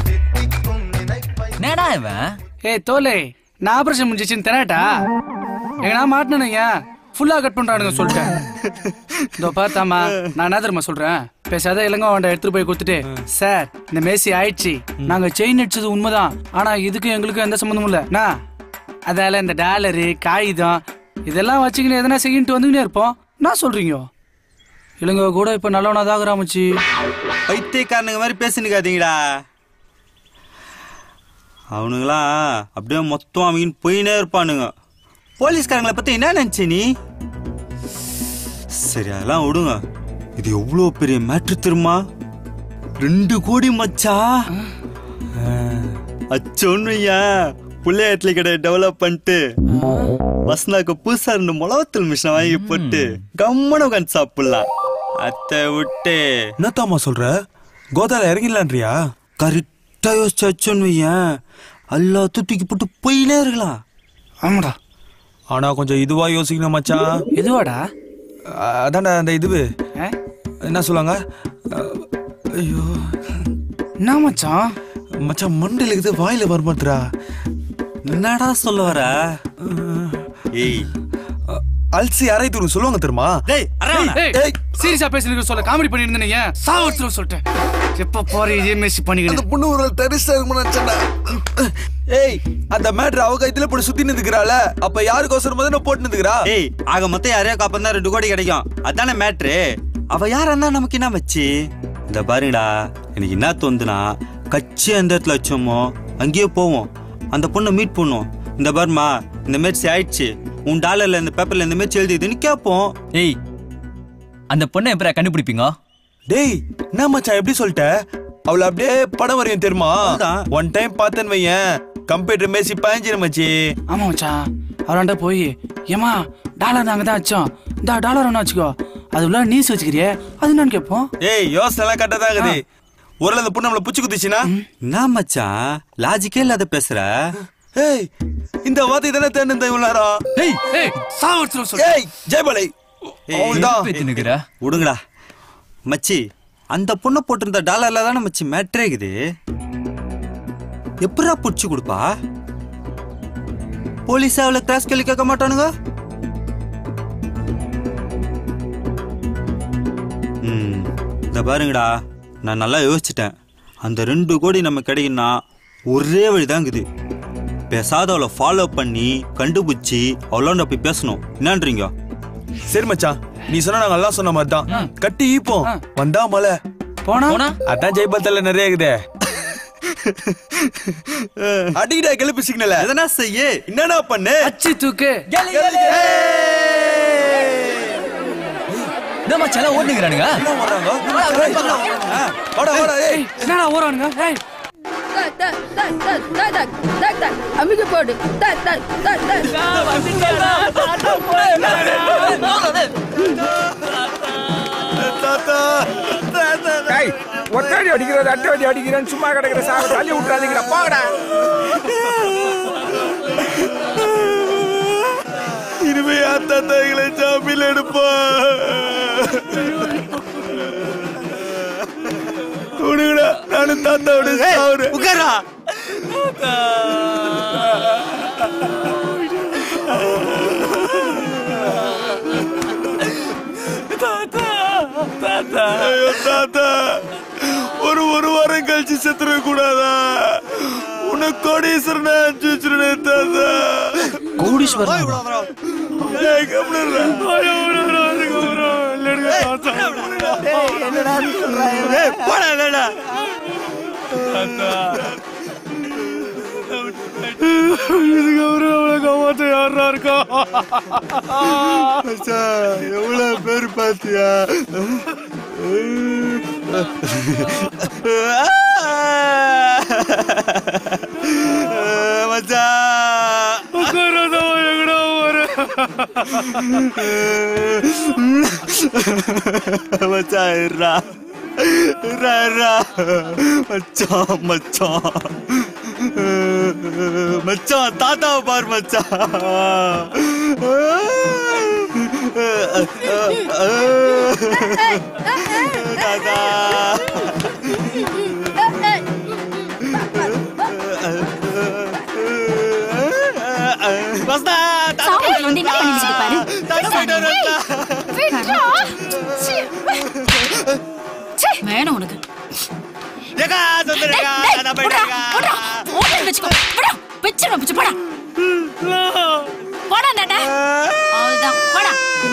Speaker 10: என்னடா இவன்
Speaker 8: ஏய் தோலே நான் ஆபரேஷன் முடிஞ்சிச்சுன்னு தராட்டா எங்கனா மாட்டினீங்க ஃபுல்லா கட் பண்றானுங்க சொல்லிட்டேன் இதோ பார்த்தாமா நான் என்ன தெரியுமா சொல்றேன் பேசாத இளங்க அவன்ட எடுத்துட்டு போய் கொடுத்துட்டு சார் இந்த மேசி ஆயிடுச்சு நாங்க செயின் அடிச்சது உண்மைதான் ஆனா இதுக்கும் எங்களுக்கும் எந்த சம்மந்தமும் இல்ல நான் அதால இந்த டாலரு காகிதம் இதெல்லாம் வச்சுக்கின்னு எதனா செய்யிட்டு வந்துக்கினே இருப்போம் நான் சொல்றீங்க இளங்க கூட இப்ப நல்லவனா தான் ராமச்சி
Speaker 19: பைத்தியக்காரனுங்க மாதிரி பேசினுக்காதீங்கடா அவனுங்களாம் அப்படியே மொத்தம் அவங்க போயினே இருப்பானுங்க போலீஸ்காரங்களை பத்தி என்ன நினைச்ச நீ சரி அதெல்லாம் விடுங்க இது எவ்வளோ பெரிய மேட்ரு தெரியுமா ரெண்டு கோடி மச்சா அச்சோன்னுயா புள்ளையாட்லி கடை டெவலப் பண்ணிட்டு வசனாக்கு புதுசா ரெண்டு மிளவத்தல் மிஷினை வாங்கி போட்டு கம்மன உட்காந்து சாப்பிடலாம் அத்தை விட்டு
Speaker 2: என்னத்தாமா சொல்ற கோதால இறங்கிடலான்றியா
Speaker 19: கரெக்டா யோசிச்சு வச்சோன்னு வையேன் எல்லாத்தையும் தூக்கி போட்டு போயினே இருக்கலாம்
Speaker 8: ஆமாடா
Speaker 2: ஆனா கொஞ்சம் இதுவா யோசிக்கணும் மச்சான்
Speaker 8: எதுவாடா
Speaker 2: அதான்டா அந்த இதுவு என்ன சொல்லுவாங்க அஹ், ஐயோ
Speaker 8: என்ன மச்சான்
Speaker 2: மச்சான் மண்டையில இருக்குது வாயில வரமாட்டுறா
Speaker 19: என்னடா சொல்ல வர ஏய்
Speaker 2: அல்சி அரை தூரம் சொல்லுவாங்க தெரியுமா
Speaker 19: டேய்
Speaker 8: ஏய் சீரியஸா பேசினுக்கு சொல்ல காமெடி பண்ணிட்டு இருந்தீங்க சாவடிச்சிரும் சொல்லிட்டேன் எப்ப போற இதே மெஸ் பண்ணிக்கிட்டு
Speaker 2: பொண்ணு ஒரு டெரிஸ்டா இருக்கும்னு ஏய் அந்த மேட்ரு அவ கைத்துல போட்டு சுத்தி நின்னுக்கிறாள அப்ப யாருக்கோசரம் தான் போட்டு நின்னுக்கிறா
Speaker 19: ஏய் ஆக மொத்தம் யாரையோ காப்பம் தான் ரெண்டு கோடி கிடைக்கும் அதானே மேட்ரு அவ யாரா இருந்தா நமக்கு என்ன வச்சு இந்த பாருங்கடா எனக்கு என்ன தோந்துனா கட்சி அந்த இடத்துல வச்சோமோ அங்கேயே போவோம் அந்த பொண்ணை மீட் பண்ணுவோம் இந்த பாருமா இந்த மாதிரி ஆயிடுச்சு உன் டாலர்ல இந்த பேப்பர்ல இந்த மாதிரி எழுதிதுன்னு கேட்போம்
Speaker 10: ஏய் அந்த பொண்ணை எப்பரா கண்டுபிடிப்பீங்க
Speaker 2: டேய் என்ன மச்சான் எப்படி சொல்லிட்ட அவள அப்படியே படம் வரையும் தெரியுமா ஒன் டைம் பார்த்தேன்னு வையேன் கம்ப்யூட்டர் மேசி பயஞ்சிரு மச்சி
Speaker 8: ஆமா மச்சான் அவராண்ட போய் ஏமா டாலர் நாங்க தான் வச்சோம் இந்த டாலர் ஒண்ணு வச்சுக்கோ அது உள்ள நீஸ் வச்சுக்கிறியே அது என்னன்னு கேட்போம்
Speaker 2: ஏய் யோசனை எல்லாம் கரெக்டா இருக்குது ஒரு அந்த பொண்ணு நம்மள புச்சு குத்துச்சுன்னா
Speaker 19: என்ன மச்சான் லாஜிக்கே இல்லாத பேசுற
Speaker 2: ஏய் இந்த வார்த்தை தானே தேர்ந்து இவ்வளவு நேரம்
Speaker 8: ஏய் ஏய் சாவடிச்சிரும் சொல்லு
Speaker 2: ஏய் ஜெயபாலை
Speaker 19: அவன்தான். விடுங்கடா மச்சி அந்த பொண்ணை போட்டிருந்த டாலர்ல தானே மச்சி மேட்ரே இருக்குது எப்படா புடிச்சு கொடுப்பா போலீஸ் அவளை கிளாஸ் கேள்வி கேட்க மாட்டானுங்க ம், இந்த பாருங்கடா நான் நல்லா யோசிச்சிட்டேன் அந்த ரெண்டு கோடி நம்ம கிடைக்குன்னா ஒரே வழிதாங்குது பேசாத அவளை ஃபாலோ பண்ணி கண்டுபிடிச்சி அவளோட போய் பேசணும் என்னன்றீங்க
Speaker 2: சரி மச்சான் நீ சொன்ன நாங்க எல்லாம் சொன்ன மாதிரி தான் கட்டி ஈப்போம் வந்தா மலை
Speaker 8: போனா
Speaker 2: அதான் ஜெயபாலத்துல நிறைய இருக்குதே அடிடா கிளப்பி சிக்னல
Speaker 19: எதனா செய்ய
Speaker 2: என்னடா பண்ணு
Speaker 8: அச்சி தூக்கு
Speaker 10: என்ன மச்சான் ஓடுங்கிறானுங்க
Speaker 2: வாடா வாடா ஏய்
Speaker 8: என்னடா ஓடுறானுங்க ஏய்
Speaker 3: அமிக போடு தக், தக், தக், தக்.
Speaker 22: டேய் ஒத்தாடி அடிக்கிறது அட்டை அடி அடிக்கிறேன்னு சும்மா கிடக்குற சாக தள்ளி விட்டுறாதீங்கடா போங்கடா
Speaker 2: இனிமே அத்தா தாய்களை ஜாமீன் எடுப்பா விடுங்கடா நானும் தாத்தாவோட சாவுறேன்
Speaker 19: உட்காரா
Speaker 2: ஐயோ தாத்தா ஒரு ஒரு வாரம் கழிச்சு செத்துட கூடாதா உனக்கு கோடீஸ்வரன் அனுப்பிச்சு வச்சிருந்தேன் தாத்தா
Speaker 11: கோடீஸ்வரன்
Speaker 2: ஏய், கம்முனு இருடா. ஐயோ, விடுடா, அதுக்கப்புறம் இல்லைங்க, தாத்தா, விடுடா.
Speaker 19: ஏய், போடா இல்லடா
Speaker 2: இதுக்கப்புறம் அவளை காப்பாத்த யாரா இருக்கா
Speaker 19: எவ்வளவு பேர் பாத்தியா மச்சான் மச்சான் இருடா இருடா இருடா மச்சான் மச்சான் மச்சான் தாத்தாவை பார் மச்சான் தாத்தா வஸ்தா
Speaker 7: சாப்பிட்டு வந்தீங்க
Speaker 1: மூணு பிச்சு போடா போடா டாடா அவ்வளவுதான் போடா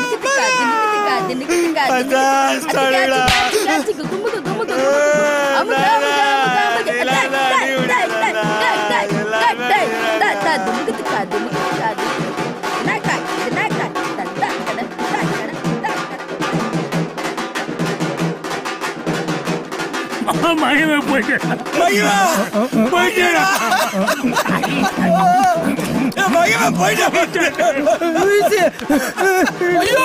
Speaker 20: மகிமை போயிட்டு
Speaker 11: மகிமா போயிட்டேடா மகிமா போயிட்டா ஐயோ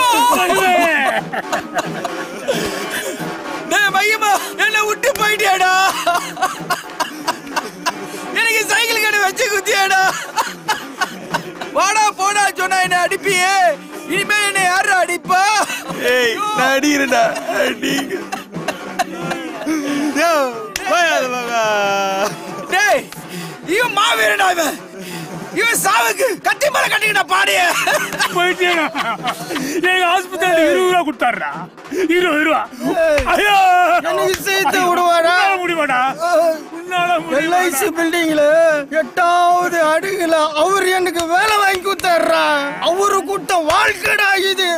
Speaker 11: டேய் மகிமா என்ன விட்டு போயிட்டியாடா எனக்கு சைக்கிள் கடை வச்சு குத்தியாடா வாடா போடா சொன்னா என்ன அடிப்பியே இனிமே என்ன யாரு அடிப்பா ஏய் நான் அடிக்கிறேன்டா அடிங்க டேய் இவன் மாவீரடா இவன் இவன் சாவுக்கு கத்தி மரம் கட்டிக்கிட்ட பாடிய
Speaker 20: போயிட்டேடா எங்க ஹாஸ்பிட்டல் இருபது ரூபா கொடுத்தாருடா இருபது ரூபா ஐயோ
Speaker 11: எனக்கு சேர்த்து விடுவாரா?
Speaker 20: உன்னால முடியுமாடா உன்னால முடியுமாடா?
Speaker 11: எல்ஐசி பில்டிங்ல எட்டாவது அடியில அவர் எனக்கு வேலை வாங்கி கொடுத்தாருடா அவரு கூட்ட வாழ்க்கைடா இது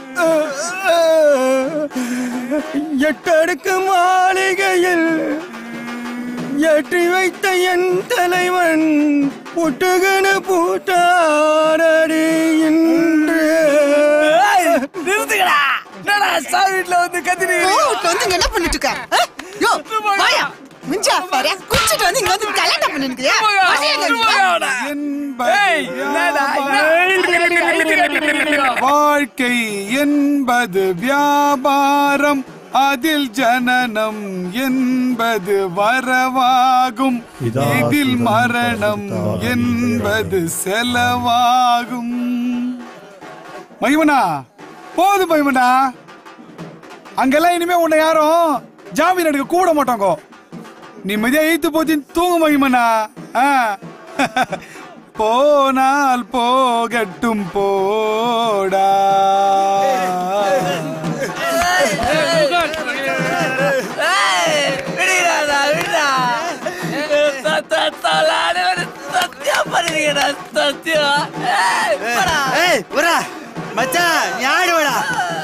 Speaker 11: எட்டு அடுக்கு மாளிகையில் ஏற்றி வைத்த என் தலைவன் புட்டுகன பூட்டாரடி இன்று நிறுத்துக்கடா என்னடா சார் வீட்டுல வந்து கத்திரி
Speaker 12: வந்து இங்க என்ன பண்ணிட்டு இருக்க ஆ? யோ வாயா மிஞ்சா பாரு குடிச்சிட்டு வந்து இங்க வந்து கல்யாணம் பண்ணிருக்கியா
Speaker 13: வாழ்க்கை என்பது வியாபாரம் அதில் ஜனனம் என்பது வரவாகும் இதில் மரணம் என்பது செலவாகும் மகிமனா போதும் மகிமனா அங்கெல்லாம் இனிமே உன்னை யாரும் ஜாமீன் எடுக்க கூட மாட்டாங்க நிம்மதியா ஈத்து போச்சு தூங்கு மகிமனா ஆ. போனால் போகட்டும் போடா
Speaker 11: ஏய் வரா மச்சான் நீ ஆடுவடா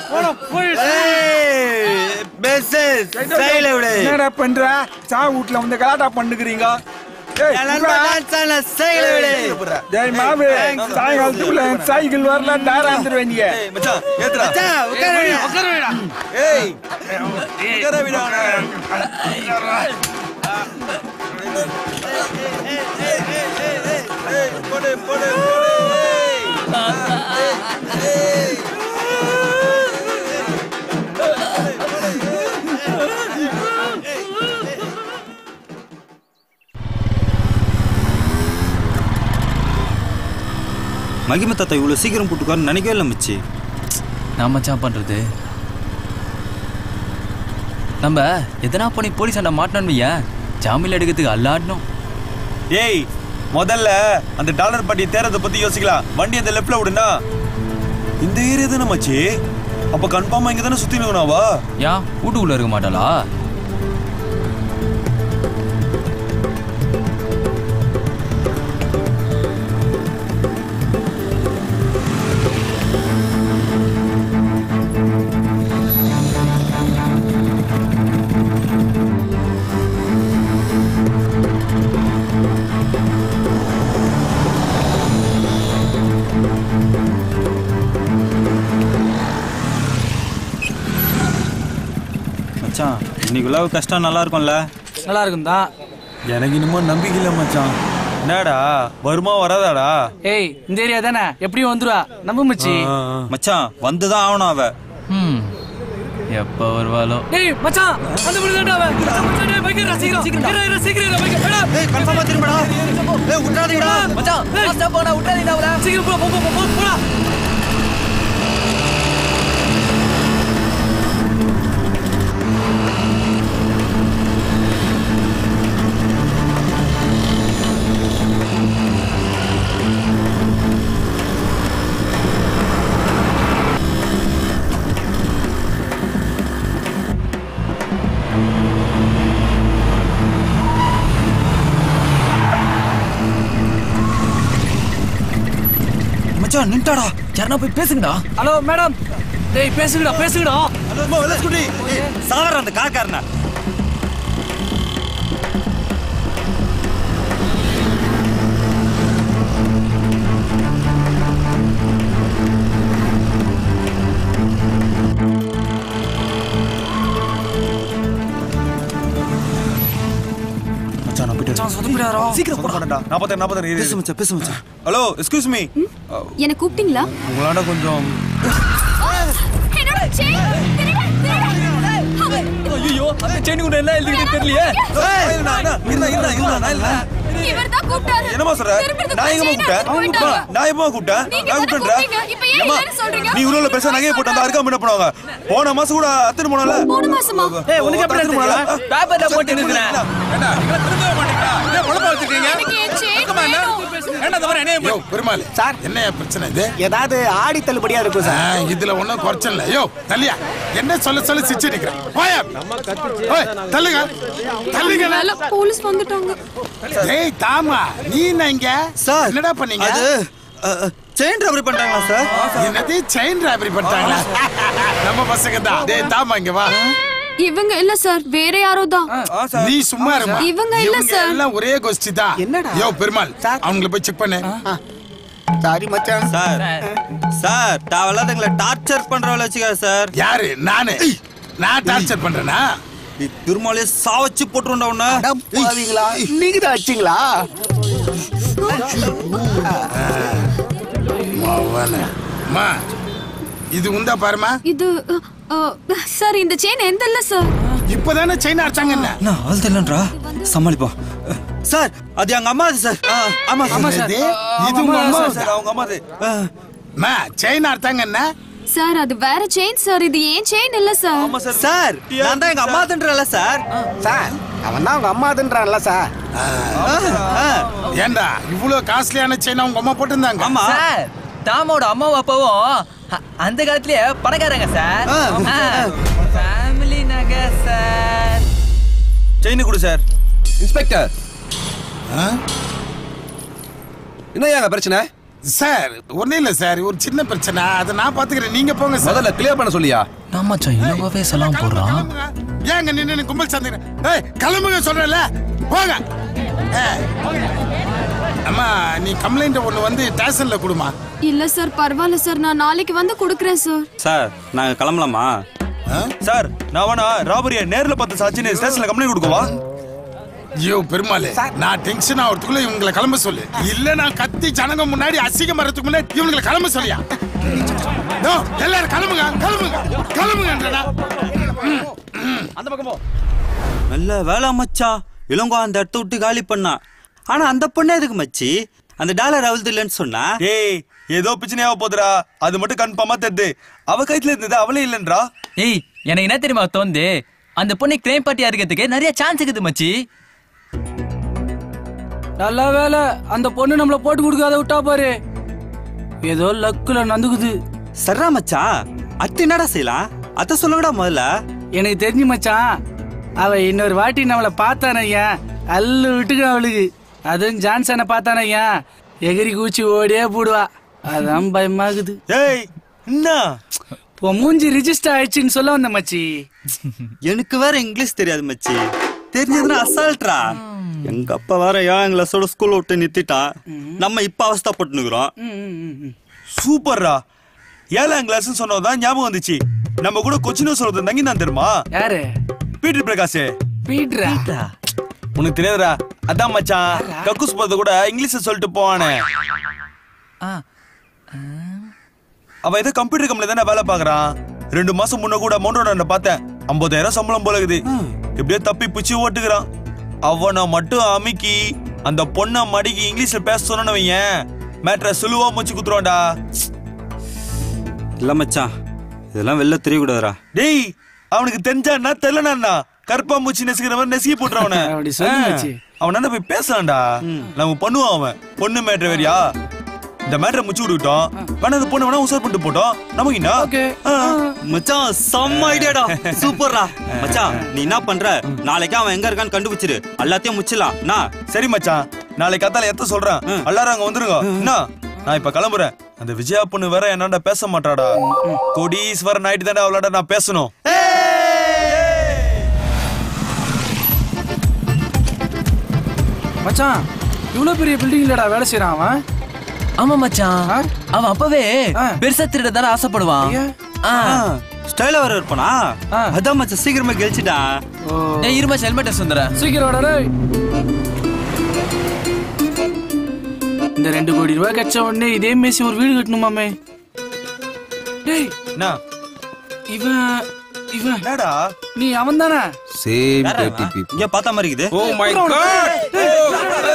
Speaker 11: பெஸ் சைல விடு
Speaker 22: என்னடா பண்ற சா வீட்ல வந்து கலாட்டா பண்ணுக்கிறீங்க ஏய்,
Speaker 11: என் நண்பா
Speaker 22: உட்றா.
Speaker 11: டான்ஸ் ஆன சைல விடு
Speaker 22: டேய் மாவு சாயங்காலத்துக்குள்ள என் சைக்கிள் வரல நேரம் வந்துருவேன் நீங்க
Speaker 11: மச்சான் ஏத்துடா மச்சான் உட்கார விடு உட்கார விடா ஏய் உட்கார விடா போடு போடு
Speaker 21: மகிம தாத்தா இவ்வளவு சீக்கிரம் போட்டுக்காரு நினைக்கவே இல்லை மச்சி
Speaker 10: நான் மச்சான் பண்றது நம்ம எதனா பண்ணி போலீஸ் அண்ட மாட்டோன்னு வையேன் ஜாமீன் எடுக்கிறதுக்கு அல்லாடணும்
Speaker 2: ஏய் முதல்ல அந்த டாலர் பாட்டி தேரத்தை பத்தி யோசிக்கலாம் வண்டி அந்த லெஃப்ட்ல விடுனா இந்த ஏரியா தானே மச்சி அப்ப கன்ஃபார்மா இங்க தானே சுத்தி நிக்கணாவா
Speaker 10: ஏன் வீட்டுக்குள்ள இருக்க மாட்டாளா
Speaker 21: மச்சான் இன்னைக்கு உலக கஷ்டம் நல்லா இருக்கும்ல
Speaker 8: நல்லா இருக்கும் தான்
Speaker 2: எனக்கு இன்னமும் நம்பிக்கை இல்ல மச்சான் என்னடா வருமா வராதாடா
Speaker 8: ஏய் இந்த ஏரியா தானே எப்படியும் வந்துருவா நம்ப மச்சி
Speaker 21: மச்சான் வந்துதான் ஆகணும் அவ
Speaker 10: ம் எப்போ வருவாளோ
Speaker 8: டேய் மச்சான் அந்த புள்ள தான்டா அவன் மச்சான் மச்சான் டேய் பைக் ஏறா சீக்கிரம் சீக்கிரம் ஏறா சீக்கிரம் ஏறா பைக் ஏறா
Speaker 11: ஏய் கன்ஃபார்மா திரும்படா ஏய் விட்றாதீங்கடா
Speaker 8: மச்சான் லாஸ்டா போடா விட்டாதீங்கடா அவள சீக்கிரம் போ போ போ போ போடா
Speaker 10: மச்சான் நின்ட்டாடா யாரனா போய் பேசுங்கடா
Speaker 8: ஹலோ மேடம் டேய் பேசுங்கடா பேசுங்கடா
Speaker 19: சாவர அந்த காக்காரனா
Speaker 2: மச்சான் நான் போயிட்டு
Speaker 8: மச்சான், சொதப்பிடாதடா.
Speaker 2: சீக்கிரம் போடா நாற்பத்தாறு நாற்பத்தாறு பேசு மச்சான் பேசு மச்சான் ஹலோ எக்ஸ்கியூஸ் மீ
Speaker 6: என்ன கூப்பிட்டீங்களா
Speaker 2: உங்களாண்ட கொஞ்சம்
Speaker 6: என்னோட செயின்
Speaker 10: ஐயோ அந்த செயின் கூட என்ன எழுதிட்டு தெரியலையே
Speaker 6: இவர்தான் கூப்பிட்டாரு
Speaker 2: என்னமா சொல்ற
Speaker 6: திருப்பி
Speaker 2: நான் எங்கம்மா
Speaker 6: செயின் எடுத்து
Speaker 2: கூப்பிட்டேன்
Speaker 6: போயிட்டாங்க.
Speaker 2: நான் எப்பமா கூப்பிட்டேன்
Speaker 6: நீங்க
Speaker 2: நான்
Speaker 6: தானே
Speaker 2: கூப்பிட்டேன்றா
Speaker 6: கூப்பிட்டீங்க. இப்ப ஏன்
Speaker 2: ஏம்மா,
Speaker 6: இல்லைன்னு சொல்றீங்க?
Speaker 2: நீ உள்ள பெருசா நகையை போட்டு அந்த அருகா என்ன பண்ணுவாங்க போன மாசம் கூட அத்தனை போனல
Speaker 6: போன மாசமா?
Speaker 2: ஏய் உனக்கு எப்படி போனல
Speaker 10: பேப்பர்ல போட்டு இருக்கிறேன்
Speaker 6: எனக்கு என் செயின் வேணும்.
Speaker 18: யோ பெருமாள் சார் என்ன பிரச்சனை இது ஏதாவது ஆடி தள்ளுபடியா இருக்கும் சார் இதுல ஒண்ணும் குறைச்சல் இல்ல யோ தள்ளியா என்ன சொல்ல சொல்ல சிச்சு நிக்கிறேன் போயா ஓய், தள்ளுங்க தள்ளுங்க
Speaker 6: வேலை, போலீஸ் வந்துட்டாங்க
Speaker 18: ஏய் தாமா நீ என்ன இங்க சார் என்னடா பண்ணீங்க
Speaker 19: அது செயின் ராபரி பண்றாங்களா சார்
Speaker 18: என்னது செயின் ராபரி பண்ணிட்டாங்களா நம்ம பசங்க தான் டேய் தாமா இங்க வா
Speaker 6: இவங்க இல்ல சார் வேற யாரோ தான்
Speaker 18: நீ சும்மா இருமா
Speaker 6: இவங்க இல்ல சார்
Speaker 18: எல்லாம் ஒரே கோஷ்டி தான் என்னடா யோ பெருமாள் அவங்கள போய் செக் பண்ணு
Speaker 19: சாரி மச்சான் சார் சார் தேவையில்லாதங்களை டார்ச்சர் பண்றவள வச்சுக்கா சார்
Speaker 18: யாரு நானு நான் டார்ச்சர் பண்றேனா
Speaker 19: திருமாலே சாவச்சு போட்டுருண்டா உன்ன
Speaker 18: பாவீங்களா நீங்க தான் அடிச்சீங்களா மா இது உண்டா பாருமா
Speaker 6: இது அ, அ, சார் இந்த செயின் எந்த இல்ல சார்
Speaker 18: இப்பதானே செயின் அடிச்சாங்க என்ன
Speaker 19: நான் ஆள் தெரியலன்றா சமாளிப்போம் சார் அது எங்க அம்மா சார் ஆ, ஆமா
Speaker 18: ஆமா சார் இது உங்க அம்மா
Speaker 2: சார் அவங்க அம்மா அது
Speaker 18: மா செயின் அடிச்சாங்க என்ன
Speaker 6: சார் அது வேற செயின் சார் இது ஏன் செயின் இல்ல சார்
Speaker 19: சார் நான் தான் எங்க அம்மா தன்றல சார்
Speaker 18: சார் அவன் தான் உங்க அம்மா அதுன்றான்ல சார் ஏண்டா இவ்வளவு காஸ்ட்லியான செயின் உங்க அம்மா போட்டிருந்தாங்க
Speaker 19: ஆமா
Speaker 10: சார் தாமோட அம்மாவும் அப்பாவும் அ- அந்த காலத்திலேயே பணக்காரங்க சார் ஃபேமிலி நகை சார்
Speaker 5: செயின் கொடு சார் இன்ஸ்பெக்டர் என்ன ஏங்க பிரச்சனை
Speaker 18: சார் ஒண்ணு இல்ல சார் ஒரு சின்ன பிரச்சனை அதை நான் பாத்துக்கிறேன் நீங்க போங்க சார்
Speaker 5: முதல்ல கிளியர் பண்ண சொல்லியா
Speaker 10: நான் மச்சான் இலவாவே சலாம் போடுறான்
Speaker 18: ஏங்க நின்னு கும்பல் சந்தைங்க ஏய் கிளம்புங்க சொல்றல போங்க ஏய். அம்மா நீ கம்ப்ளைண்ட் ஒண்ணு வந்து ஸ்டேஷன்ல கொடுமா
Speaker 6: இல்ல சார் பரவாயில்ல சார் நான் நாளைக்கு வந்து கொடுக்குறேன் சார்
Speaker 19: சார் நாங்க கிளம்பலாமா
Speaker 2: சார் நான் வேணா ராபரியா நேர்ல பார்த்து சாட்சின்னு ஸ்டேஷன்ல கம்ப்ளைண்ட் கொடுக்கவா
Speaker 18: ஐயோ பெருமாளே நான் டென்ஷன் ஆகிறதுக்குள்ள இவங்களை கிளம்ப சொல்லு இல்ல நான் கத்தி ஜனங்க முன்னாடி அசிங்கம் வர்றதுக்கு முன்னாடி இவங்களை கிளம்ப சொல்லியா யோ, எல்லாரும் கிளம்புங்க கிளம்புங்க கிளம்புங்கன்றடா
Speaker 2: அந்த பக்கம் போ
Speaker 19: நல்ல வேலை மச்சான் இளங்கோ அந்த இடத்த விட்டு காலி பண்ணா ஆனா அந்த பொண்ணே எதுக்கு மச்சி அந்த டாலர் அவுழ்து இல்லைன்னு சொன்னா
Speaker 2: ஏய் ஏதோ பிரச்சனையாவ போதுடா அது மட்டும் கன்ஃபார்மா தெரியுது அவ கைத்துல இருந்தது அவளே இல்லன்றா
Speaker 10: ஏய் எனக்கு என்ன தெரியுமா தோந்து அந்த பொண்ணு கிரைம் பார்ட்டியா இருக்கிறதுக்கு நிறைய சான்ஸ் இருக்குது மச்சி
Speaker 8: நல்ல வேலை அந்த பொண்ணு நம்மள போட்டு கொடுக்காத விட்டா பாரு ஏதோ லக்குல நந்துக்குது
Speaker 19: சர்ரா மச்சான் அத்து என்னடா செய்யலாம் அத சொல்லுங்கடா முதல்ல
Speaker 8: எனக்கு தெரிஞ்சு மச்சான் அவ இன்னொரு வாட்டி நம்மள பார்த்தானையா அல்லு விட்டுக்கு அவளுக்கு அதுவும் ஜான்சனை பார்த்தானையா எகிரி கூச்சி ஓடியே போடுவா அதான் பயமாகுது
Speaker 2: ஏய் என்ன
Speaker 8: இப்போ மூஞ்சி ரிஜிஸ்டர் ஆயிடுச்சுன்னு சொல்ல வந்த மச்சி
Speaker 19: எனக்கு வேற இங்கிலீஷ் தெரியாது மச்சி தெரிஞ்சதுன்னா அசால்ட்ரா எங்க அப்பா வேற ஏன் எங்களை சொல்ல ஸ்கூல்ல விட்டு நிறுத்திட்டான் நம்ம இப்ப அவஸ்தப்பட்டுனுக்குறோம்
Speaker 2: சூப்பர்ரா ஏழாம் கிளாஸ் சொன்னதான் ஞாபகம் வந்துச்சு நம்ம கூட கொச்சின் சொல்றது தங்கி நான் தெரியுமா
Speaker 8: யாரு
Speaker 2: பீட்டர் பிரகாஷ்
Speaker 8: பீட்ரா
Speaker 2: உனக்கு தெரியாதுடா அதான் மச்சான் கக்கூஸ் போறத கூட இங்கிலீஷ்ல சொல்லிட்டு போவானே அவன் ஏதோ கம்ப்யூட்டர் கம்பெனி தானே வேலை பாக்குறான் ரெண்டு மாசம் முன்ன கூட மௌண்டோட பார்த்தேன் ஐம்பதாயிரம் சம்பளம் போல இருக்குது எப்படியோ தப்பி பிச்சு ஓட்டுக்கிறான் அவனை மட்டும் அமுக்கி அந்த பொண்ணை மடிக்கி இங்கிலீஷ்ல பேச சொன்னு வையன் மேட்ரை சுலுவா முடிச்சு குத்துருவான்டா
Speaker 19: இல்ல மச்சான் இதெல்லாம் வெளில தெரியக்கூடாதுடா
Speaker 2: டேய் அவனுக்கு தெரிஞ்சான்னா தெரியலனா கருப்பா மூச்சு நெசுக்கிற மாதிரி நெசுக்கி போட்டுறான் அவனை
Speaker 8: அப்படி சொல்லு மச்சி.
Speaker 2: அவன் என்ன போய் பேசலாம்டா நம்ம பண்ணுவான் அவன் பொண்ணு மேட்ரு வேறியா இந்த மேட்ரை முச்சு விட்டுட்டோம் வேணா அந்த பொண்ணு வேணா உசார் பண்ணிட்டு போட்டோம் நமக்கு என்ன
Speaker 19: மச்சான் செம்ம ஐடியாடா சூப்பர்ரா மச்சான் நீ என்ன பண்ற நாளைக்கு அவன் எங்க இருக்கான்னு கண்டுபிடிச்சிரு எல்லாத்தையும் முச்சிடலாம் நான்
Speaker 2: சரி மச்சான் நாளைக்கு அத்தால எத்த சொல்றேன் எல்லாரும் அங்க வந்துருங்க என்ன நான் இப்ப கிளம்புறேன் அந்த விஜயா பொண்ணு வேற என்னடா பேச மாட்டாடா கோடீஸ்வரன் ஆயிட்டு தானே அவளோட நான் பேசணும்
Speaker 8: மச்சான் இவ்வளவு பெரிய பில்டிங்லடா வேலை செய்யறான் அவன்
Speaker 10: ஆமா மச்சான் அவன் அப்பவே பெருசா திருட தானே ஆசைப்படுவான் ஆ.
Speaker 19: ஸ்டைலா வர இருப்பானா அதான் மச்சான் சீக்கிரமா கெழிச்சிட்டான்
Speaker 10: ஏய் இருமா ஹெல்மெட்டை சுந்தர
Speaker 8: சீக்கிரம் வாடா டேய். இந்த ரெண்டு கோடி ரூபாய் கிடைச்ச உடனே இதே மேசி ஒரு வீடு கட்டணுமாமே டேய்
Speaker 2: என்ன
Speaker 8: இவன் இவன்
Speaker 2: என்னடா
Speaker 8: நீ அவன் தானே
Speaker 5: சேம் டேட்டி பீப்புள்
Speaker 19: இங்க பார்த்த மாதிரி இருக்குது
Speaker 22: ஓ மை காட்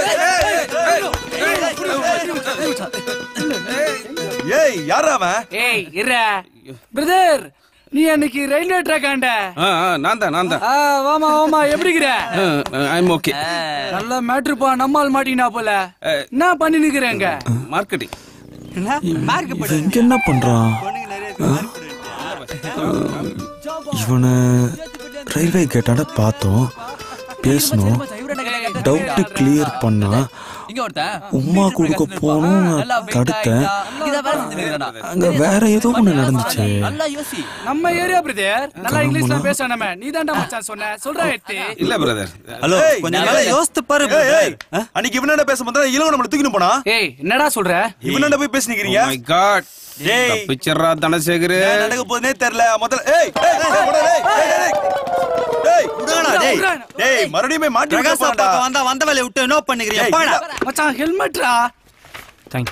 Speaker 2: ஏய் யாரா அவன்
Speaker 8: ஏய் இர்ரா பிரதர் நீ அன்னைக்கு ரயில்வே ட்ராக் ஆண்ட
Speaker 22: ஆ ஆ, நான் தான் நான் தான்
Speaker 8: ஆ வாமா வாமா எப்படிங்கிற
Speaker 22: ஐ எம் ஓகே
Speaker 8: நல்ல மேட்ருப்பா நம்மால் மாட்டினா போல என்ன பண்ணி நிக்கிறேங்க
Speaker 22: மார்க்கெட்டிங்
Speaker 2: இவன் இங்க என்ன பண்றான் ஆ? இவனை ரயில்வே கேட்டாட பார்த்தோம் பேசணும் டவுட் கிளியர் பண்ணா
Speaker 10: இங்க ஒருத்தன்
Speaker 2: உமா கொடுக்க போனோம் தடுத்தேன்
Speaker 10: இத வேலை செஞ்சுருக்கானா
Speaker 2: அங்க வேற ஏதோ ஒண்ணு நடந்துச்சு
Speaker 10: நல்லா யோசி
Speaker 8: நம்ம ஏரியா பிரதர் நல்லா இங்கிலீஷ்ல பேசானமே நீ தான்டா மச்சான் சொன்ன சொல்றா எத்தி
Speaker 22: இல்ல பிரதர்
Speaker 19: ஹலோ
Speaker 2: ஏய்,
Speaker 19: கொஞ்சம் நல்லா யோசித்து பாரு
Speaker 2: ஏய், ஏய், அன்னைக்கு இவனாண்ட பேச பார்த்தா இளவ நம்மள தூக்கிட்டு போனா
Speaker 8: ஏய் என்னடா சொல்ற
Speaker 2: இவனாண்ட போய் பேசிக்கிறீங்க
Speaker 22: மை காட்
Speaker 2: டேய்.
Speaker 22: தப்பிச்சிடுறா தனசேகர்
Speaker 2: என்ன நடக்க போகுதுனே தெரியல முதல்ல ஏய் ஏய், ஏய், போடா, டேய், டேய், டேய், டேய்.
Speaker 19: விடுங்கடா, டேய்.
Speaker 2: டேய் மறுபடியும் போய் மாட்டி விட்டு
Speaker 19: பிரகாஷ்
Speaker 2: போடா.
Speaker 19: அப்பா வந்தா வந்த வேலையை விட்டு என்ன பண்ணுகிறீங்க
Speaker 2: ஏய்,
Speaker 19: போடா
Speaker 2: இல்ல.
Speaker 8: மச்சான் ஹெல்மெட்ரா
Speaker 19: தேங்க்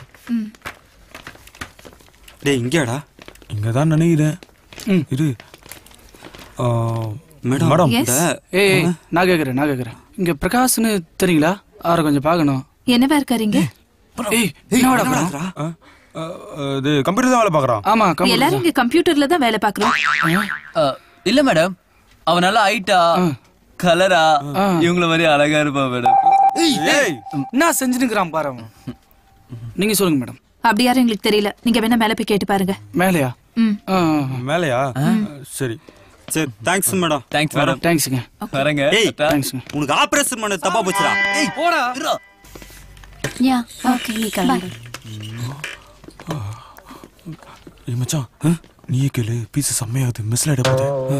Speaker 19: டேய் இங்கேடா
Speaker 2: இங்கதான் நினைக்கிறேன் இரு ஆ,
Speaker 19: மேடம்
Speaker 2: மேடம்
Speaker 19: இந்த
Speaker 12: ஏய் ஏய், நான் கேக்குறேன் நான் கேக்குறேன் இங்க பிரகாஷ்னு தெரியுங்களா அவரை கொஞ்சம் பார்க்கணும்
Speaker 1: என்னவா இருக்காருங்க
Speaker 12: ஏய் என்னடா பண்றா?
Speaker 2: ஆ, ஆ, இது கம்ப்யூட்டர் தான் வேலை பாக்குறான்
Speaker 12: ஆமா
Speaker 1: எல்லாரும் இங்க கம்ப்யூட்டர்ல தான் வேலை பாக்குறோம்
Speaker 10: அஹ், இல்ல மேடம் அவன் நல்லா ஹைட்டா கலரா இவங்கள மாதிரி அழகா இருப்பான் மேடம்
Speaker 2: ஏய்
Speaker 12: என்ன செஞ்சுனுக்குறான் பாரு அவன். நீங்க சொல்லுங்க மேடம்
Speaker 1: அப்படி யாரும் எங்களுக்கு தெரியல நீங்க வேணா மேல போய் கேட்டு பாருங்க
Speaker 12: மேலையா
Speaker 1: ம்
Speaker 2: மேலையா சரி
Speaker 19: சரி தேங்க்ஸ் மேடம்
Speaker 10: தேங்க்ஸ் மேடம்
Speaker 12: தேங்க்ஸ்ங்க
Speaker 10: வரேங்க
Speaker 19: ஏய்
Speaker 12: தேங்க்ஸ்ங்க
Speaker 19: உனக்கு ஆபரேஷன் பண்ண தப்பா போச்சுடா ஏய்
Speaker 12: போடா
Speaker 1: யா ஓகே நீ கிளம்பு
Speaker 2: ஏய் மச்சான் நீயே கேளு பீஸ் செம்மையாகுது மிஸ்ல ஆயிட போகுது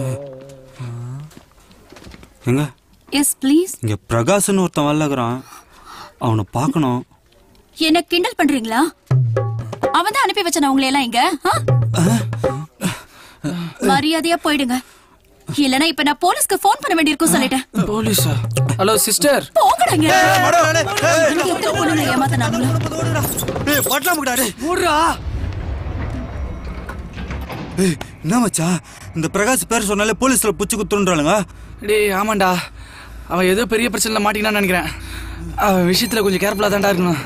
Speaker 19: எங்க
Speaker 1: எஸ் ப்ளீஸ்
Speaker 19: இங்க பிரகாஷ்னு ஒருத்தன் வரலகிறான் அவனை பார்க்கணும்
Speaker 1: என்ன கிண்டல் பண்றீங்களா அவன் தான் அனுப்பி வச்சான உங்களை எல்லாம் இங்க ஆ? மரியாதையா போயிடுங்க இல்லனா இப்ப நான் போலீஸ்க்கு ஃபோன் பண்ண வேண்டியிருக்கும் சொல்லிட்டேன்
Speaker 12: போலீஸா ஹலோ சிஸ்டர்
Speaker 1: போங்கடங்க எனக்கு எத்தனை பொண்ணுங்க ஏமாத்தினாங்களோ
Speaker 19: ஏய் பட்டலாம் முடாடே
Speaker 12: ஓடுறா
Speaker 19: ஏய் என்ன மச்சான் இந்த பிரகாஷ் பேர் சொன்னாலே போலீஸ்ல புச்சு குத்துன்றாளுங்க
Speaker 12: டேய் ஆமாண்டா அவன் ஏதோ பெரிய பிரச்சனைல மாட்டிக்கினான்னு நினைக்கிறேன் அவன் விஷயத்துல கொஞ்சம் கேர்ஃபுல்லா தான்டா இருக்கணும்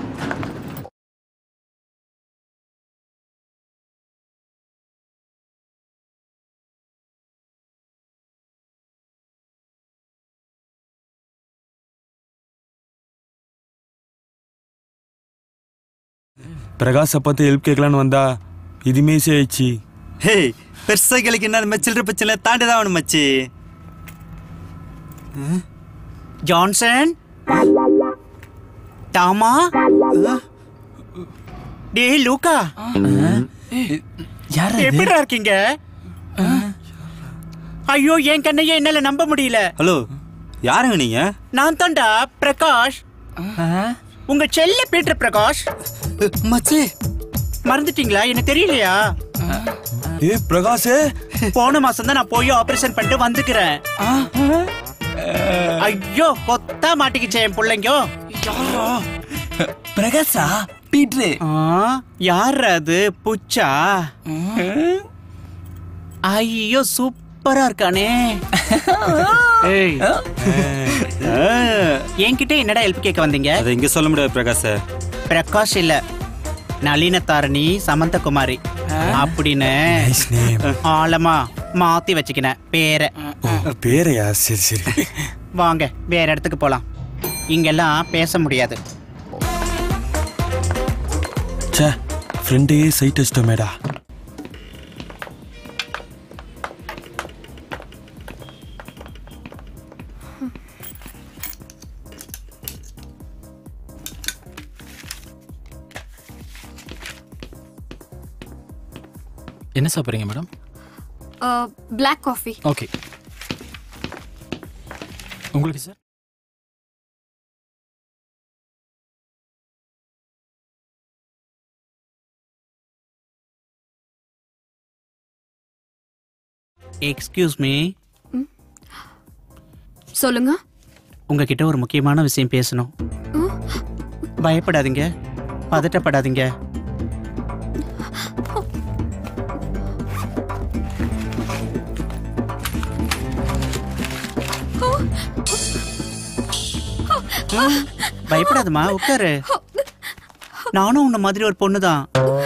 Speaker 2: பிரகாஷ பார்த்து ஹெல்ப் கேட்கலான்னு வந்தா இதுமே ஆயிடுச்சு
Speaker 19: ஹே பெருசா கிளைக்கு என்ன சில்லற பிரச்சனை தாண்டி தான் வேணும் மச்சி ஜான்சன் டாமா டேய் லூக்கா
Speaker 10: யார்
Speaker 19: எப்படிடா இருக்கீங்க ஐயோ என் கண்ணையே என்னால நம்ப முடியல ஹலோ யாருங்க நீங்க நான் தான்டா பிரகாஷ் உங்க செல்ல பீட்டர் பிரகாஷ் மச்சி மறந்துட்டீங்களா எனக்கு தெரியலையா
Speaker 2: ஏ பிரகாஷ்
Speaker 19: போன மாசம் தான் நான் போய் ஆபரேஷன் பண்ணிட்டு வந்துக்கிறேன் ஐயோ கொத்தா மாட்டிக்கிச்சே என் பிள்ளைங்க
Speaker 10: பிரகாஷா பீட்ரு
Speaker 19: யார் அது புச்சா ஐயோ சூப்பரா இருக்கானே
Speaker 12: ஏய்
Speaker 19: என்கிட்ட என்னடா ஹெல்ப் கேட்க வந்தீங்க
Speaker 4: அதை இங்க சொல்ல முடியாது பிரகாஷ்
Speaker 19: பிரகாஷ் இல்ல நளினதாரணி சமந்தகுமாரி அப்படின்னு ஆழமா மாத்தி வச்சுக்கினேன் பேரை
Speaker 2: பேரையா சரி சரி
Speaker 19: வாங்க வேற இடத்துக்கு போலாம் இங்கெல்லாம் பேச முடியாது
Speaker 2: ச்சே ஃப்ரெண்டே சைட் அடிச்சிட்டோமேடா
Speaker 4: என்ன சாப்பிட்றீங்க மேடம்
Speaker 6: பிளாக் காஃபி
Speaker 4: ஓகே உங்களுக்கு சார்
Speaker 9: எக்ஸ்கியூஸ் மீ
Speaker 6: சொல்லுங்க
Speaker 9: உங்ககிட்ட ஒரு முக்கியமான விஷயம் பேசணும் பயப்படாதீங்க பதட்டப்படாதீங்க பயப்படாதம்மா உட்காரு நானும் உன்ன மாதிரி ஒரு பொண்ணு தான்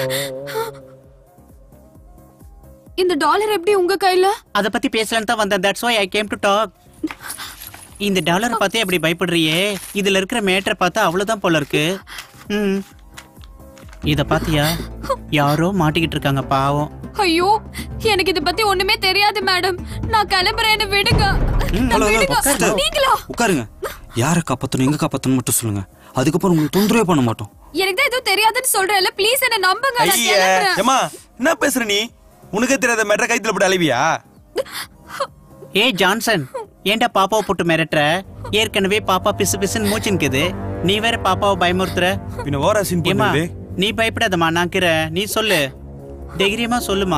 Speaker 6: இந்த டாலர் எப்படி உங்க கையில
Speaker 9: அத பத்தி பேசலான்னு தான் வந்தேன் that's why I came to talk இந்த டாலரை பார்த்தே அப்படி பயப்படுறியே இதுல இருக்கிற மேட்டரை பார்த்தா அவ்வளவுதான் போல இருக்கு ம் இத பாத்தியா யாரோ மாட்டிக்கிட்டு இருக்காங்க பாவம்
Speaker 6: ஐயோ எனக்கு இத பத்தி ஒண்ணுமே தெரியாது மேடம் நான் கிளம்புறேன்னு விடுங்க
Speaker 23: ஹலோ ஹலோ
Speaker 6: விடுங்க.
Speaker 23: சிஸ்டர்
Speaker 6: நீங்களா
Speaker 23: உட்காருங்க யாரை காப்பாத்தணும் எங்க காப்பாத்தணும் மட்டும் சொல்லுங்க அதுக்கப்புறம் உங்களுக்கு தொந்தரவே பண்ண மாட்டோம்
Speaker 6: எனக்கு தான் எதுவும் தெரியாதுன்னு சொல்றேன்ல ப்ளீஸ் என்ன நம்புங்க நான்
Speaker 2: ஐயே
Speaker 6: கிளம்புறேன்.
Speaker 2: ஏமா என்ன பேசுற நீ உனக்கே தெரியாத மேட்டரை கைத்துல போட்டு அழிவியா
Speaker 9: ஏய் ஜான்சன் ஏன்டா பாப்பாவை போட்டு மிரட்டுற ஏற்கனவே பாப்பா பிசு பிசுன்னு மூச்சுன்னுக்குது நீ வேற பாப்பாவை பயமுறுத்துற
Speaker 2: பின்ன ஓர சீன்
Speaker 9: ஏம்மா,
Speaker 2: பண்ணுது
Speaker 9: நீ பயப்படாதம்மா நான் இருக்கிறேன் நீ சொல்லு தைரியமா சொல்லுமா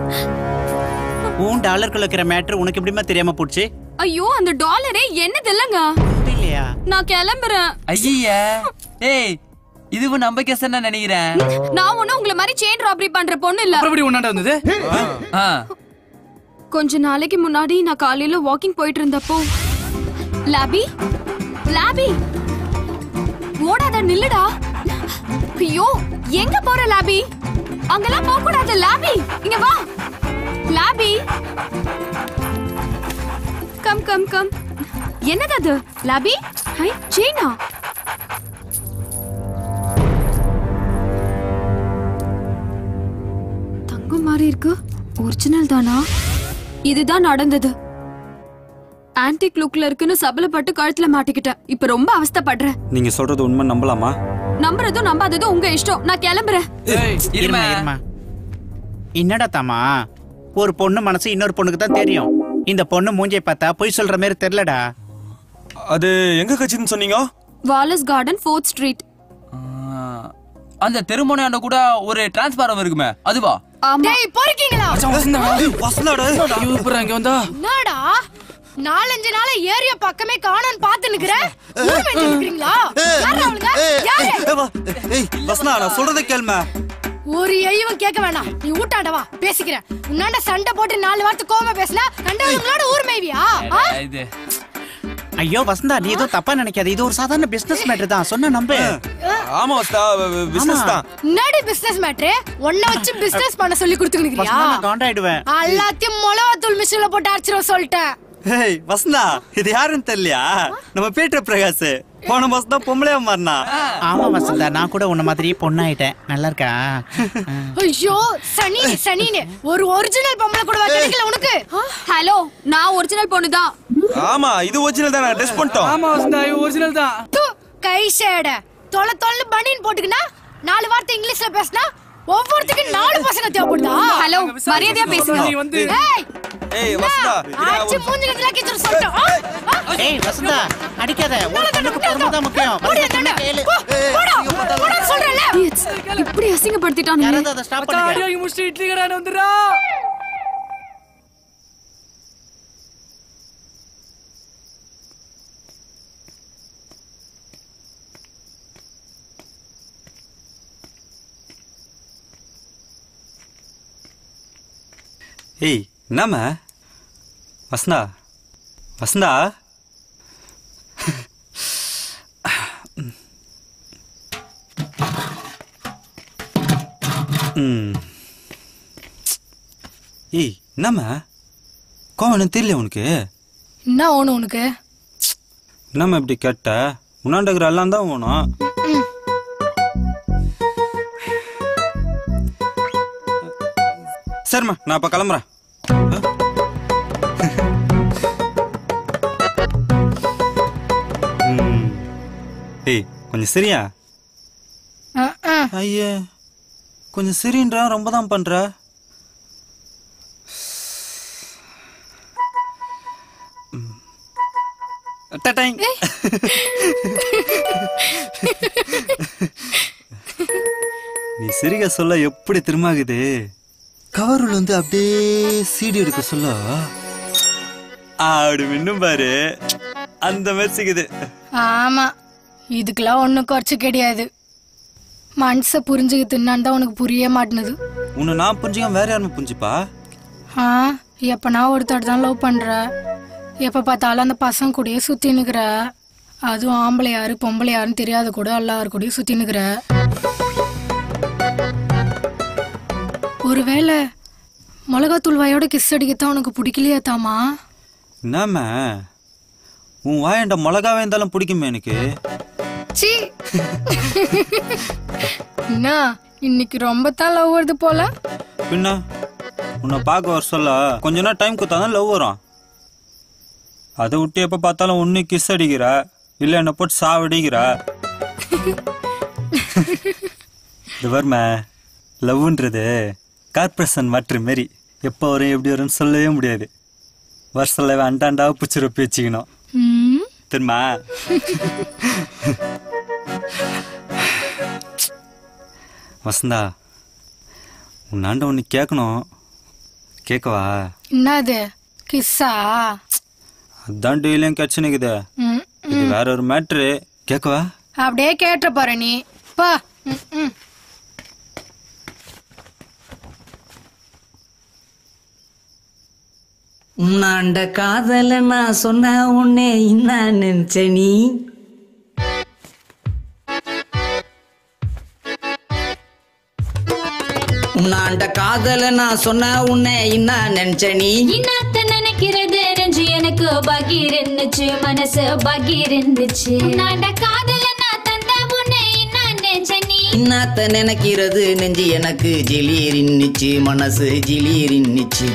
Speaker 9: உன் டாலருக்குள்ள இருக்கிற மேட்ரு உனக்கு எப்படிமா தெரியாம போச்சு
Speaker 6: ஐயோ அந்த டாலரே என்னது இல்லங்க
Speaker 9: இல்லையா
Speaker 6: நான் கிளம்புறேன்
Speaker 10: ஐய ஏய் இதுவும் நம்ம கேஸ் தான் நினைக்கிறேன்
Speaker 6: நான் ஒண்ணும் உங்களை மாதிரி செயின் ராபரி பண்ற பொண்ணு இல்ல
Speaker 8: அப்புறம் எப்படி உன்னாண்ட வந்தது
Speaker 10: ஆ
Speaker 6: கொஞ்ச நாளைக்கு முன்னாடி நான் காலையில வாக்கிங் போயிட்டு இருந்தப்போ லாபி லாபி ஓடாத நில்லுடா ஐயோ எங்க போற லாபி அங்கெல்லாம் போக கூடாது லாபி இங்க வா லாபி கம் கம் கம் என்னது அது லாபி ஹை சீனா தங்கம் மாதிரி இருக்கு ஒரிஜினல் தானா இதுதான் நடந்தது ஆன்டிக் லுக்ல இருக்குன்னு சபலப்பட்டு கழுத்துல மாட்டிக்கிட்டேன் இப்ப ரொம்ப அவஸ்தைப்படுறேன்
Speaker 23: நீங்க சொல்றது உண்மை நம்பலாமா
Speaker 6: நம்புறதும் நம்பாததும் உங்க இஷ்டம் நான் கிளம்புறேன்
Speaker 9: இருமா இருமா என்னடா தாமா ஒரு பொண்ணு மனசு இன்னொரு பொண்ணுக்கு தான் தெரியும் இந்த பொண்ணு மூஞ்சை பார்த்தா பொய் சொல்ற மாதிரி தெரியலடா
Speaker 2: அது எங்க கட்சின்னு சொன்னீங்க
Speaker 6: வாலஸ் கார்டன் ஃபோர்த் ஸ்ட்ரீட்
Speaker 10: அந்த தெருமுனையாண்ட கூட ஒரு டிரான்ஸ்பாரம் இருக்குமே அதுவா
Speaker 6: ஆமா டேய் பொறுக்கீங்களா
Speaker 8: இங்க வந்தா
Speaker 6: என்னடா நாலஞ்சு நாளா ஏரியா பக்கமே காணோம்னு பாத்து நிக்கிறேன் ஊர் மேய்ஞ்சி நிக்கிறீங்களா யாரு அவளுங்க யாரு
Speaker 23: ஏய் வசனா நான் சொல்றதை கேளுமா
Speaker 6: ஒரு எய்யும் கேட்க வேணாம் நீ ஊட்டாண்ட வா பேசிக்கிறேன் உன்னாண்ட சண்டை போட்டு நாலு வார்த்தை கோவமா பேசினா கண்டவங்களோட ஊர் மேய்வியா ஆ?
Speaker 10: இது
Speaker 9: ஐயோ வசந்தா நீ ஏதோ தப்பா நினைக்காத இது ஒரு சாதாரண பிசினஸ் மேட்டர் தான் சொன்ன நம்பு
Speaker 2: ஆமா வஸ்தா பிசினஸ் தான்
Speaker 6: என்னடி பிசினஸ் மேட்ரு ஒன்ன வச்சு பிசினஸ் பண்ண சொல்லி கொடுத்துக்கிறியா
Speaker 9: வசந்தா நான் காண்டாயிடுவேன்
Speaker 6: எல்லாத்தையும் மிளகாத்தூள் மிஷின்ல போட்டு அரைச்சிரும் சொல்லிட்டேன்
Speaker 23: ஏய் வசந்தா இது யாருன்னு தெரியலையா நம்ம பீட்டர் பிரகாஷ் போன மாசம் தான் பொம்பளையா மாறினா
Speaker 9: ஆமா வசந்தா நான் கூட உன்ன மாதிரியே பொண்ணாயிட்டேன் நல்லா இருக்கா
Speaker 6: ஐயோ சனி சனின்னு ஒரு ஒரிஜினல் பொம்பளை கூட கிடைக்கல உனக்கு ஹலோ நான் ஒரிஜினல் பொண்ணு தான்
Speaker 2: ஆமா இது ஒரிஜினல் தான் டெஸ்ட் பண்ணிட்டோம்
Speaker 8: ஆமா வசந்தா ஒரிஜினல் தான்
Speaker 6: கை சேட தொலை தொலை பனின் போட்டுக்கினா நாலு வார்த்தை இங்கிலீஷ்ல பேசினா ஒவ்வொருத்துக்கும் நாலு பசங்க தேவைப்படுதா ஹலோ மரியாதையா பேசுங்க
Speaker 8: நீ வந்து-
Speaker 6: ஏய்
Speaker 2: ஏய் வஸ்தா
Speaker 6: அடிச்சு மூஞ்சில கிளாக்கி சொல்லிட்டோம் ஆ? ஆ?
Speaker 9: ஏய் வசந்தா அடிக்காத ஒரு பொண்ணுக்கு பொறுமை தான் முக்கியம்
Speaker 6: போடி
Speaker 9: வசந்தா,
Speaker 6: அந்தாண்ட.
Speaker 9: கேளு
Speaker 6: போ, போடா, போடான்னு சொல்றேன்ல. இப்படி அசிங்கப்படுத்திட்டானுங்க
Speaker 9: யாராவது அதை ஸ்டாப்
Speaker 8: மச்சான்,
Speaker 9: பண்ணுங்க
Speaker 8: அடி வாங்கி முடிச்சுட்டு இட்லி கடான்னு வந்துடுறா
Speaker 23: ஏய் என்னம்ம வசந்தா வசந்தா ம். ஏய் என்னம்மா கோவம் எனக்கு தெரியல உனக்கு
Speaker 6: என்ன ஓணும் உனக்கு
Speaker 23: என்னம்மா இப்படி கேட்ட முன்னாண்டுக்கிற எல்லாம் தான் வேணும் சரிம்மா நான் இப்போ கிளம்புறேன் ம். ஏய் கொஞ்சம் சரியா ஐயே கொஞ்சம் சரின்றா ரொம்ப தான் பண்ற டடைங். நீ சிரிக்க சொல்ல எப்படி திரும்பாகுது கவருல வந்து அப்படியே சீடி எடுக்க சொல்ல அப்படி மின்னும் பாரு அந்த மாதிரி சிக்குது
Speaker 6: ஆமா இதுக்கெல்லாம் ஒண்ணும் குறைச்சு கிடையாது மனச புரிஞ்சுக்கிட்டுன்னு தான் உனக்கு புரிய மாட்டேனுது
Speaker 23: உன்னை நான் புரிஞ்சுக்காம வேற யாருமே புரிஞ்சுப்பா
Speaker 6: ஆ எப்ப நான் ஒருத்தர் தான் லவ் பண்ற எப்ப பார்த்தாலும் அந்த பசங்க கூடயே சுத்தி நிக்கிற அதுவும் ஆம்பளை யாரு பொம்பளை யாருன்னு தெரியாத கூட எல்லாரு கூடயும் சுத்தி நிக்கிற ஒருவேளை மிளகாத்தூள் வாயோட கிஸ் அடிக்கத்தான் உனக்கு பிடிக்கலையா தாமா
Speaker 23: என்னம்மா உன் வாயண்ட மிளகாவே இருந்தாலும் பிடிக்குமே எனக்கு
Speaker 6: சி என்ன இன்னைக்கு ரொம்ப தான் லவ் வருது போல
Speaker 23: பின்ன உன்னை பார்க்க வர சொல்ல கொஞ்ச நேரம் டைம் கொடுத்தாதான் லவ் வரும் அதை விட்டு எப்போ பார்த்தாலும் ஒன்று கிஸ் அடிக்கிற இல்லை என்னை போட்டு சாவடிக்கிற இது வருமே லவ்ன்றது கார்பரேஷன் வாட்டர் மாரி எப்போ வரும் எப்படி வரும்னு சொல்லவே முடியாது வருஷம் அண்டாண்டா பிடிச்சிருப்பி வச்சுக்கணும்
Speaker 6: ம்
Speaker 23: தெரியுமா வசந்தா உன்னாண்ட ஒன்று கேட்கணும் கேட்கவா
Speaker 6: என்னது கிஸ்ஸா
Speaker 23: அதான் டெய்லியும் கட்சினுக்குது
Speaker 6: ம்
Speaker 23: இது வேற ஒரு மேட்ரு கேட்கவா
Speaker 6: அப்படியே கேட்ட பாரு நீ பா ம், ம்.
Speaker 14: உன்னாண்ட காதல நான் சொன்ன உன்னே என்ன நினைச்ச நீ உன்னாண்ட காதல நான் சொன்ன உன்னை என்ன நினைச்ச நீ
Speaker 3: இன்னாத்த நினைக்கிறது நெஞ்சு எனக்கு பகீர் இருந்துச்சு மனசு பகீர் இருந்துச்சு நாண்ட காதல நான் தந்த உன்னை நான் நெஞ்ச நீ
Speaker 14: இன்னாத்த நினைக்கிறது நெஞ்சு எனக்கு ஜிலீரின்னுச்சு மனசு ஜிலீரின்னுச்சு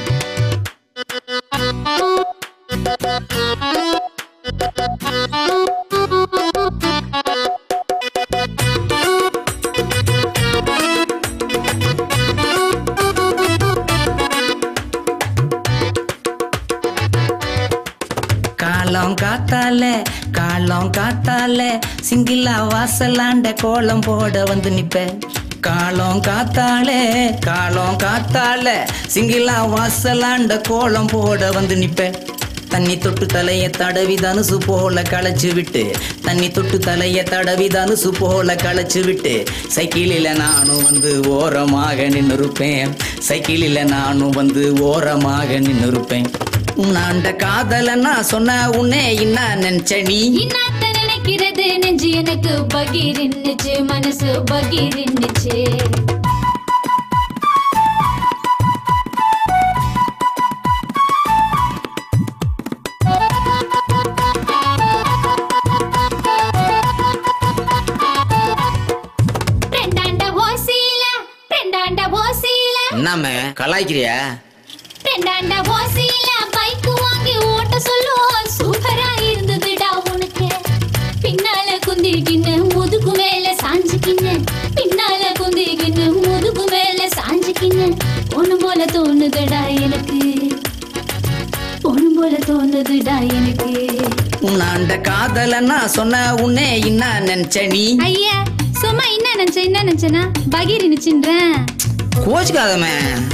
Speaker 14: காலம் காத்தால காலம் காத்தால சிங்கிளா வாசலாண்ட கோலம் போட வந்து நிப்ப காலம் காத்தாலே காலம் காத்தால சிங்கிளா வாசலாண்ட கோலம் போட வந்து நிப்ப தண்ணி தொட்டு தலைய தடவி தனுசு போல களைச்சு விட்டு தண்ணி தொட்டு தலைய தடவி தனுசு போல களைச்சு விட்டு சைக்கிளில நானும் வந்து ஓரமாக நின்னுருப்பேன் சைக்கிளில நானும் வந்து ஓரமாக நின்னுருப்பேன் உன்னாண்ட காதல நான் சொன்ன உன்னே என்ன நினைச்ச நீ
Speaker 3: இன்னாத்த நினைக்கிறது நெஞ்சு எனக்கு பகீர் இருந்துச்சு மனசு பகீர் இருந்துச்சு ரெண்டாண்ட ஓசியில ரெண்டாண்ட ஓசியில
Speaker 14: என்னமே கலாய்க்கிறியா
Speaker 3: ரெண்டாண்ட ஓசியில பைக் வாங்கி ஓட்ட சொல்லுவோம் சூப்பரா இருந்ததுடா உனக்கு பின்னால குந்திக்கின்னு முதுகு மேல சாஞ்சுக்கின்னு பின்னால குந்திக்கின்னு முதுகு மேல சாஞ்சுக்கின்னு பொண்ணு போல தோணுதுடா எனக்கு பொண்ணு போல தோணுதுடா எனக்கு
Speaker 14: உன்னாண்ட காதல நான் சொன்ன உன்னே என்ன நினைச்ச நீ
Speaker 3: ஐயா சும்மா என்ன நினைச்ச என்ன நினைச்சனா பகீர் நினைச்சுன்றேன்
Speaker 14: கோச்சுக்காதமே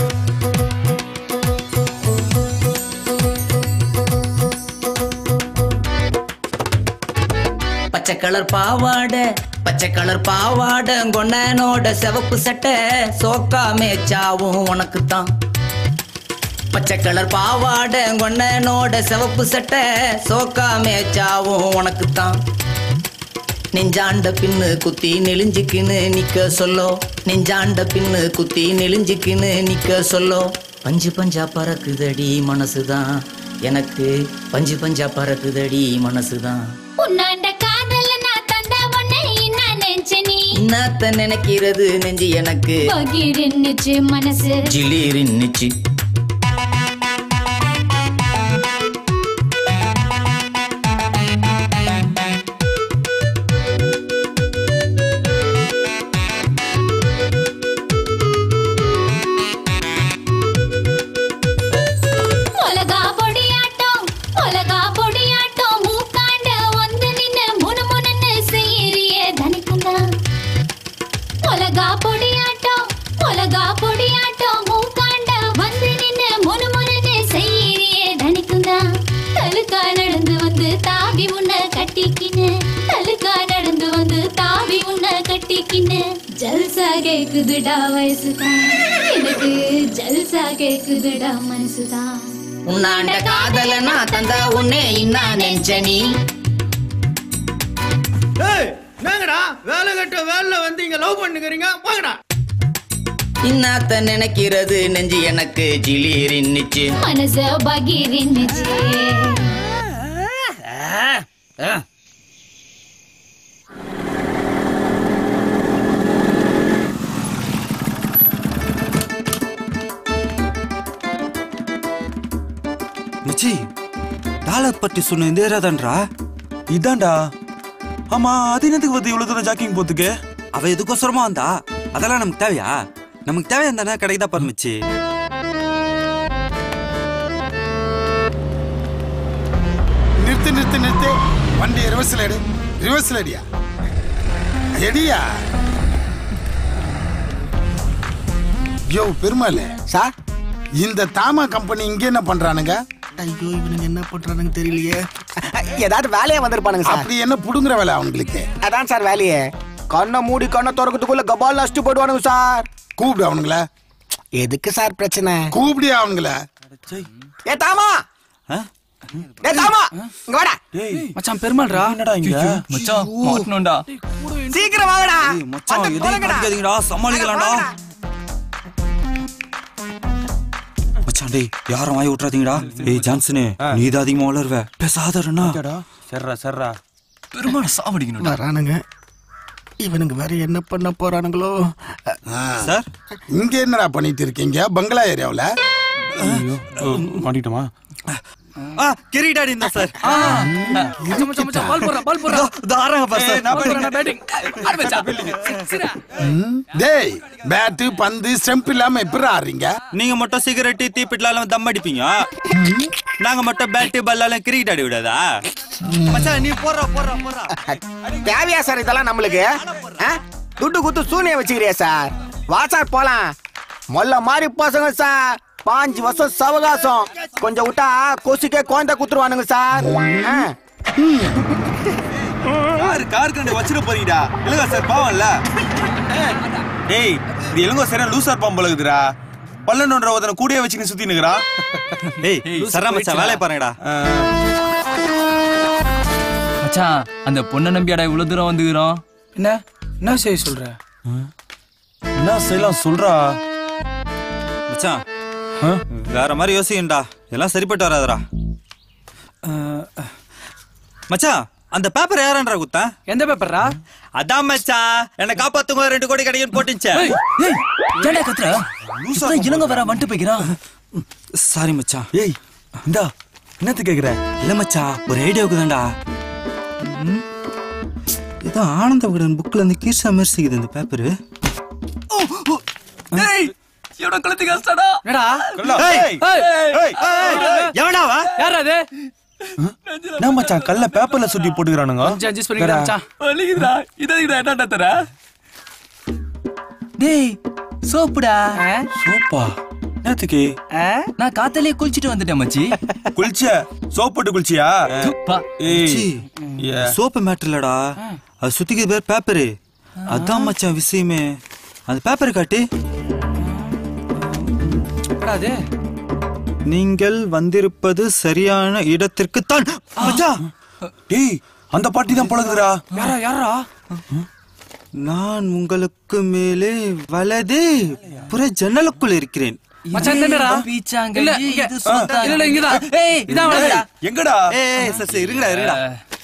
Speaker 14: பச்சை கலர் பாவாடை பச்சை கலர் பாவாடை கொண்டனோட சிவப்பு சட்டை சோக்கா மேச்சாவும் உனக்கு தான் பச்சை கலர் பாவாடை கொண்டனோட சிவப்பு சட்டை சோக்கா மேச்சாவும் உனக்கு தான் நெஞ்சாண்ட பின்னு குத்தி நெளிஞ்சுக்கின்னு நிக்க சொல்லோ நெஞ்சாண்ட பின்னு குத்தி நெளிஞ்சுக்கின்னு நிக்க சொல்லோ பஞ்சு பஞ்சா பறக்குதடி மனசுதான் எனக்கு பஞ்சு பஞ்சா பறக்குதடி மனசுதான்
Speaker 3: உன்னாண்ட காதல நான் தந்த உன்னை நான் நினைச்ச நீ
Speaker 14: என்னத்த நினைக்கிறது நெஞ்சு எனக்கு
Speaker 3: பகீர் இருந்துச்சு மனசு
Speaker 14: ஜிலீரின்னுச்சு
Speaker 3: மிளகா பொடியாட்டம் மிளகா பொடியாட்டம் மூக்காண்ட கேக்குதுடா வயசுதான் எனக்கு ஜல்சா கேக்குதுடா மனசுதான்
Speaker 14: உன்னாண்ட காதல நான் தந்த உன்னே இன்னா நெஞ்ச நீ
Speaker 11: ஏய் என்னங்கடா வேலை கட்ட வேலைல வந்து இங்க லவ் பண்ணுக்கிறீங்க வாங்கடா
Speaker 14: இன்னாத்த நினைக்கிறது நெஞ்சு எனக்கு ஜிலீரின்னுச்சு
Speaker 3: மனச பகீரின்னுச்சு
Speaker 19: மச்சி டாலர் பற்றி சொன்ன இந்த ஏரியா தான்டா
Speaker 2: இதான்டா ஆமா அது என்னத்துக்கு வந்து இவ்வளவு தூரம் ஜாக்கிங் போறதுக்கு
Speaker 19: அவ எதுக்கோசரமா வந்தா அதெல்லாம் நமக்கு தேவையா நமக்கு தேவையா தானே கடைக்கு தான் பரமிச்சு
Speaker 18: நிறுத்து நிறுத்து நிறுத்து வண்டி ரிவர்ஸ்ல எடு ரிவர்ஸ்ல அடியா எடியா யோ பெருமாள்
Speaker 13: சார்
Speaker 18: இந்த தாமா கம்பெனி இங்க என்ன பண்றானுங்க
Speaker 13: ஐயோ இவனுங்க என்ன பண்றானுங்க தெரியலையே ஏதாவது வேலையா வந்திருப்பானுங்க சார்
Speaker 18: அப்படி என்ன புடுங்குற வேலை அவங்களுக்கு
Speaker 13: அதான் சார் வேலையே கண்ணை மூடி கண்ணை திறக்கிறதுக்குள்ள கபால் அடிச்சுட்டு போயிடுவானுங்க சார்
Speaker 18: கூப்பிடு அவனுங்கள
Speaker 13: எதுக்கு சார் பிரச்சனை
Speaker 18: கூப்பிடியா அவனுங்கள
Speaker 13: ஏ தாமா ஏ தாமா இங்க வாடா
Speaker 8: மச்சான் பெருமாள்ரா
Speaker 2: என்னடா இங்க
Speaker 10: மச்சான் மாட்டணும்டா
Speaker 13: சீக்கிரம் வாங்கடா
Speaker 19: மச்சான் எதையும் கடிக்காதீங்கடா சமாளிக்கலாம்டா மச்சான் டேய் யாரும் வாய் விட்டுறாதீங்கடா ஏய் ஜான்சனு நீ தான் அதிகமா வளருவ பேசாதடா
Speaker 2: சர்ரா சர்ரா
Speaker 10: பெருமாள் சாவடிக்கணும்
Speaker 13: வரானுங்க இவனுங்க வேற என்ன பண்ண போறானுங்களோ
Speaker 18: சார் இங்க என்னடா பண்ணிட்டு இருக்கீங்க பங்களா ஏரியாவுல
Speaker 2: மாட்டிட்டோமா
Speaker 19: ஆ கிரீடாடி இருந்தா சார்
Speaker 8: மச்சான் மச்சான் மச்சான் பால் போடுறா பால் போடுறா
Speaker 19: தாராங்க பார் சார்
Speaker 8: பால் போடுறா நான் பேட்டிங் ஆடு மச்சான் சிக்ஸரா
Speaker 18: ம், டேய் பேட்டு பந்து ஸ்டெம்ப் இல்லாம எப்படி ஆடுறீங்க
Speaker 19: நீங்க மட்டும் சிகரெட்டு தீப்பிட்டலாம் தம் அடிப்பீங்க நாங்க மட்டும் பேட்டு பல்லாலும் கிரிக்கெட் ஆடி விடாதா மச்சான் நீ போடுறா போடுறா போடுறா
Speaker 13: தேவையா சார் இதெல்லாம் நம்மளுக்கு ஆ? துட்டு குத்து சூனிய வச்சுக்கிறியா சார் வா சார் போலாம் மொல்ல மாதிரி பசங்க சார் பாஞ்சு வருஷம் சவகாசம் கொஞ்சம் விட்டா கொசுக்கே குழந்தை குத்துருவானுங்க சார் ஆ.
Speaker 2: கார் கார் கண்டு வச்சிட போறீங்கடா இல்லங்க சார் பாவம்ல டேய் இது இளங்கோ சரியா லூசா இருப்பான் போல இருக்குதுடா பல்லனோன்ற ஒருத்தனை கூடயே வச்சுக்கின்னு சுத்தி நிக்கிறான்
Speaker 19: டேய் சரா மச்சான் வேலையை பாருங்கடா
Speaker 10: மச்சான் அந்த பொண்ணை நம்பியாடா இவ்வளவு தூரம் வந்துக்கிறோம்
Speaker 8: என்ன என்ன செய்ய சொல்ற
Speaker 2: என்ன செய்யலாம் சொல்றா
Speaker 19: மச்சான் வேற மாதிரி யோசிக்கண்டா எல்லாம் சரிப்பட்டு வராதுடா மச்சான் அந்த பேப்பர் யாரன்றா குத்தா
Speaker 8: எந்த பேப்பர்ரா
Speaker 19: அதான் மச்சான் என்ன காப்பாத்துங்க ரெண்டு கோடி கிடைக்கும் போட்டுச்சே
Speaker 10: ஏன்டா கத்துற இப்பதான் இளங்க வர வந்துட்டு போய்க்கிறான்
Speaker 19: சாரி மச்சான்
Speaker 2: ஏய் இந்தா என்னத்து கேக்குற
Speaker 19: இல்ல மச்சான் ஒரு ஐடியாவுக்கு தான்டா ஏதோ ஆனந்த விகடன் புக்ல இருந்து கீர்ஷா மாதிரி சிக்குது இந்த பேப்பரு
Speaker 10: டேய் எவனோ கழுத்து கஷ்டடா
Speaker 8: என்னடா
Speaker 2: ஏய், ஏய்,
Speaker 19: எவனாவா
Speaker 8: யாரா அது
Speaker 2: என்ன மச்சான் கல்ல பேப்பர்ல சுட்டி போட்டுக்கிறானுங்க
Speaker 8: கொஞ்சம் அட்ஜஸ்ட் பண்ணிக்கிறா மச்சான்
Speaker 10: வலிக்குதுடா இதுடா என்னடா தர டேய் சோப்புடா
Speaker 2: சோப்பா என்னத்துக்கு
Speaker 10: நான் காத்தாலே குளிச்சிட்டு வந்துட்டேன் மச்சி
Speaker 2: குளிச்ச சோப் போட்டு குளிச்சியா
Speaker 10: துப்பா.
Speaker 19: மச்சி,
Speaker 2: ஏய்
Speaker 19: சோப்பு மேட்டர் இல்லடா அது சுத்திக்கிறது பேர் பேப்பரு அதான் மச்சான் விஷயமே அந்த பேப்பர் காட்டி
Speaker 8: என்னடா அது
Speaker 19: நீங்கள் வந்திருப்பது சரியான இடத்திற்கு தான் மச்சான்
Speaker 2: டேய் அந்த பாட்டி தான் பழகுதுடா
Speaker 8: யாரா யாரா
Speaker 19: நான் உங்களுக்கு மேலே வலது புற ஜன்னலுக்குள் இருக்கிறேன்
Speaker 8: மச்சான் இந்த என்னடா
Speaker 10: பீச்சாங்க
Speaker 8: இல்ல இங்க இல்ல இல்ல இங்கதான் ஏய் இதான் வளர்ந்தா
Speaker 2: எங்கடா
Speaker 19: ஏய் சரி சரி இருங்கடா இருங்கடா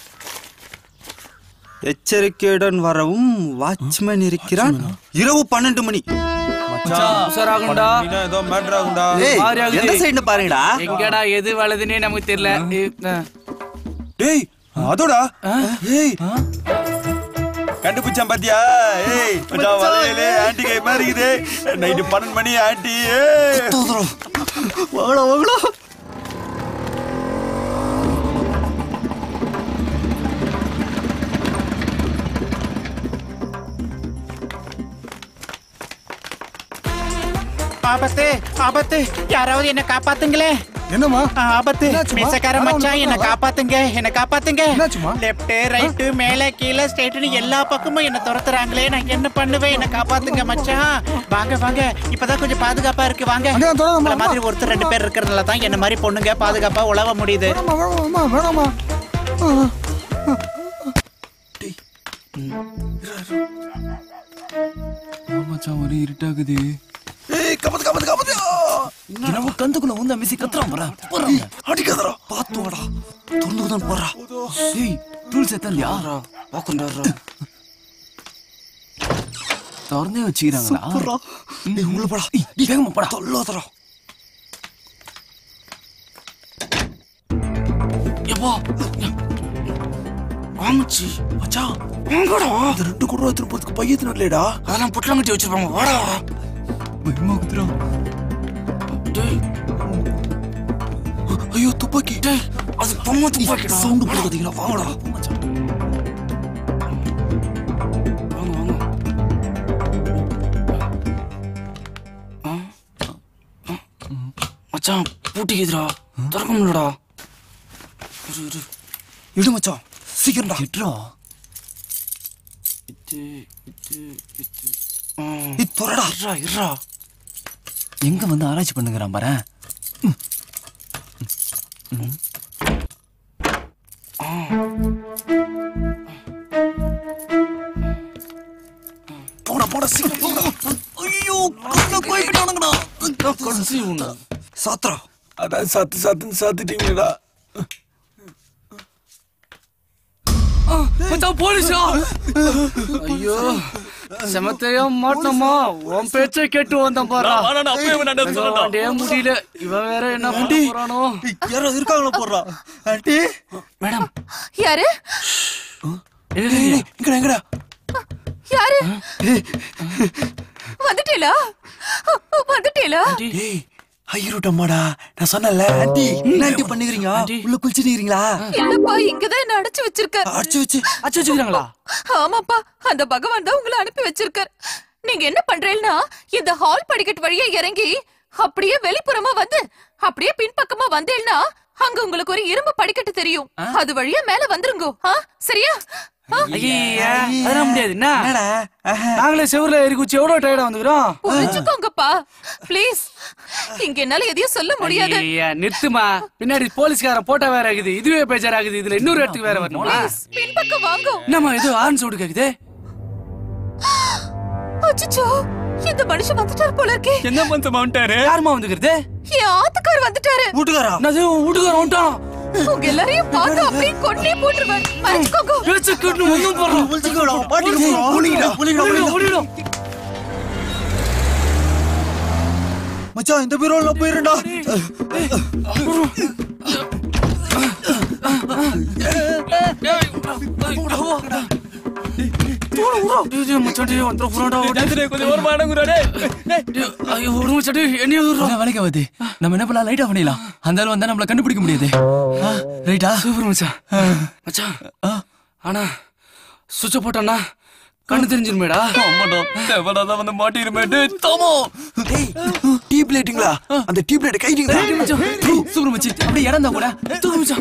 Speaker 19: எச்சரிக்கையுடன் வரவும் வாட்ச்மேன் இருக்கிறான் இரவு பன்னெண்டு மணி
Speaker 8: உஷாராகும்டா
Speaker 2: பண்ணினா ஏதோ மேட்டர் ஆகும்டா
Speaker 19: ஏய்,
Speaker 8: மாறி ஆகுது.
Speaker 19: எந்த சைடுன்னு பாருங்கடா
Speaker 8: எங்கடா எது வலதுன்னே நமக்கு தெரியல ஏய், ஆ.
Speaker 2: டேய் அதோடா ஏய் கண்டுபிடிச்சான் பாத்தியா ஏய் மச்சான் வலையிலே ஆன்டி கை மாதிரி இருக்குது நைட்டு பன்னெண்டு மணி ஆன்டி ஏய்
Speaker 19: வாங்கடா வாங்கடா
Speaker 15: ஆபத்து ஆபத்து யாராவது என்ன காப்பாத்துங்களே
Speaker 18: என்னம்மா
Speaker 9: ஆபத்து மீசக்கார மச்சான் என்ன காப்பாத்துங்க என்ன காப்பாத்துங்க
Speaker 18: என்னாச்சுமா
Speaker 9: லெஃப்ட் ரைட் மேல கீழே ஸ்ட்ரைட்னு எல்லா பக்கமும் என்ன துரத்துறாங்களே நான் என்ன பண்ணுவேன் என்ன காப்பாத்துங்க மச்சான் வாங்க வாங்க இப்பதான் கொஞ்சம் பாதுகாப்பா இருக்கு வாங்க உங்களை மாதிரி ஒருத்தர் ரெண்டு பேர் இருக்கிறதுல தான் என்ன மாதிரி பொண்ணுங்க பாதுகாப்பா உழவ முடியுது
Speaker 18: வேணாமா வேணாமா
Speaker 10: மச்சான் ஒரே இருட்டாகுது
Speaker 11: ஏய் கபத்து கபத்து கபத்து
Speaker 10: நம்ம கந்துக்குள்ள வந்து மிசி கத்துறான் போறா போறாங்க
Speaker 11: அடிக்காதடா பாத்து வாடா தொண்டு தான் போறா
Speaker 10: ஏய் டூல்ஸ் எத்தனையா
Speaker 11: பாக்குண்டா
Speaker 10: திறந்தே வச்சுக்கிறாங்களா
Speaker 11: சூப்பர்ரா. ஏய் உள்ள போடா
Speaker 10: நீ வேகமா போடா
Speaker 11: தொல்லாதடா
Speaker 10: எப்பா
Speaker 11: ஆமாச்சி மச்சான் வாங்கடா இந்த ரெண்டு கூட எடுத்துட்டு போறதுக்கு பையத்தின இல்லையடா அதெல்லாம் புட்லாங்கட்டி வச்சிருப்பாங்க வாடா
Speaker 10: பயமா குத்துறா
Speaker 11: டேய் ஐயோ துப்பாக்கி டேய் அது பொம்மை துப்பாக்கி சவுண்ட் போடாதீங்களா வாங்கடா வாங்க வாங்க ஆ? ஆ? மச்சான் பூட்டிக்குதுடா திறக்க முடியலடா இரு இரு இடு மச்சான் சீக்கிரம்டா
Speaker 10: எட்ரா
Speaker 11: இது இது இது இது தொறடா இருடா இருடா
Speaker 10: எங்க வந்து ஆராய்ச்சி பண்ணுங்கிறான் பாரு
Speaker 11: போடா போடா சீக்கிரம் போடா ஐயோ கண்ண கோயிட்டானுங்கடா கடைசி உன்ன சாத்ரா அதான் சாத்து சாத்துன்னு சாத்திட்டீங்களா
Speaker 8: மச்சான் போலீஸா ஐயோ செமத்தையா மாட்டோமா உன் பேச்சை கேட்டு வந்தேன் பாரு
Speaker 11: நான் வேணாம், நான் அப்பவே வேணாம்டா சொல்றேன்டா.
Speaker 8: முடியல இவன் வேற என்ன பண்ண போறானோ
Speaker 11: யாரோ இருக்காங்களா போடுறா ஆண்டி
Speaker 8: மேடம்
Speaker 6: யாரு
Speaker 11: எங்கடா எங்கடா
Speaker 6: யாரு வந்துட்டீங்களா வந்துட்டீங்களா
Speaker 11: டேய் ஐயருட்டம்மாடா நான் சொன்னல ஆண்டி என்ன ஆண்டி பண்ணுகிறீங்க உள்ள குளிச்சிட்டீங்களா
Speaker 6: இல்லப்பா இங்கதான் என்ன அடைச்சு வச்சிருக்காரு
Speaker 11: அடிச்சு வச்சு
Speaker 8: அடிச்சு வச்சுக்கிறாங்களா
Speaker 6: ஆமாப்பா அந்த பகவான் தான் உங்களை அனுப்பி வச்சிருக்கார் நீங்க என்ன பண்றீங்கன்னா இந்த ஹால் படிக்கட்டு வழியா இறங்கி அப்படியே வெளிப்புறமா வந்து அப்படியே பின்பக்கமா வந்தேன்னா அங்க உங்களுக்கு ஒரு இரும்பு படிக்கட்டு தெரியும் அது வழியா மேல வந்துருங்க ஆ? சரியா ஆ?
Speaker 8: ஐயா அதெல்லாம் முடியாது என்ன நாங்களே செவுர்ல ஏறி குச்சி எவ்வளவு டயர்டா வந்துக்கிறோம்
Speaker 6: புரிஞ்சுக்கோங்கப்பா ப்ளீஸ் இங்க என்னால எதையும் சொல்ல முடியாது
Speaker 8: ஐயா நிறுத்துமா பின்னாடி போலீஸ்காரன் போட்டா வேற இருக்குது இதுவே பேஜாராகுது இதுல இன்னொரு இடத்துக்கு வேற வரணுமா
Speaker 6: Please, பின்பக்கம் வாங்க
Speaker 8: என்னம்மா இது ஆன் சவுடு கேக்குது
Speaker 6: அச்சச்சோ இந்த மனுஷன் வந்துட்டாரு போல இருக்கே
Speaker 8: என்ன மந்த வந்துட்டாரு யாருமா வந்துக்கிறது
Speaker 6: என் ஆத்துக்கார் வந்துட்டாரு
Speaker 8: வீட்டுக்காரா என்னது வீட்டுக்காரன் வந்துட்டான்
Speaker 6: உங்க எல்லாரையும் பார்த்து அப்படியே கொன்னே போட்டுருவேன் மன்னிச்சுக்கோங்க
Speaker 8: பேச்சு கேட்டு ஒண்ணும் போடுறோம்
Speaker 11: புலிடா புலிடா புலிடா மச்சான் இந்த பீரோல போயிருடா
Speaker 10: வேலைக்கு ஆகுது நம்ம என்ன பண்ணலாம் லைட் ஆஃப் பண்ணிடலாம் அந்த ஆள் வந்தா நம்மள கண்டுபிடிக்க முடியாது ரைட்டா
Speaker 8: சூப்பர் மச்சான் மச்சான் ஆனா சுவிட்ச போட்டானா கண்ணு தெரிஞ்சிருமேடா
Speaker 10: ஆமாடா தேவடாதான் வந்து மாட்டிருமேட்டு தோமோ
Speaker 11: டீப் லைட்டுங்களா அந்த டீப் லைட் கைடிங்களா
Speaker 10: சூப்பர் மச்சி அப்படியே இடம் தான் கூட
Speaker 8: தூக்கு மச்சான்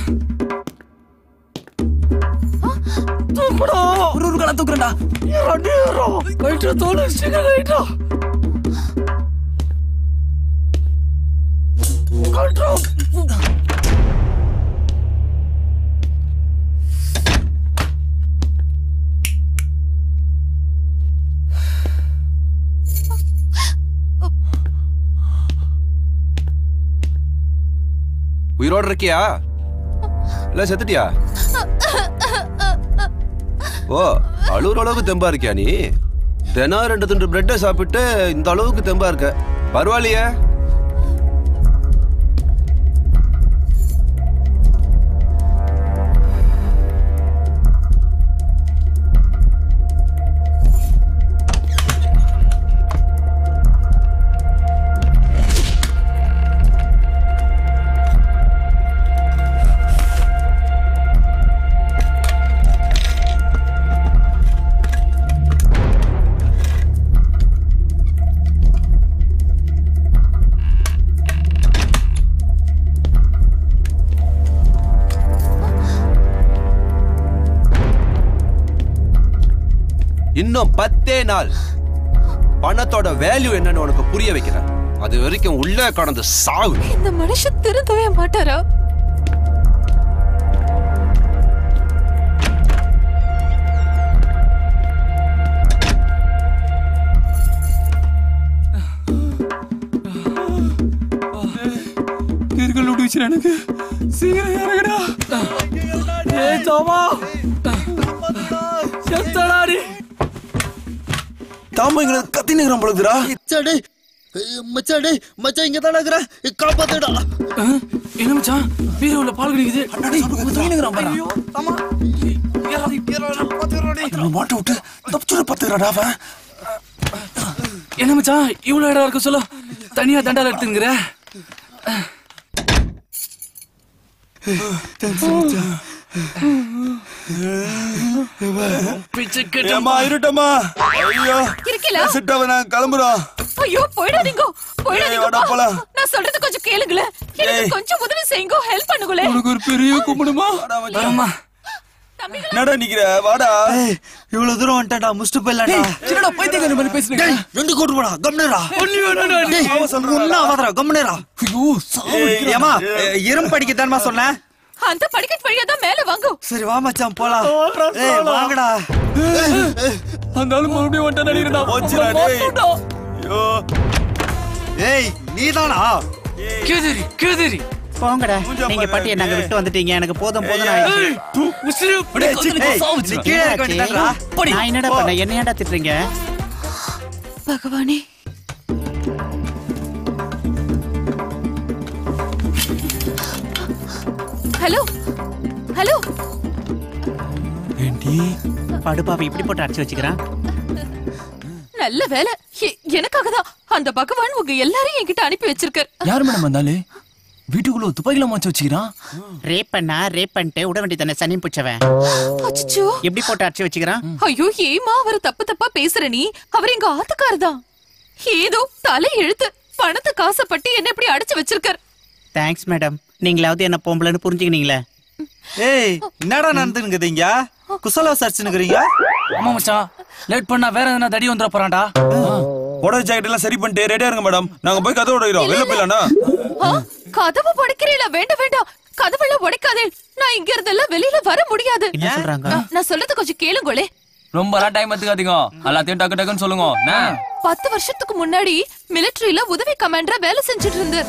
Speaker 10: தூக்குடா ஒரு ஒரு கலா தூக்குறேன்டா
Speaker 8: கைட்டா தோணு கைட்டா
Speaker 5: உயிரோட இருக்கியா இல்ல செத்துட்டியா ஓ அழுகுற அளவுக்கு தெம்பா இருக்கியா நீ தினம் ரெண்டு துண்டு பிரெட்டை சாப்பிட்டு இந்த அளவுக்கு தெம்பா இருக்க பரவாயில்லையே இன்னும் பத்தே நாள் பணத்தோட வேல்யூ என்னன்னு உனக்கு புரிய வைக்கிறேன் அது வரைக்கும் உள்ளே கடந்து சாவு
Speaker 15: இந்த மனுஷன் திருந்தவே மாட்டாரா
Speaker 11: கிறுக்கல் விட்டு வச்சு எனக்கு சீக்கிரம் இறங்குடா ஏய் தாமா செத்தடாடி
Speaker 19: தாமா இங்க கத்தி நிக்கிறோம் பொழுதுடா மச்சாடே மச்சாடே மச்சான் இங்க தான் இருக்கிற காப்பாத்துடா
Speaker 8: என்ன மச்சான் வீர உள்ள பால் கிடைக்குது
Speaker 19: அடடே தூங்கினுங்கறான் பாரு மாட்ட விட்டு தப்பிச்சுட பத்துறாடா அவன்
Speaker 8: என்ன மச்சான் இவ்வளவு இடம் இருக்க சொல்ல தனியா தண்டால எடுத்துங்கிற
Speaker 19: ஏம்மா இருட்டம்மா ஐயோ
Speaker 15: இருக்கீங்களா?
Speaker 19: சிட்டவ நான் கிளம்புறோம்
Speaker 15: ஐயோ போயிடாதீங்க
Speaker 19: ஏய், வாடா,
Speaker 15: போயிடாதீங்க
Speaker 19: போலாம்.
Speaker 15: நான் சொல்றது கொஞ்சம் கேளுங்களேன் எனக்கு
Speaker 19: ஏய்.
Speaker 15: கொஞ்சம் உதவி செய்யுங்க ஹெல்ப் பண்ணுங்களேன்
Speaker 19: உனக்கு ஒரு பெரிய கும்பிடுமா
Speaker 8: ஆமா
Speaker 19: நடா நிக்கிற வாடா
Speaker 11: இவ்வளவு தூரம் வந்துட்டா முடிச்சுட்டு போயிடலாம்டா
Speaker 19: சின்னடா பைத்தியக்கார மாதிரி பேசுறீங்க
Speaker 11: ரெண்டு கோட்டு போடா கம்னேரா ஒன்னும் ஆகாதடா கம்னேரா ஐயோ ஏமா இரும்பு படிக்க தானமா சொன்னேன்
Speaker 15: அந்த படிக்கட் வழியா தான் மேல வாங்க
Speaker 11: சரி வா மச்சான் போலாம் ஏய் வாங்கடா
Speaker 19: அந்த ஆளு மறுபடியும் வந்துட்டா நடிக்கிறா போச்சுடா டேய் ஐயோ
Speaker 11: ஏய் நீதானா
Speaker 8: கேதரி கேதரி
Speaker 9: போங்கடா நீங்க பட்டியை நாங்க விட்டு வந்துட்டீங்க எனக்கு போதும் போதும் ஆயிடுச்சு.
Speaker 11: நீ கீழே இருக்க வேண்டியதானடா.
Speaker 9: நான் என்னடா பண்ண என்ன ஏன்டா திட்டுறீங்க
Speaker 15: பகவானே ஹலோ ஹலோ
Speaker 9: படுபாவை இப்படி போட்டு அடிச்சு வச்சுக்கிறான்
Speaker 15: நல்ல வேலை எ- எனக்காக தான் அந்த பகவான் உங்க எல்லாரையும் என்கிட்ட அனுப்பி வச்சிருக்கார்
Speaker 10: யார் மேடம் வந்தாலே வீட்டுக்குள்ள துப்பாக்கில மாச்சு வச்சுக்கிறான்
Speaker 9: ரேப் பண்ணா ரேப் பண்ணிட்டு விட வேண்டியதானே சனி பிடிச்சவன்
Speaker 15: அச்சச்சோ
Speaker 9: எப்படி போட்டு அடிச்சு வச்சுக்கிறான்
Speaker 15: ஐயோ ஏமா அவர் தப்பு தப்பா பேசுற நீ அவர் எங்க ஆத்துக்காரதான் ஏதோ தலை எழுத்து பணத்தை காசப்பட்டு என்ன இப்படி அடிச்சு வச்சிருக்கார்
Speaker 9: தேங்க்ஸ் மேடம் நீங்களாவது என்ன பொம்பளைன்னு புரிஞ்சுக்கினீங்களே
Speaker 11: ஏய் என்னடா நடந்துருக்குது இங்க குசலா சர்ச்சுனுக்குறீங்க
Speaker 8: ஆமா மச்சான் லேட் பண்ணா வேற எதனா தடி வந்துட போறான்டா
Speaker 2: உடல் ஜாக்கெட் எல்லாம் சரி பண்ணிட்டு ரெடியா இருங்க மேடம் நாங்க போய் கதவு உடைக்கிறோம் வெளில போயிடலாம்னா
Speaker 15: ஆ, கதவு உடைக்கிறீல வேண்டாம் வேண்டாம் கதவெல்லாம் உடைக்காதே நான் இங்க இருந்தெல்லாம் வெளியில வர முடியாது
Speaker 10: என்ன சொல்றாங்க?
Speaker 15: நான்- நான் சொல்றது கொஞ்சம் கேளுங்களே
Speaker 10: ரொம்ப டைம் எடுத்துக்காதீங்க எல்லாத்தையும் டக்கு டக்குன்னு சொல்லுங்க என்ன?
Speaker 15: பத்து வருஷத்துக்கு முன்னாடி மிலிட்டரியில உதவி கமாண்டரா வேலை செஞ்சுட்டு இருந்தார்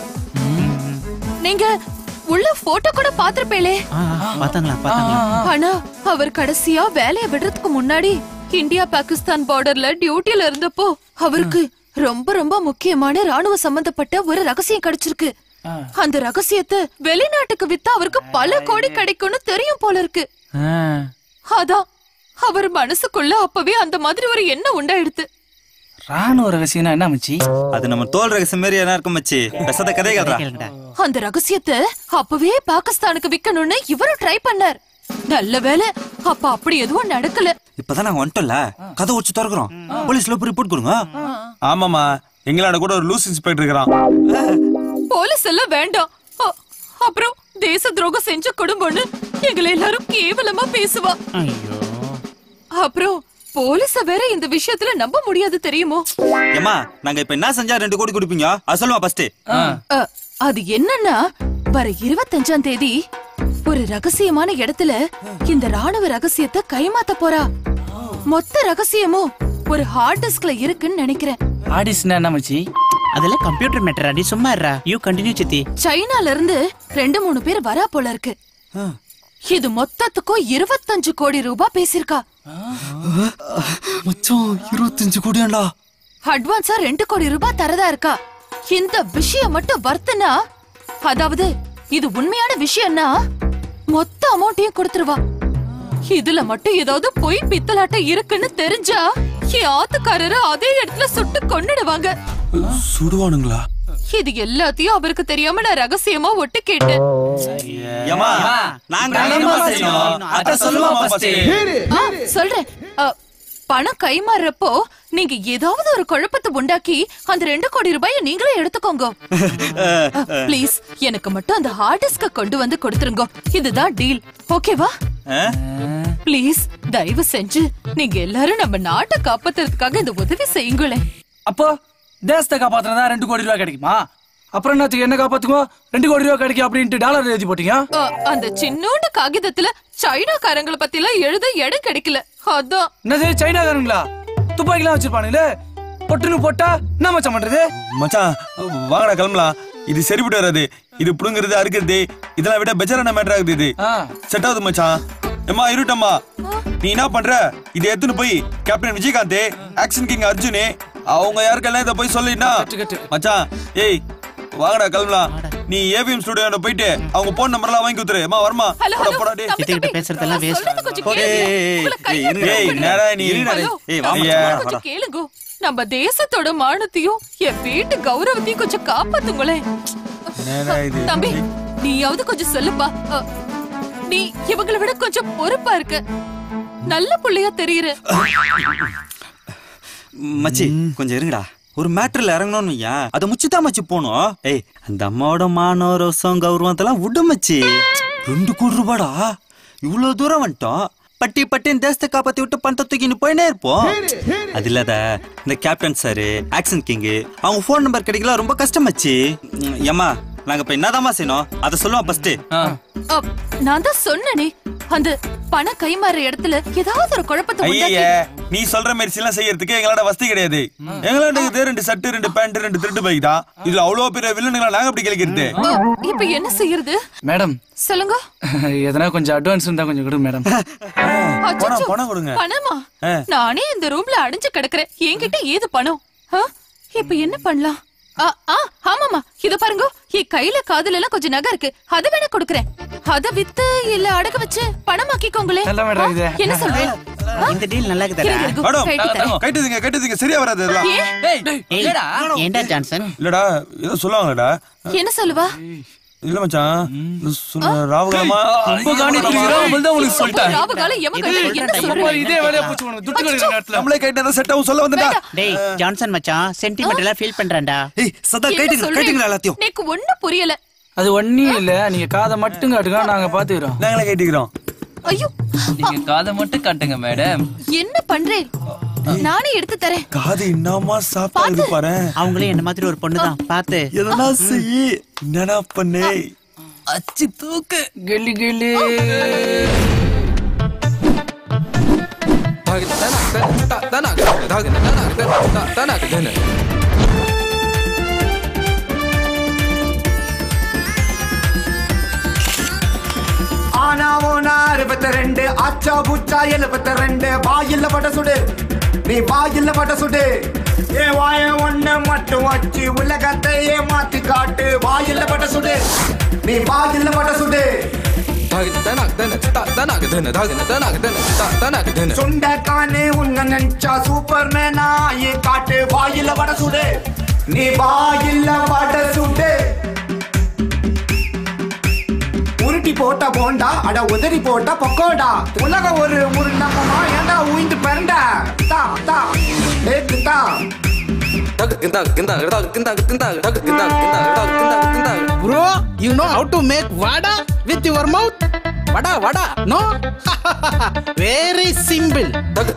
Speaker 15: நீங்க உள்ள போட்டோ கூட பாத்திருப்பேளே
Speaker 9: பாத்தாங்களா பாத்தாங்களா
Speaker 15: ஆனா அவர் கடைசியா வேலைய விடுறதுக்கு முன்னாடி இந்தியா பாகிஸ்தான் பார்டர்ல டியூட்டில இருந்தப்போ அவருக்கு ரொம்ப ரொம்ப முக்கியமான ராணுவ சம்பந்தப்பட்ட ஒரு ரகசியம் கிடைச்சிருக்கு அந்த ரகசியத்தை வெளிநாட்டுக்கு வித்தா அவருக்கு பல கோடி கிடைக்கும்னு தெரியும் போல இருக்கு அதான் அவர் மனசுக்குள்ள அப்பவே அந்த மாதிரி ஒரு எண்ணம் உண்டாயிடுத்து
Speaker 8: ராணுவ ரகசியம்னா என்ன மச்சி
Speaker 11: அது நம்ம தோல் ரகசியம் மாதிரி என்ன இருக்கும் மச்சி பெசத கதை கதா
Speaker 15: அந்த ரகசியத்தை அப்பவே பாகிஸ்தானுக்கு விக்கணும்னு இவரும் ட்ரை பண்ணார் நல்ல வேலை அப்ப அப்படி எதுவும் நடக்கல
Speaker 11: இப்பதான் நாங்க வந்துட்டோம்ல கதை வச்சு திறக்கிறோம் போலீஸ்ல போய் ரிப்போர்ட் கொடுங்க
Speaker 2: ஆமாமா எங்களாண்ட கூட ஒரு லூஸ் இன்ஸ்பெக்டர் இருக்கிறான்
Speaker 15: போலீஸ் எல்லாம் வேண்டாம் அ- அப்புறம் தேச துரோகம் செஞ்ச குடும்பம்னு எங்களை எல்லாரும் கேவலமா பேசுவா அப்புறம் போலீஸ வேற இந்த விஷயத்துல நம்ப முடியாது தெரியுமோ
Speaker 11: ஏமா நாங்க இப்ப என்ன செஞ்சா ரெண்டு கோடி கொடுப்பீங்க அது சொல்லுவா ஃபர்ஸ்ட்
Speaker 15: அ, அது என்னன்னா வர இருபத்தஞ்சாம் தேதி ஒரு ரகசியமான இடத்துல இந்த ராணுவ ரகசியத்தை கைமாத்த போறா மொத்த ரகசியமும் ஒரு ஹார்ட் டிஸ்க்ல இருக்குன்னு நினைக்கிறேன்
Speaker 8: ஆடிஸ்னா என்ன மச்சி
Speaker 9: அதெல்லாம் கம்ப்யூட்டர் மேட்டர் அடி சும்மா இருடா யூ கண்டினியூ சித்தி
Speaker 15: சைனால இருந்து ரெண்டு மூணு பேர் வரா போல இருக்கு இது மொத்தத்துக்கும் இருபத்தஞ்சு கோடி ரூபாய் பேசிருக்கா
Speaker 11: மச்சான் இருபத்தஞ்சு கோடியாண்டா
Speaker 15: அட்வான்ஸா ரெண்டு கோடி ரூபாய் தரதா இருக்கா இந்த விஷயம் மட்டும் வர்த்தனா அதாவது இது உண்மையான விஷயம்னா மொத்த அமௌண்ட்டையும் கொடுத்துருவா இதுல மட்டும் ஏதாவது பொய் பித்தலாட்ட இருக்குன்னு தெரிஞ்சா என் ஆத்துக்காரரு அதே இடத்துல சுட்டு கொன்னுடுவாங்க
Speaker 2: சுடுவானுங்களா
Speaker 15: இது எல்லாத்தையும் அவருக்கு தெரியாம நான் ரகசியமா ஒட்டு கேட்டேன்
Speaker 11: ஏமா நாங்க என்னமா செய்யணும் அத சொல்லுவா ஃபர்ஸ்ட்
Speaker 15: ஆ, சொல்றேன் அ, பணம் கைமாறுறப்போ நீங்க ஏதாவது ஒரு குழப்பத்தை உண்டாக்கி அந்த ரெண்டு கோடி ரூபாயை நீங்களே எடுத்துக்கோங்க ப்ளீஸ் எனக்கு மட்டும் அந்த ஹார்ட் டிஸ்க கொண்டு வந்து கொடுத்துருங்க இதுதான் டீல் ஓகேவா ப்ளீஸ் தயவு செஞ்சு நீங்க எல்லாரும் நம்ம நாட்டை காப்பாத்துறதுக்காக இந்த உதவி செய்யுங்களேன்
Speaker 8: அப்போ தேசத்தை காப்பாத்துறதா ரெண்டு கோடி ரூபாய் கிடைக்குமா அப்புறம் என்னத்துக்கு என்ன காப்பாத்துக்கோ ரெண்டு கோடி ரூபாய் கிடைக்கும் அப்படின்ட்டு டாலர் எழுதி போட்டீங்க
Speaker 15: அ, அந்த சின்னோண்டு காகிதத்துல சைனாக்காரங்களை பத்தி எல்லாம் எழுத இடம் கிடைக்கல அதான்
Speaker 8: என்னது சைனாக்காரங்களா துப்பாக்கிலாம் வச்சிருப்பானுங்களே பொட்டுன்னு போட்டா என்ன மச்சான் பண்றது
Speaker 2: மச்சான் வாங்கடா கிளம்பலாம் இது சரிப்பட்டு வராது இது புடுங்குறது அறுக்கிறது இதெல்லாம் விட பெஜரான மேட்டர் ஆகுது இது செட் ஆகுது மச்சான் ஏம்மா இருட்டம்மா நீ என்ன பண்ற இதை எடுத்துன்னு போய் captain Vijayakanth action king Arjun அவங்க யாருக்கெல்லாம் இதை போய் சொல்லினா மச்சான் ஏய் வாங்கடா கிளம்பலாம் நீ ஏவிஎம் ஸ்டுடியோட போயிட்டு அவங்க போன் நம்பர்லாம் வாங்கி கொடுத்துரு அம்மா வரமா
Speaker 15: ஹலோ
Speaker 2: போடா, போடா, டேய்.
Speaker 9: கிட்ட பேசுறதெல்லாம் வேஸ்ட்
Speaker 2: ஏய் நேரா நீ
Speaker 15: ஹலோ, நம்ம
Speaker 2: ஐயா.
Speaker 15: கொஞ்சம் கேளுங்க நம்ம தேசத்தோட மானத்தையும் என் வீட்டு கௌரவத்தையும் கொஞ்சம் காப்பாத்துங்களேன்
Speaker 2: என்னடா இது
Speaker 15: தம்பி நீயாவது கொஞ்சம் சொல்லுப்பா அ, நீ இவங்களை விட கொஞ்சம் பொறுப்பா இருக்க நல்ல புள்ளையா தெரியுற
Speaker 23: மச்சி கொஞ்சம் இருங்கடா ஒரு மேட்டர்ல இறங்கணும்னு வையேன் அதை முச்சுதான் மச்சி போனோம் ஏய் அந்த அம்மாவோட மானோ ரோசம் கௌரவம் அதெல்லாம் விடு மச்சி ரெண்டு கோடி ரூபாடா இவ்வளவு தூரம் வந்துட்டோம் பட்டி பட்டின்னு தேசத்தை காப்பாத்தி விட்டு பணத்தை தூக்கின்னு போயினே இருப்போம் அது இல்லாத இந்த கேப்டன் சாரு ஆக்சன் கிங் அவங்க ஃபோன் நம்பர் கிடைக்கல ரொம்ப கஷ்டமாச்சு ம், ஏம்மா நாங்க இப்ப என்னதாம்மா செய்யணும் அதை சொல்லுவோம் ஃபர்ஸ்ட்
Speaker 15: அ, நான் தான் சொன்னனே அந்த பண கைமாற இடத்துல ஏதாவது ஒரு குழப்பத்தை உண்டாக்கி
Speaker 2: ஐயே நீ சொல்ற மாதிரி எல்லாம் செய்யறதுக்கு எங்களோட வசதி கிடையாது எங்களோட இது ரெண்டு சட்டு ரெண்டு பேண்ட் ரெண்டு திருட்டு பைக் தான் இதுல அவ்வளவு பெரிய வில்லனுங்களா நாங்க எப்படி கிளிக்கிறது
Speaker 15: அ, இப்ப என்ன செய்யறது
Speaker 8: மேடம்
Speaker 15: சொல்லுங்க
Speaker 8: எதனா கொஞ்சம் அட்வான்ஸ் இருந்தா கொஞ்சம் கொடுங்க மேடம்
Speaker 15: அச்சச்சோ,
Speaker 2: பணம் கொடுங்க.
Speaker 15: பணமா
Speaker 2: ஆ.
Speaker 15: நானே இந்த ரூம்ல அடைஞ்சு கிடக்குறேன் என்கிட்ட ஏது பணம் ஆ? இப்ப என்ன பண்ணலாம் ஆ, ஆ, ஆமாமா இத பாருங்க என் கையில காதுல எல்லாம் கொஞ்சம் நகை இருக்கு அத வேணா கொடுக்கறேன் அத வித்து இல்ல அடக வச்சு பணமாக்கிக்கோங்களே
Speaker 2: நல்ல மேடம் இது.
Speaker 15: ஆ, என்ன சொல்றேன்
Speaker 9: இந்த டீல் நல்லா இருக்குதா
Speaker 15: இருங்க, இருங்க,
Speaker 2: மேடம்
Speaker 15: கைட்டு தரேன்.
Speaker 2: கைட்டுதுங்க கைட்டுதுங்க சரியா வராது இதெல்லாம்
Speaker 9: ஏய், ஏன்டா ஜான்சன்
Speaker 2: இல்லடா ஏதோ சொல்லுவாங்கடா
Speaker 15: என்ன சொல்லுவா
Speaker 2: இல்ல மச்சான் இந்த சொன்ன ராவுகாலமா
Speaker 8: ரொம்ப காண்டிட்டு இருக்கிறோம் தான் உங்களுக்கு சொல்லிட்டேன்
Speaker 15: ராவுகாலம் எவன் கையில என்ன சொல்றேன்
Speaker 8: இதே வேலையா போச்சு உனக்கு துட்டு கிடைக்கிற நேரத்துல
Speaker 2: நம்மளே கைட்டு செட் ஆகும் சொல்ல வந்தடா
Speaker 9: டேய் ஜான்சன் மச்சான் சென்டிமெண்டலா ஃபீல் பண்றான்டா
Speaker 23: ஏய் சதா
Speaker 15: என்ன சொல்றேன்? எனக்கு ஒண்ணும் புரியல
Speaker 8: அது ஒன்னும் இல்ல நீங்க காதை மட்டும் காட்டுங்க நாங்க பாத்துக்கிறோம்
Speaker 2: நாங்களே கேட்டுக்கிறோம்
Speaker 15: ஐயோ
Speaker 10: நீங்க காதை மட்டும் காட்டுங்க மேடம்
Speaker 15: என்ன பண்றேன் நானே எடுத்து தரேன்
Speaker 2: காது என்னமா சாப்பிட்டு பாரு
Speaker 9: அவங்களே என்ன மாதிரி ஒரு பொண்ணுதான் பாத்து
Speaker 2: எதனா செய்யி என்னடா பண்ணே
Speaker 10: அச்சு தூக்கு
Speaker 8: கில்லி கில்லி
Speaker 7: ஆனா ஓனா அறுபத்தி ரெண்டு ஆச்சா பூச்சா எழுபத்தி ரெண்டு வாயில்ல பட்ட சுடு நீ வாயில்ல பட்ட சுடு ஏ வாய ஒண்ணு மட்டும் வச்சு உலகத்தை ஏமாத்தி காட்டு வாயில்ல பட்ட சுடு நீ வாயில்ல பட்ட சுடு சுண்டக்கானு உன்ன நினைச்சா சூப்பர் மேனா காட்டு வாயில்ல வட சுடு நீ வாயில்ல வட சுடு உருட்டி போட்ட போண்டா அட உதறி போட்ட பக்கோடா உலக ஒரு உருண்டமா ஏண்டா உயிந்து பிறண்டா தா தா ஏக்கு தா
Speaker 16: Bro, you know how to make vada with your mouth? Vada, vada, no? Very simple.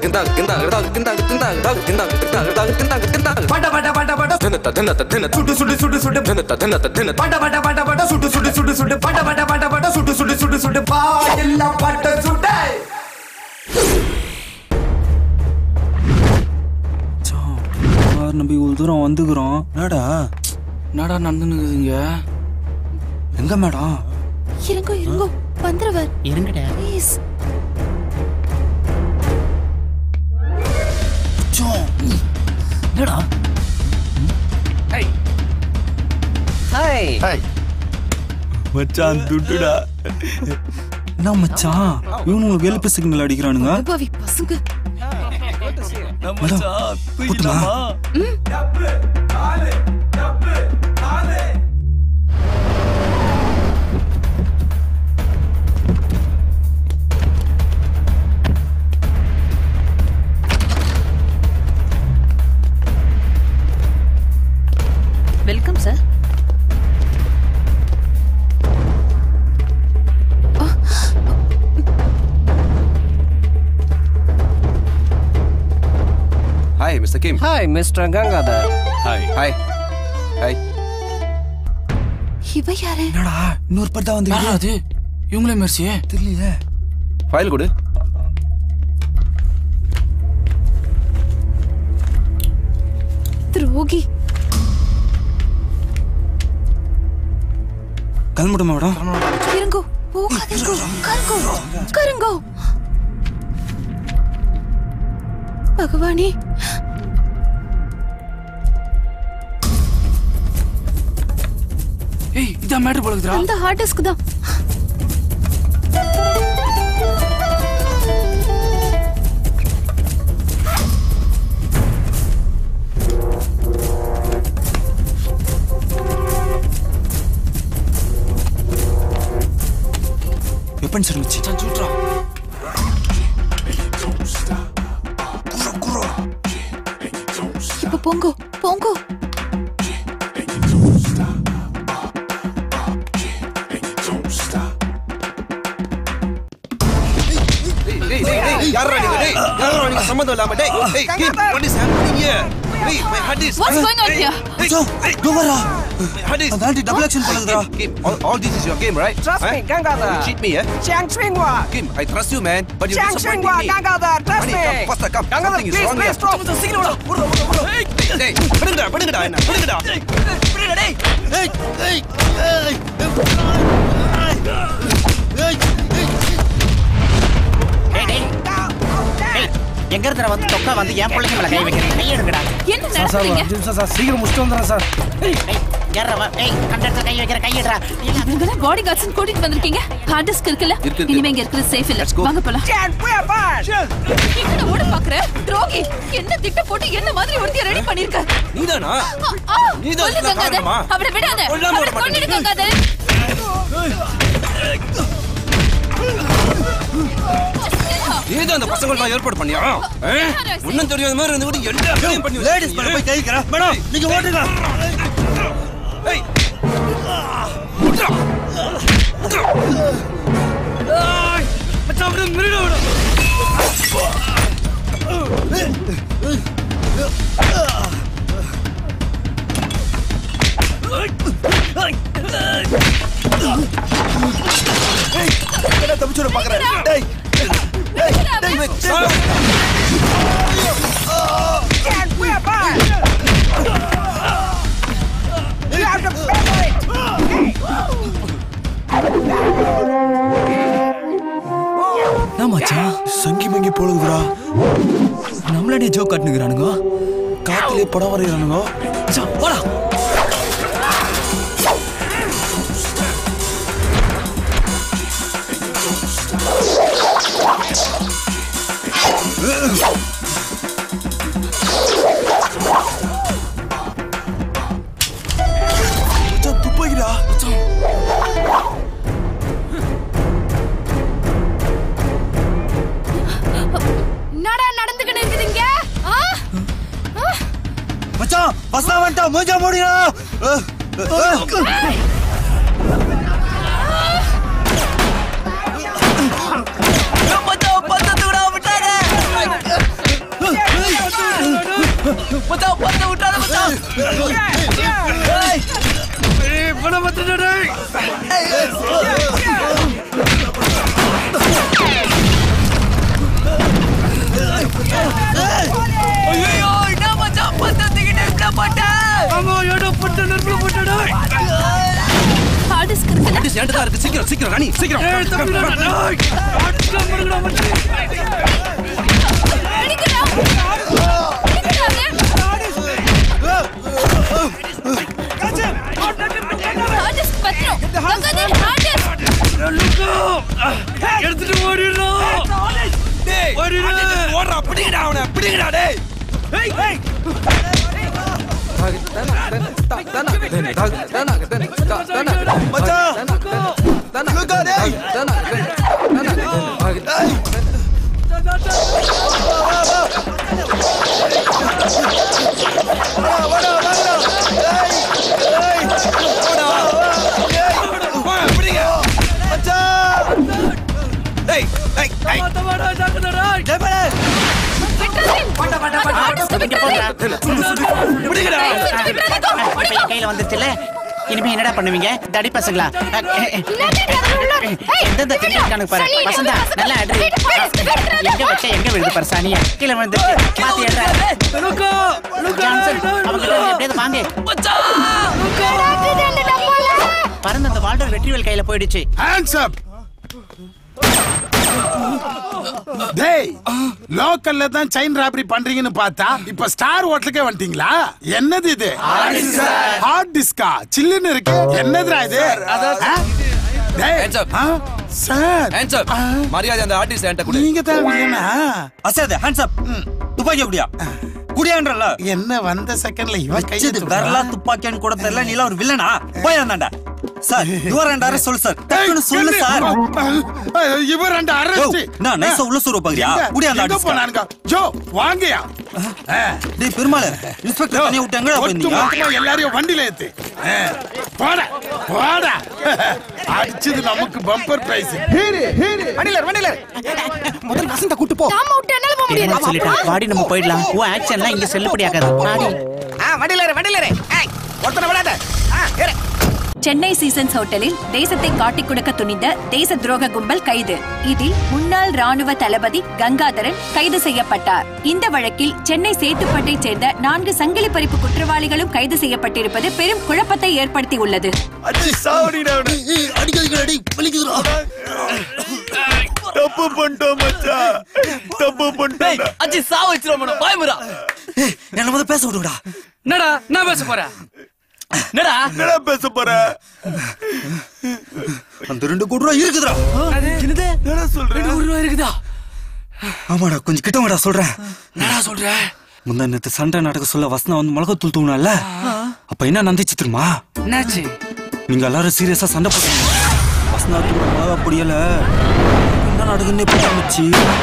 Speaker 7: பட பட பட பட சுடு சுடு சுடு சுடு பட பட பட பட சுடு சுடு சுடு சுடு பட பட பட பட சுடு சுடு சுடு சுடு பா எல்லாம் பட்ட சுடு
Speaker 23: நம்ம இவ்வளவு தூரம் வந்துக்கிறோம்
Speaker 2: என்னடா
Speaker 8: என்னடா நடந்துனுக்குதுங்க
Speaker 23: எங்க மேடம்
Speaker 15: இருங்கோ இருங்கோ வந்துருவார்
Speaker 9: இருங்கடா
Speaker 15: ப்ளீஸ்
Speaker 10: என்னடா
Speaker 16: ஹாய்
Speaker 2: மச்சான் துட்டுடா
Speaker 23: என்ன மச்சான் இவனுங்களுக்கு வெளுப்பு சிக்னல் அடிக்கிறானுங்க
Speaker 15: அனுபவி பசங்க
Speaker 10: மச்சான் தூக்கிட்டாமா
Speaker 1: welcome sir
Speaker 5: mister Kim
Speaker 17: hi mister Gangadhar
Speaker 5: hi hi hi
Speaker 15: இவ யாரு
Speaker 11: என்னடா இன்னொரு பட்டா வந்து
Speaker 8: அது இவங்களே மெர்சியே
Speaker 11: தெரியலையே
Speaker 5: ஃபைல் கொடு
Speaker 15: துரோகி
Speaker 11: கிளம்பட்டுமா மேடம்
Speaker 15: இருங்கோ போகாதீங்கோ கருங்கோ கருங்கோ பகவானே
Speaker 8: ஏய் இதான் மேட்டர் போல இருக்குதுடா
Speaker 15: அந்த ஹார்ட் டிஸ்க் தான்
Speaker 11: வெப்பன்ஸ் இருந்துச்சு
Speaker 8: சூட்ரா
Speaker 15: இப்ப போங்கோ போங்கோ
Speaker 5: டேய் டேய் டேய் யாரா நீங்க டேய் யாரா நீங்க சம்பந்தம் இல்லாம டேய் டேய் Kim what is happening here டேய் my heart is
Speaker 15: What's going on here?
Speaker 5: So, hey,
Speaker 11: டோவரா
Speaker 5: my heart is
Speaker 11: அந்த ஆண்டி double action பண்ணுதுடா.
Speaker 5: Kim, all, all this is your game right
Speaker 17: Trust me, Gangadhar.
Speaker 5: you cheat me yeah
Speaker 17: Chiang Ching-hua.
Speaker 5: Kim I trust you man but you
Speaker 17: Chiang
Speaker 5: disappointed
Speaker 17: Ching-hua,
Speaker 5: me
Speaker 17: Gangadhar, trust
Speaker 5: Honey,
Speaker 17: me.
Speaker 5: come faster come
Speaker 17: Gangadhar,
Speaker 5: something is
Speaker 17: please,
Speaker 5: wrong
Speaker 17: please
Speaker 5: here
Speaker 17: stop. சீக்கிரம் விடா. விடுடா, விடுடா, விடுடா.
Speaker 5: டேய் டேய் விடுங்கடா விடுங்கடா என்ன விடுங்கடா
Speaker 11: ஏய் ஏய் ஏய்
Speaker 9: எங்க இருக்கிற வந்து தொக்கா வந்து என் பிள்ளைங்க மேல கை வைக்கிறேன் கை எடுக்கடா
Speaker 15: என்ன
Speaker 17: சார் சார் ஒரு
Speaker 15: நடக்குறீங்க
Speaker 17: அஞ்சு நிமிஷம் சார் சீக்கிரம் முடிச்சுட்டு வந்துடுறேன் சார்
Speaker 9: யாரா ஏய் கண்ட இடத்துல கை வைக்கிற கை எடுறா
Speaker 15: இவங்க பாடி கார்ட்ஸ் கூட்டிட்டு வந்திருக்கீங்க ஹார்ட் டிஸ்க் இருக்குல்ல
Speaker 5: இருக்கு.
Speaker 15: இனிமே இங்க இருக்கிறது சேஃப் இல்ல வாங்க போலாம் எங்கட ஓட பாக்குற துரோகி என்ன திட்ட போட்டு என்ன மாதிரி ஒருத்திய ரெடி பண்ணிருக்க
Speaker 5: நீதானா
Speaker 15: ஆ, ஆ,
Speaker 5: நீதான்
Speaker 15: கொல்லு
Speaker 5: இதெல்லாம்
Speaker 15: கங்காதர்.
Speaker 5: காரணமா?
Speaker 15: அவளை விடாத
Speaker 5: கொல்லாம விட
Speaker 15: அவளை கொன்னுடு
Speaker 5: மாட்டேன்.
Speaker 15: கங்காதர்
Speaker 5: நீதான் அந்த பசங்கள்லாம் ஏற்பாடு பண்ணியா ஒன்னும் தெரியாத மாதிரி இருந்து எல்லா வேலையும் பண்ணி
Speaker 11: லேடிஸ் மேல போய் கை வைக்கிறா மேடம் நீங்க ஓட்டுங்க
Speaker 5: ஏய் விட்றா. விட்றா.
Speaker 17: மச்சான் விடு மிருட விடு
Speaker 11: என்ன தப்பிச்சுட பாக்குறேன் டேய் டேய் டேய் wait, டேய்
Speaker 10: என்ன மச்சான்
Speaker 11: சங்கி மங்கி போடுதுடா
Speaker 10: நம்மளே ஜோக் காட்டுனுக்குறானுங்க
Speaker 11: காத்திலே படம் வரைகிறானுங்க
Speaker 10: மச்சான், வாடா
Speaker 11: மச்சான் துப்பாக்கிடா
Speaker 6: என்னடா நடந்துக்கிட்டு இருக்குதுங்க ஆ? ஆ?
Speaker 11: மச்சான் பஸ்ல வந்துட்டா மூஞ்சா முடியா
Speaker 10: மச்சான் பத்தத்துக்குடா விட்டாத மச்சான் பத்த விட்டாத மச்சான் ஏய்
Speaker 17: பணம் பத்துடா
Speaker 10: ஐயோ என்ன மச்சான் பத்தத்துக்கிட்ட இப்படி பண்ண
Speaker 17: ஆமா ஏடா பட்ட நெருப்புல போட்டடா
Speaker 15: ஹார்ட் டிஸ்க் இருக்குல்ல
Speaker 5: This என்கிட்ட தான் இருக்கு சீக்கிரம் சீக்கிரம் ராணி சீக்கிரம்
Speaker 17: ஏய் தம்பிடா டேய் அடிச்சா மறுடா மச்சான்
Speaker 15: பிடிக்கடா ஹார்ட் டிஸ்க் பத்திரம் கங்காதர் ஹார்ட் டிஸ்க்
Speaker 17: எடுத்துட்டு ஓடிடுறோம்
Speaker 5: டேய் ஓடுறா பிடிங்கடா அவனை பிடிங்கடா டேய்
Speaker 17: ஏய் ஏய்
Speaker 11: மச்சான் லுக்கா டேய் டேய் வாடா வாடா வாடா டேய் டேய்
Speaker 5: வா, பிடிங்க
Speaker 11: மச்சான்
Speaker 5: டேய் டேய் டேய்
Speaker 17: தமாடா ஜாக்கடா
Speaker 11: ஜெபலே
Speaker 15: விட்டுறேன் ஹார்ட் டிஸ்க்
Speaker 9: இங்க போடுறா. இப்ப என் கையில வந்துருச்சுல்ல இனிமே என்னடா பண்ணுவீங்க தடி பசங்களா எந்தெந்த திண்டிருக்கானுங்க பாரு வசந்தா நல்லா அடி எங்க வச்ச எங்க விழுது பாரு சாணியா கீழே வந்து மாத்தி எடுறா ஜான்சன் அவங்க கிட்ட இருந்து எப்படியாவது வாங்க பறந்து அந்த வால்டர் வெற்றிவேல் கையில போயிடுச்சு
Speaker 18: ஹேண்ட்ஸ் அப் டேய் லோக்கல்ல தான் செயின் ராபரி பண்றீங்கன்னு பார்த்தா இப்ப ஸ்டார் ஹோட்டலுக்கே வந்துட்டீங்களா என்னது இது ஹாட் டிஸ்கா சில்லுன்னு இருக்கு என்னதுடா இது ஆ? டேய், ஆ? சார்
Speaker 20: மரியாதை அந்த ஆர்டிஸ்ட் என்கிட்ட கொடு
Speaker 18: நீங்க தான் வில்லனா?
Speaker 23: அசாது ஹேண்ட்ஸ் அப் துப்பாக்கி அப்படியா குடியான்றல
Speaker 18: என்ன வந்த செகண்ட்ல இவ
Speaker 23: வச்சது வரலா துப்பாக்கியான்னு கூட தெரியல நீ எல்லாம் ஒரு வில்லனா போய் அந்தாண்டா சார் இவர் ரெண்டு அரசு சொல்லு சார் டக்குனு சொல்லு சார்
Speaker 18: இவர் ரெண்டு
Speaker 23: யோ,
Speaker 18: அரெஸ்ட்
Speaker 23: நான் நைஸா உள்ள சொல்ற பாக்குறியா குடியா அந்த
Speaker 18: எங்க
Speaker 23: artist.
Speaker 18: போனானுங்க ஜோ வாங்கயா
Speaker 23: டேய் பெருமாள் இன்ஸ்பெக்டர் தனியா விட்டு எங்கடா
Speaker 18: ஒட்டு
Speaker 23: போயிருந்தீங்க
Speaker 18: மொத்தமா எல்லாரையும் வண்டியில ஏத்து ஆ, போடா போடா அடிச்சது நமக்கு பம்பர் பிரைஸ்
Speaker 13: வண்டியில வண்டியில
Speaker 9: முதல்ல வசந்த கூட்டு போ
Speaker 6: நாம விட்டு என்னால போக முடியாது
Speaker 9: சொல்லிட்டேன் வாடி நம்ம போயிடலாம் உன் ஆக்ஷன்லாம் இங்க செல்லுபடி ஆகாது வாடி
Speaker 13: ஆ வண்டியில ஏறு, வண்டியில ஏறு. ஏய் ஒருத்தனை விடாத ஆ ஏறு.
Speaker 1: சென்னை சீசன்ஸ் ஹோட்டலில் தேசத்தை காட்டிக் கொடுக்க துணிந்த தேச துரோக கும்பல் கைது இதில் முன்னாள் ராணுவ தளபதி கங்காதரன் கைது செய்யப்பட்டார் இந்த வழக்கில் சென்னை சேத்துப்பட்டைச் சேர்ந்த நான்கு சங்கிலி பறிப்பு குற்றவாளிகளும் கைது செய்யப்பட்டிருப்பது பெரும் குழப்பத்தை ஏற்படுத்தியுள்ளது
Speaker 2: தப்பு பண்ணிட்டோம் மச்சான் தப்பு பண்ணிட்டோம்
Speaker 10: அச்சி சா வச்சிரோம் பயமுறா
Speaker 23: என்ன முதல்ல பேச விடுங்கடா
Speaker 8: என்னடா நான் பேச போறேன்
Speaker 10: என்னடா
Speaker 2: என்னடா பேச போற
Speaker 23: அந்த ரெண்டு கோடி ரூபா இருக்குதுடா
Speaker 8: என்னது
Speaker 2: என்னடா சொல்ற
Speaker 8: ரெண்டு கோடி ரூபா இருக்குதா
Speaker 23: ஆமாடா கொஞ்சம் கிட்ட வாடா சொல்றேன்
Speaker 8: என்னடா சொல்ற
Speaker 23: முந்தா நேத்து சண்டை நடக்க சொல்ல வசனா வந்து மிளகாத்தூள் தூங்கினால அப்ப என்ன நந்திச்சு தெரியுமா
Speaker 8: என்னாச்சு
Speaker 23: நீங்க எல்லாரும் சீரியஸா சண்டை போட்டீங்க வசனா தூங்க மிளகா பொடியல என்ன நடக்குன்னு போட்டாமச்சு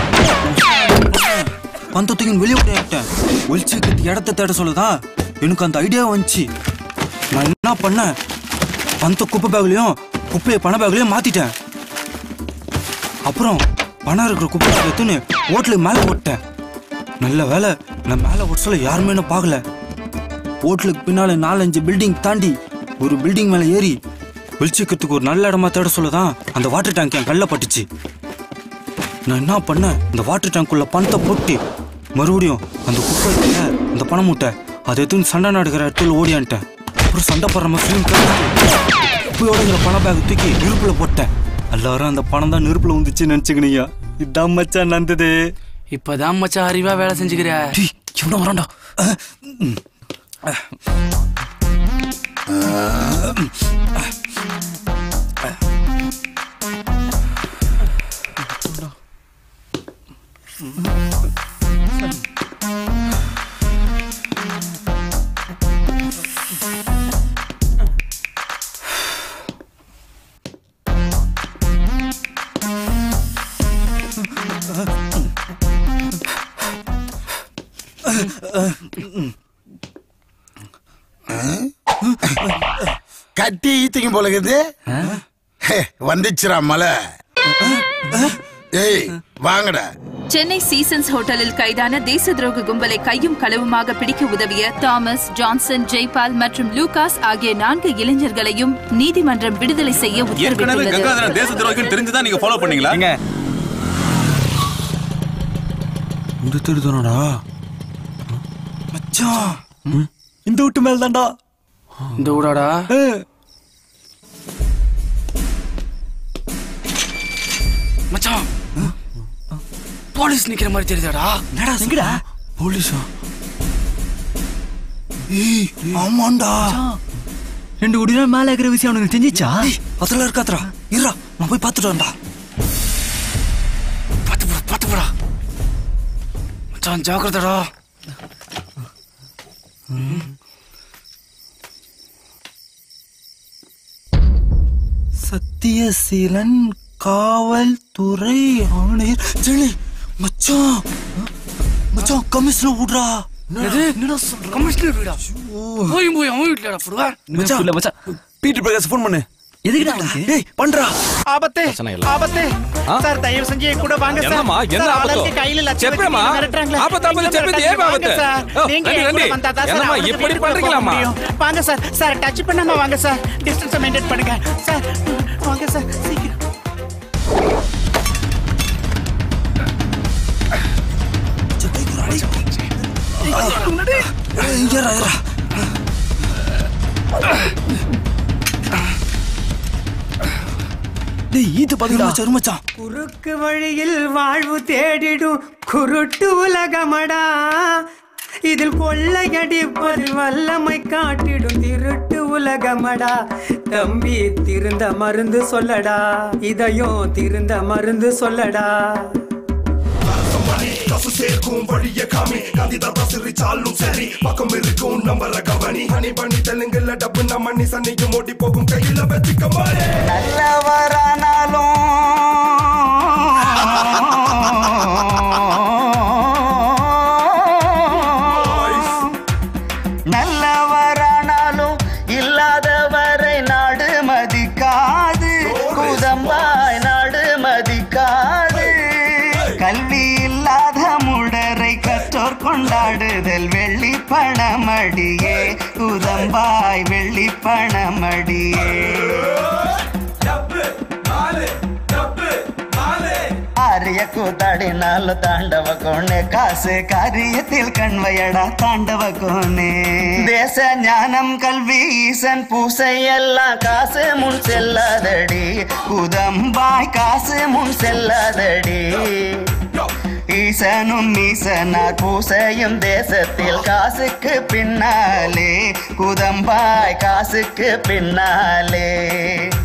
Speaker 23: பந்தத்துக்கு வெளியே விட்டேன் ஒளிச்சுக்கு இடத்த தேட சொல்லதான் எனக்கு அந்த ஐடியா வந்துச்சு நான் என்ன பண்ணேன் பந்த குப்பை பேக்லயும் குப்பையை பண பேக்லயும் மாத்திட்டேன் அப்புறம் பணம் இருக்கிற குப்பை பேக் எடுத்துன்னு ஓட்டலுக்கு மேலே போட்டேன் நல்ல வேலை நான் மேலே ஒரு சொல்ல யாருமே என்ன பார்க்கல ஹோட்டலுக்கு பின்னால நாலஞ்சு பில்டிங் தாண்டி ஒரு பில்டிங் மேல ஏறி வெளிச்சிக்கிறதுக்கு ஒரு நல்ல இடமா தேட சொல்லதான் அந்த வாட்டர் டேங்க் என் கல்ல பட்டுச்சு நான் என்ன பண்ணேன் இந்த வாட்டர் டேங்க்குள்ள பணத்தை போட்டு மறுபடியும் அந்த குப்பை இருக்குல்ல, அந்த பணம் மூட்டை அதை எடுத்து சண்டை நடக்கிற இடத்துல ஓடியான்ட்டேன் அப்புறம் சண்டை போடுற மாதிரி குப்பையோட இருக்கிற பண பேக் தூக்கி நெருப்புல போட்டேன் எல்லாரும் அந்த பணம் தான் நெருப்புல வந்துச்சு நினைச்சுக்கினீங்க இதான் மச்சான் நந்தது
Speaker 8: இப்பதான் மச்சான் அறிவா வேலை செஞ்சுக்கிற
Speaker 23: இவனும் வரான்டா
Speaker 18: கட்டி ஈத்திக்கும் போல இருக்குது ஹே, வந்துச்சுடா மலை ஏய் வாங்கடா
Speaker 15: சென்னை சீசன்ஸ் ஹோட்டலில் கைதான தேச துரோக கும்பலை கையும் களவுமாக பிடிக்க உதவிய தாமஸ் ஜான்சன் ஜெய்பால் மற்றும் லூகாஸ் ஆகிய நான்கு இளைஞர்களையும் நீதிமன்றம் விடுதலை செய்ய
Speaker 20: ஏற்கனவே
Speaker 15: உத்தரவிட்டுள்ளது
Speaker 20: கங்காதரன் தேச துரோகின்னு தெரிஞ்சுதான் நீங்க ஃபாலோ பண்ணீங்களா
Speaker 2: இந்த திருத்தனடா
Speaker 23: மச்சான் இந்த வீட்டு மேல தான்டா
Speaker 8: இந்த ஊடாடா மச்சான் போலீஸ் நிக்கிற மாதிரி தெரியுதாடா
Speaker 23: என்னடா எங்கடா
Speaker 2: போலீஸா
Speaker 23: ஏய் ஆமாண்டா
Speaker 10: ரெண்டு கோடி ரூபா மேல இருக்கிற விஷயம் அவனுக்கு தெரிஞ்சிச்சா
Speaker 23: அதெல்லாம் இருக்காதுடா இருடா நான் போய் பார்த்துட்டு வரேன்டா
Speaker 8: பார்த்து போடா பார்த்து போடா மச்சான் ஜாக்கிரதடா
Speaker 23: சத்தியசீலன் காவல்துறை ஆணையர் சென்னை மச்சான் மச்சான் கமிஷனர் விடுறா
Speaker 8: என்னடா சொல்ற கமிஷனர் வீடா போய் போய் அவன் வீட்டுலடா போடுவேன்
Speaker 2: மச்சான் இல்ல மச்சான் பீட்டர் பிரகாஷ் ஃபோன் பண்ணு
Speaker 10: எதுக்குடா
Speaker 19: ஏய் பண்றா
Speaker 12: ஆபத்து ஆபத்து சார் தயவு செஞ்சு என் கூட வாங்க சார்
Speaker 20: என்னம்மா, என்ன
Speaker 12: சார்,
Speaker 20: ஆபத்து?
Speaker 12: ஆளுங்க கையில லட்சம்
Speaker 20: చెప్పమ్మా.
Speaker 12: வச்சு மிரட்டுறாங்களே.
Speaker 20: ஆபத்து, ஆபத்து,
Speaker 12: நீங்க
Speaker 20: చెప్పేది ఏం
Speaker 12: வாங்க
Speaker 20: ஆபத்து?
Speaker 12: சார்.
Speaker 20: ஓ,
Speaker 12: நீங்க
Speaker 20: రండి,
Speaker 12: என் கூட
Speaker 20: రండి.
Speaker 12: வந்தா தான் சார்
Speaker 20: என்னம்மா,
Speaker 12: அவனுக்கு
Speaker 20: இப்படி
Speaker 12: வீட்டுக்குள்ள போக
Speaker 20: பண்றீங்களாம்மா?
Speaker 12: முடியும். வாங்க சார் சார் டச் பண்ணாம வாங்க சார் டிஸ்டன்ஸ் மெயின்டைன் பண்ணுங்க சார் வாங்க சார் சீக்கிரம்
Speaker 19: டேய் ஈத்து பாத்தீங்களா சருமச்சான்
Speaker 21: குறுக்கு வழியில் வாழ்வு தேடிடும் குருட்டு உலகமடா இதில் கொள்ளையடிப்பது வல்லமை காட்டிடும் திருட்டு உலகமடா தம்பி திருந்த மருந்து சொல்லடா இதையும் திருந்த மருந்து சொல்லடா
Speaker 22: காசு சேர்க்கும் வழிய காமி காந்தி தாத்தா சிரிச்சாலும் சரி பக்கம் இருக்கும் நம்பர கவனி ஹனி பண்ணி தெலுங்குல டப்பு நம்ம மண்ணி சன்னிக்கும் ஓடி போகும் கையில வச்சுக்க மாறே
Speaker 24: நல்லவரானாலும் இல்லாதவரை நாடு மதிக்காது குதம்பாய் நாடு மதிக்காது கல்வி இல்லாத முடரை கற்றோர் கொண்டாடுதல் வெள்ளி பணமடியே குதம்பாய் வெள்ளி பணமடியே ஆரிய கூத்தாடினால தாண்டவ கோணே காசு காரியத்தில் கண்வையடா தாண்டவ கோணே தேச ஞானம் கல்வி ஈசன் பூசை எல்லாம் காசு முன் செல்லாதடி குதம்பாய் காசு முன் செல்லாதடி ஈசனும் ஈசனார் பூசையும் தேசத்தில் காசுக்கு பின்னாலே குதம்பாய் காசுக்கு பின்னாலே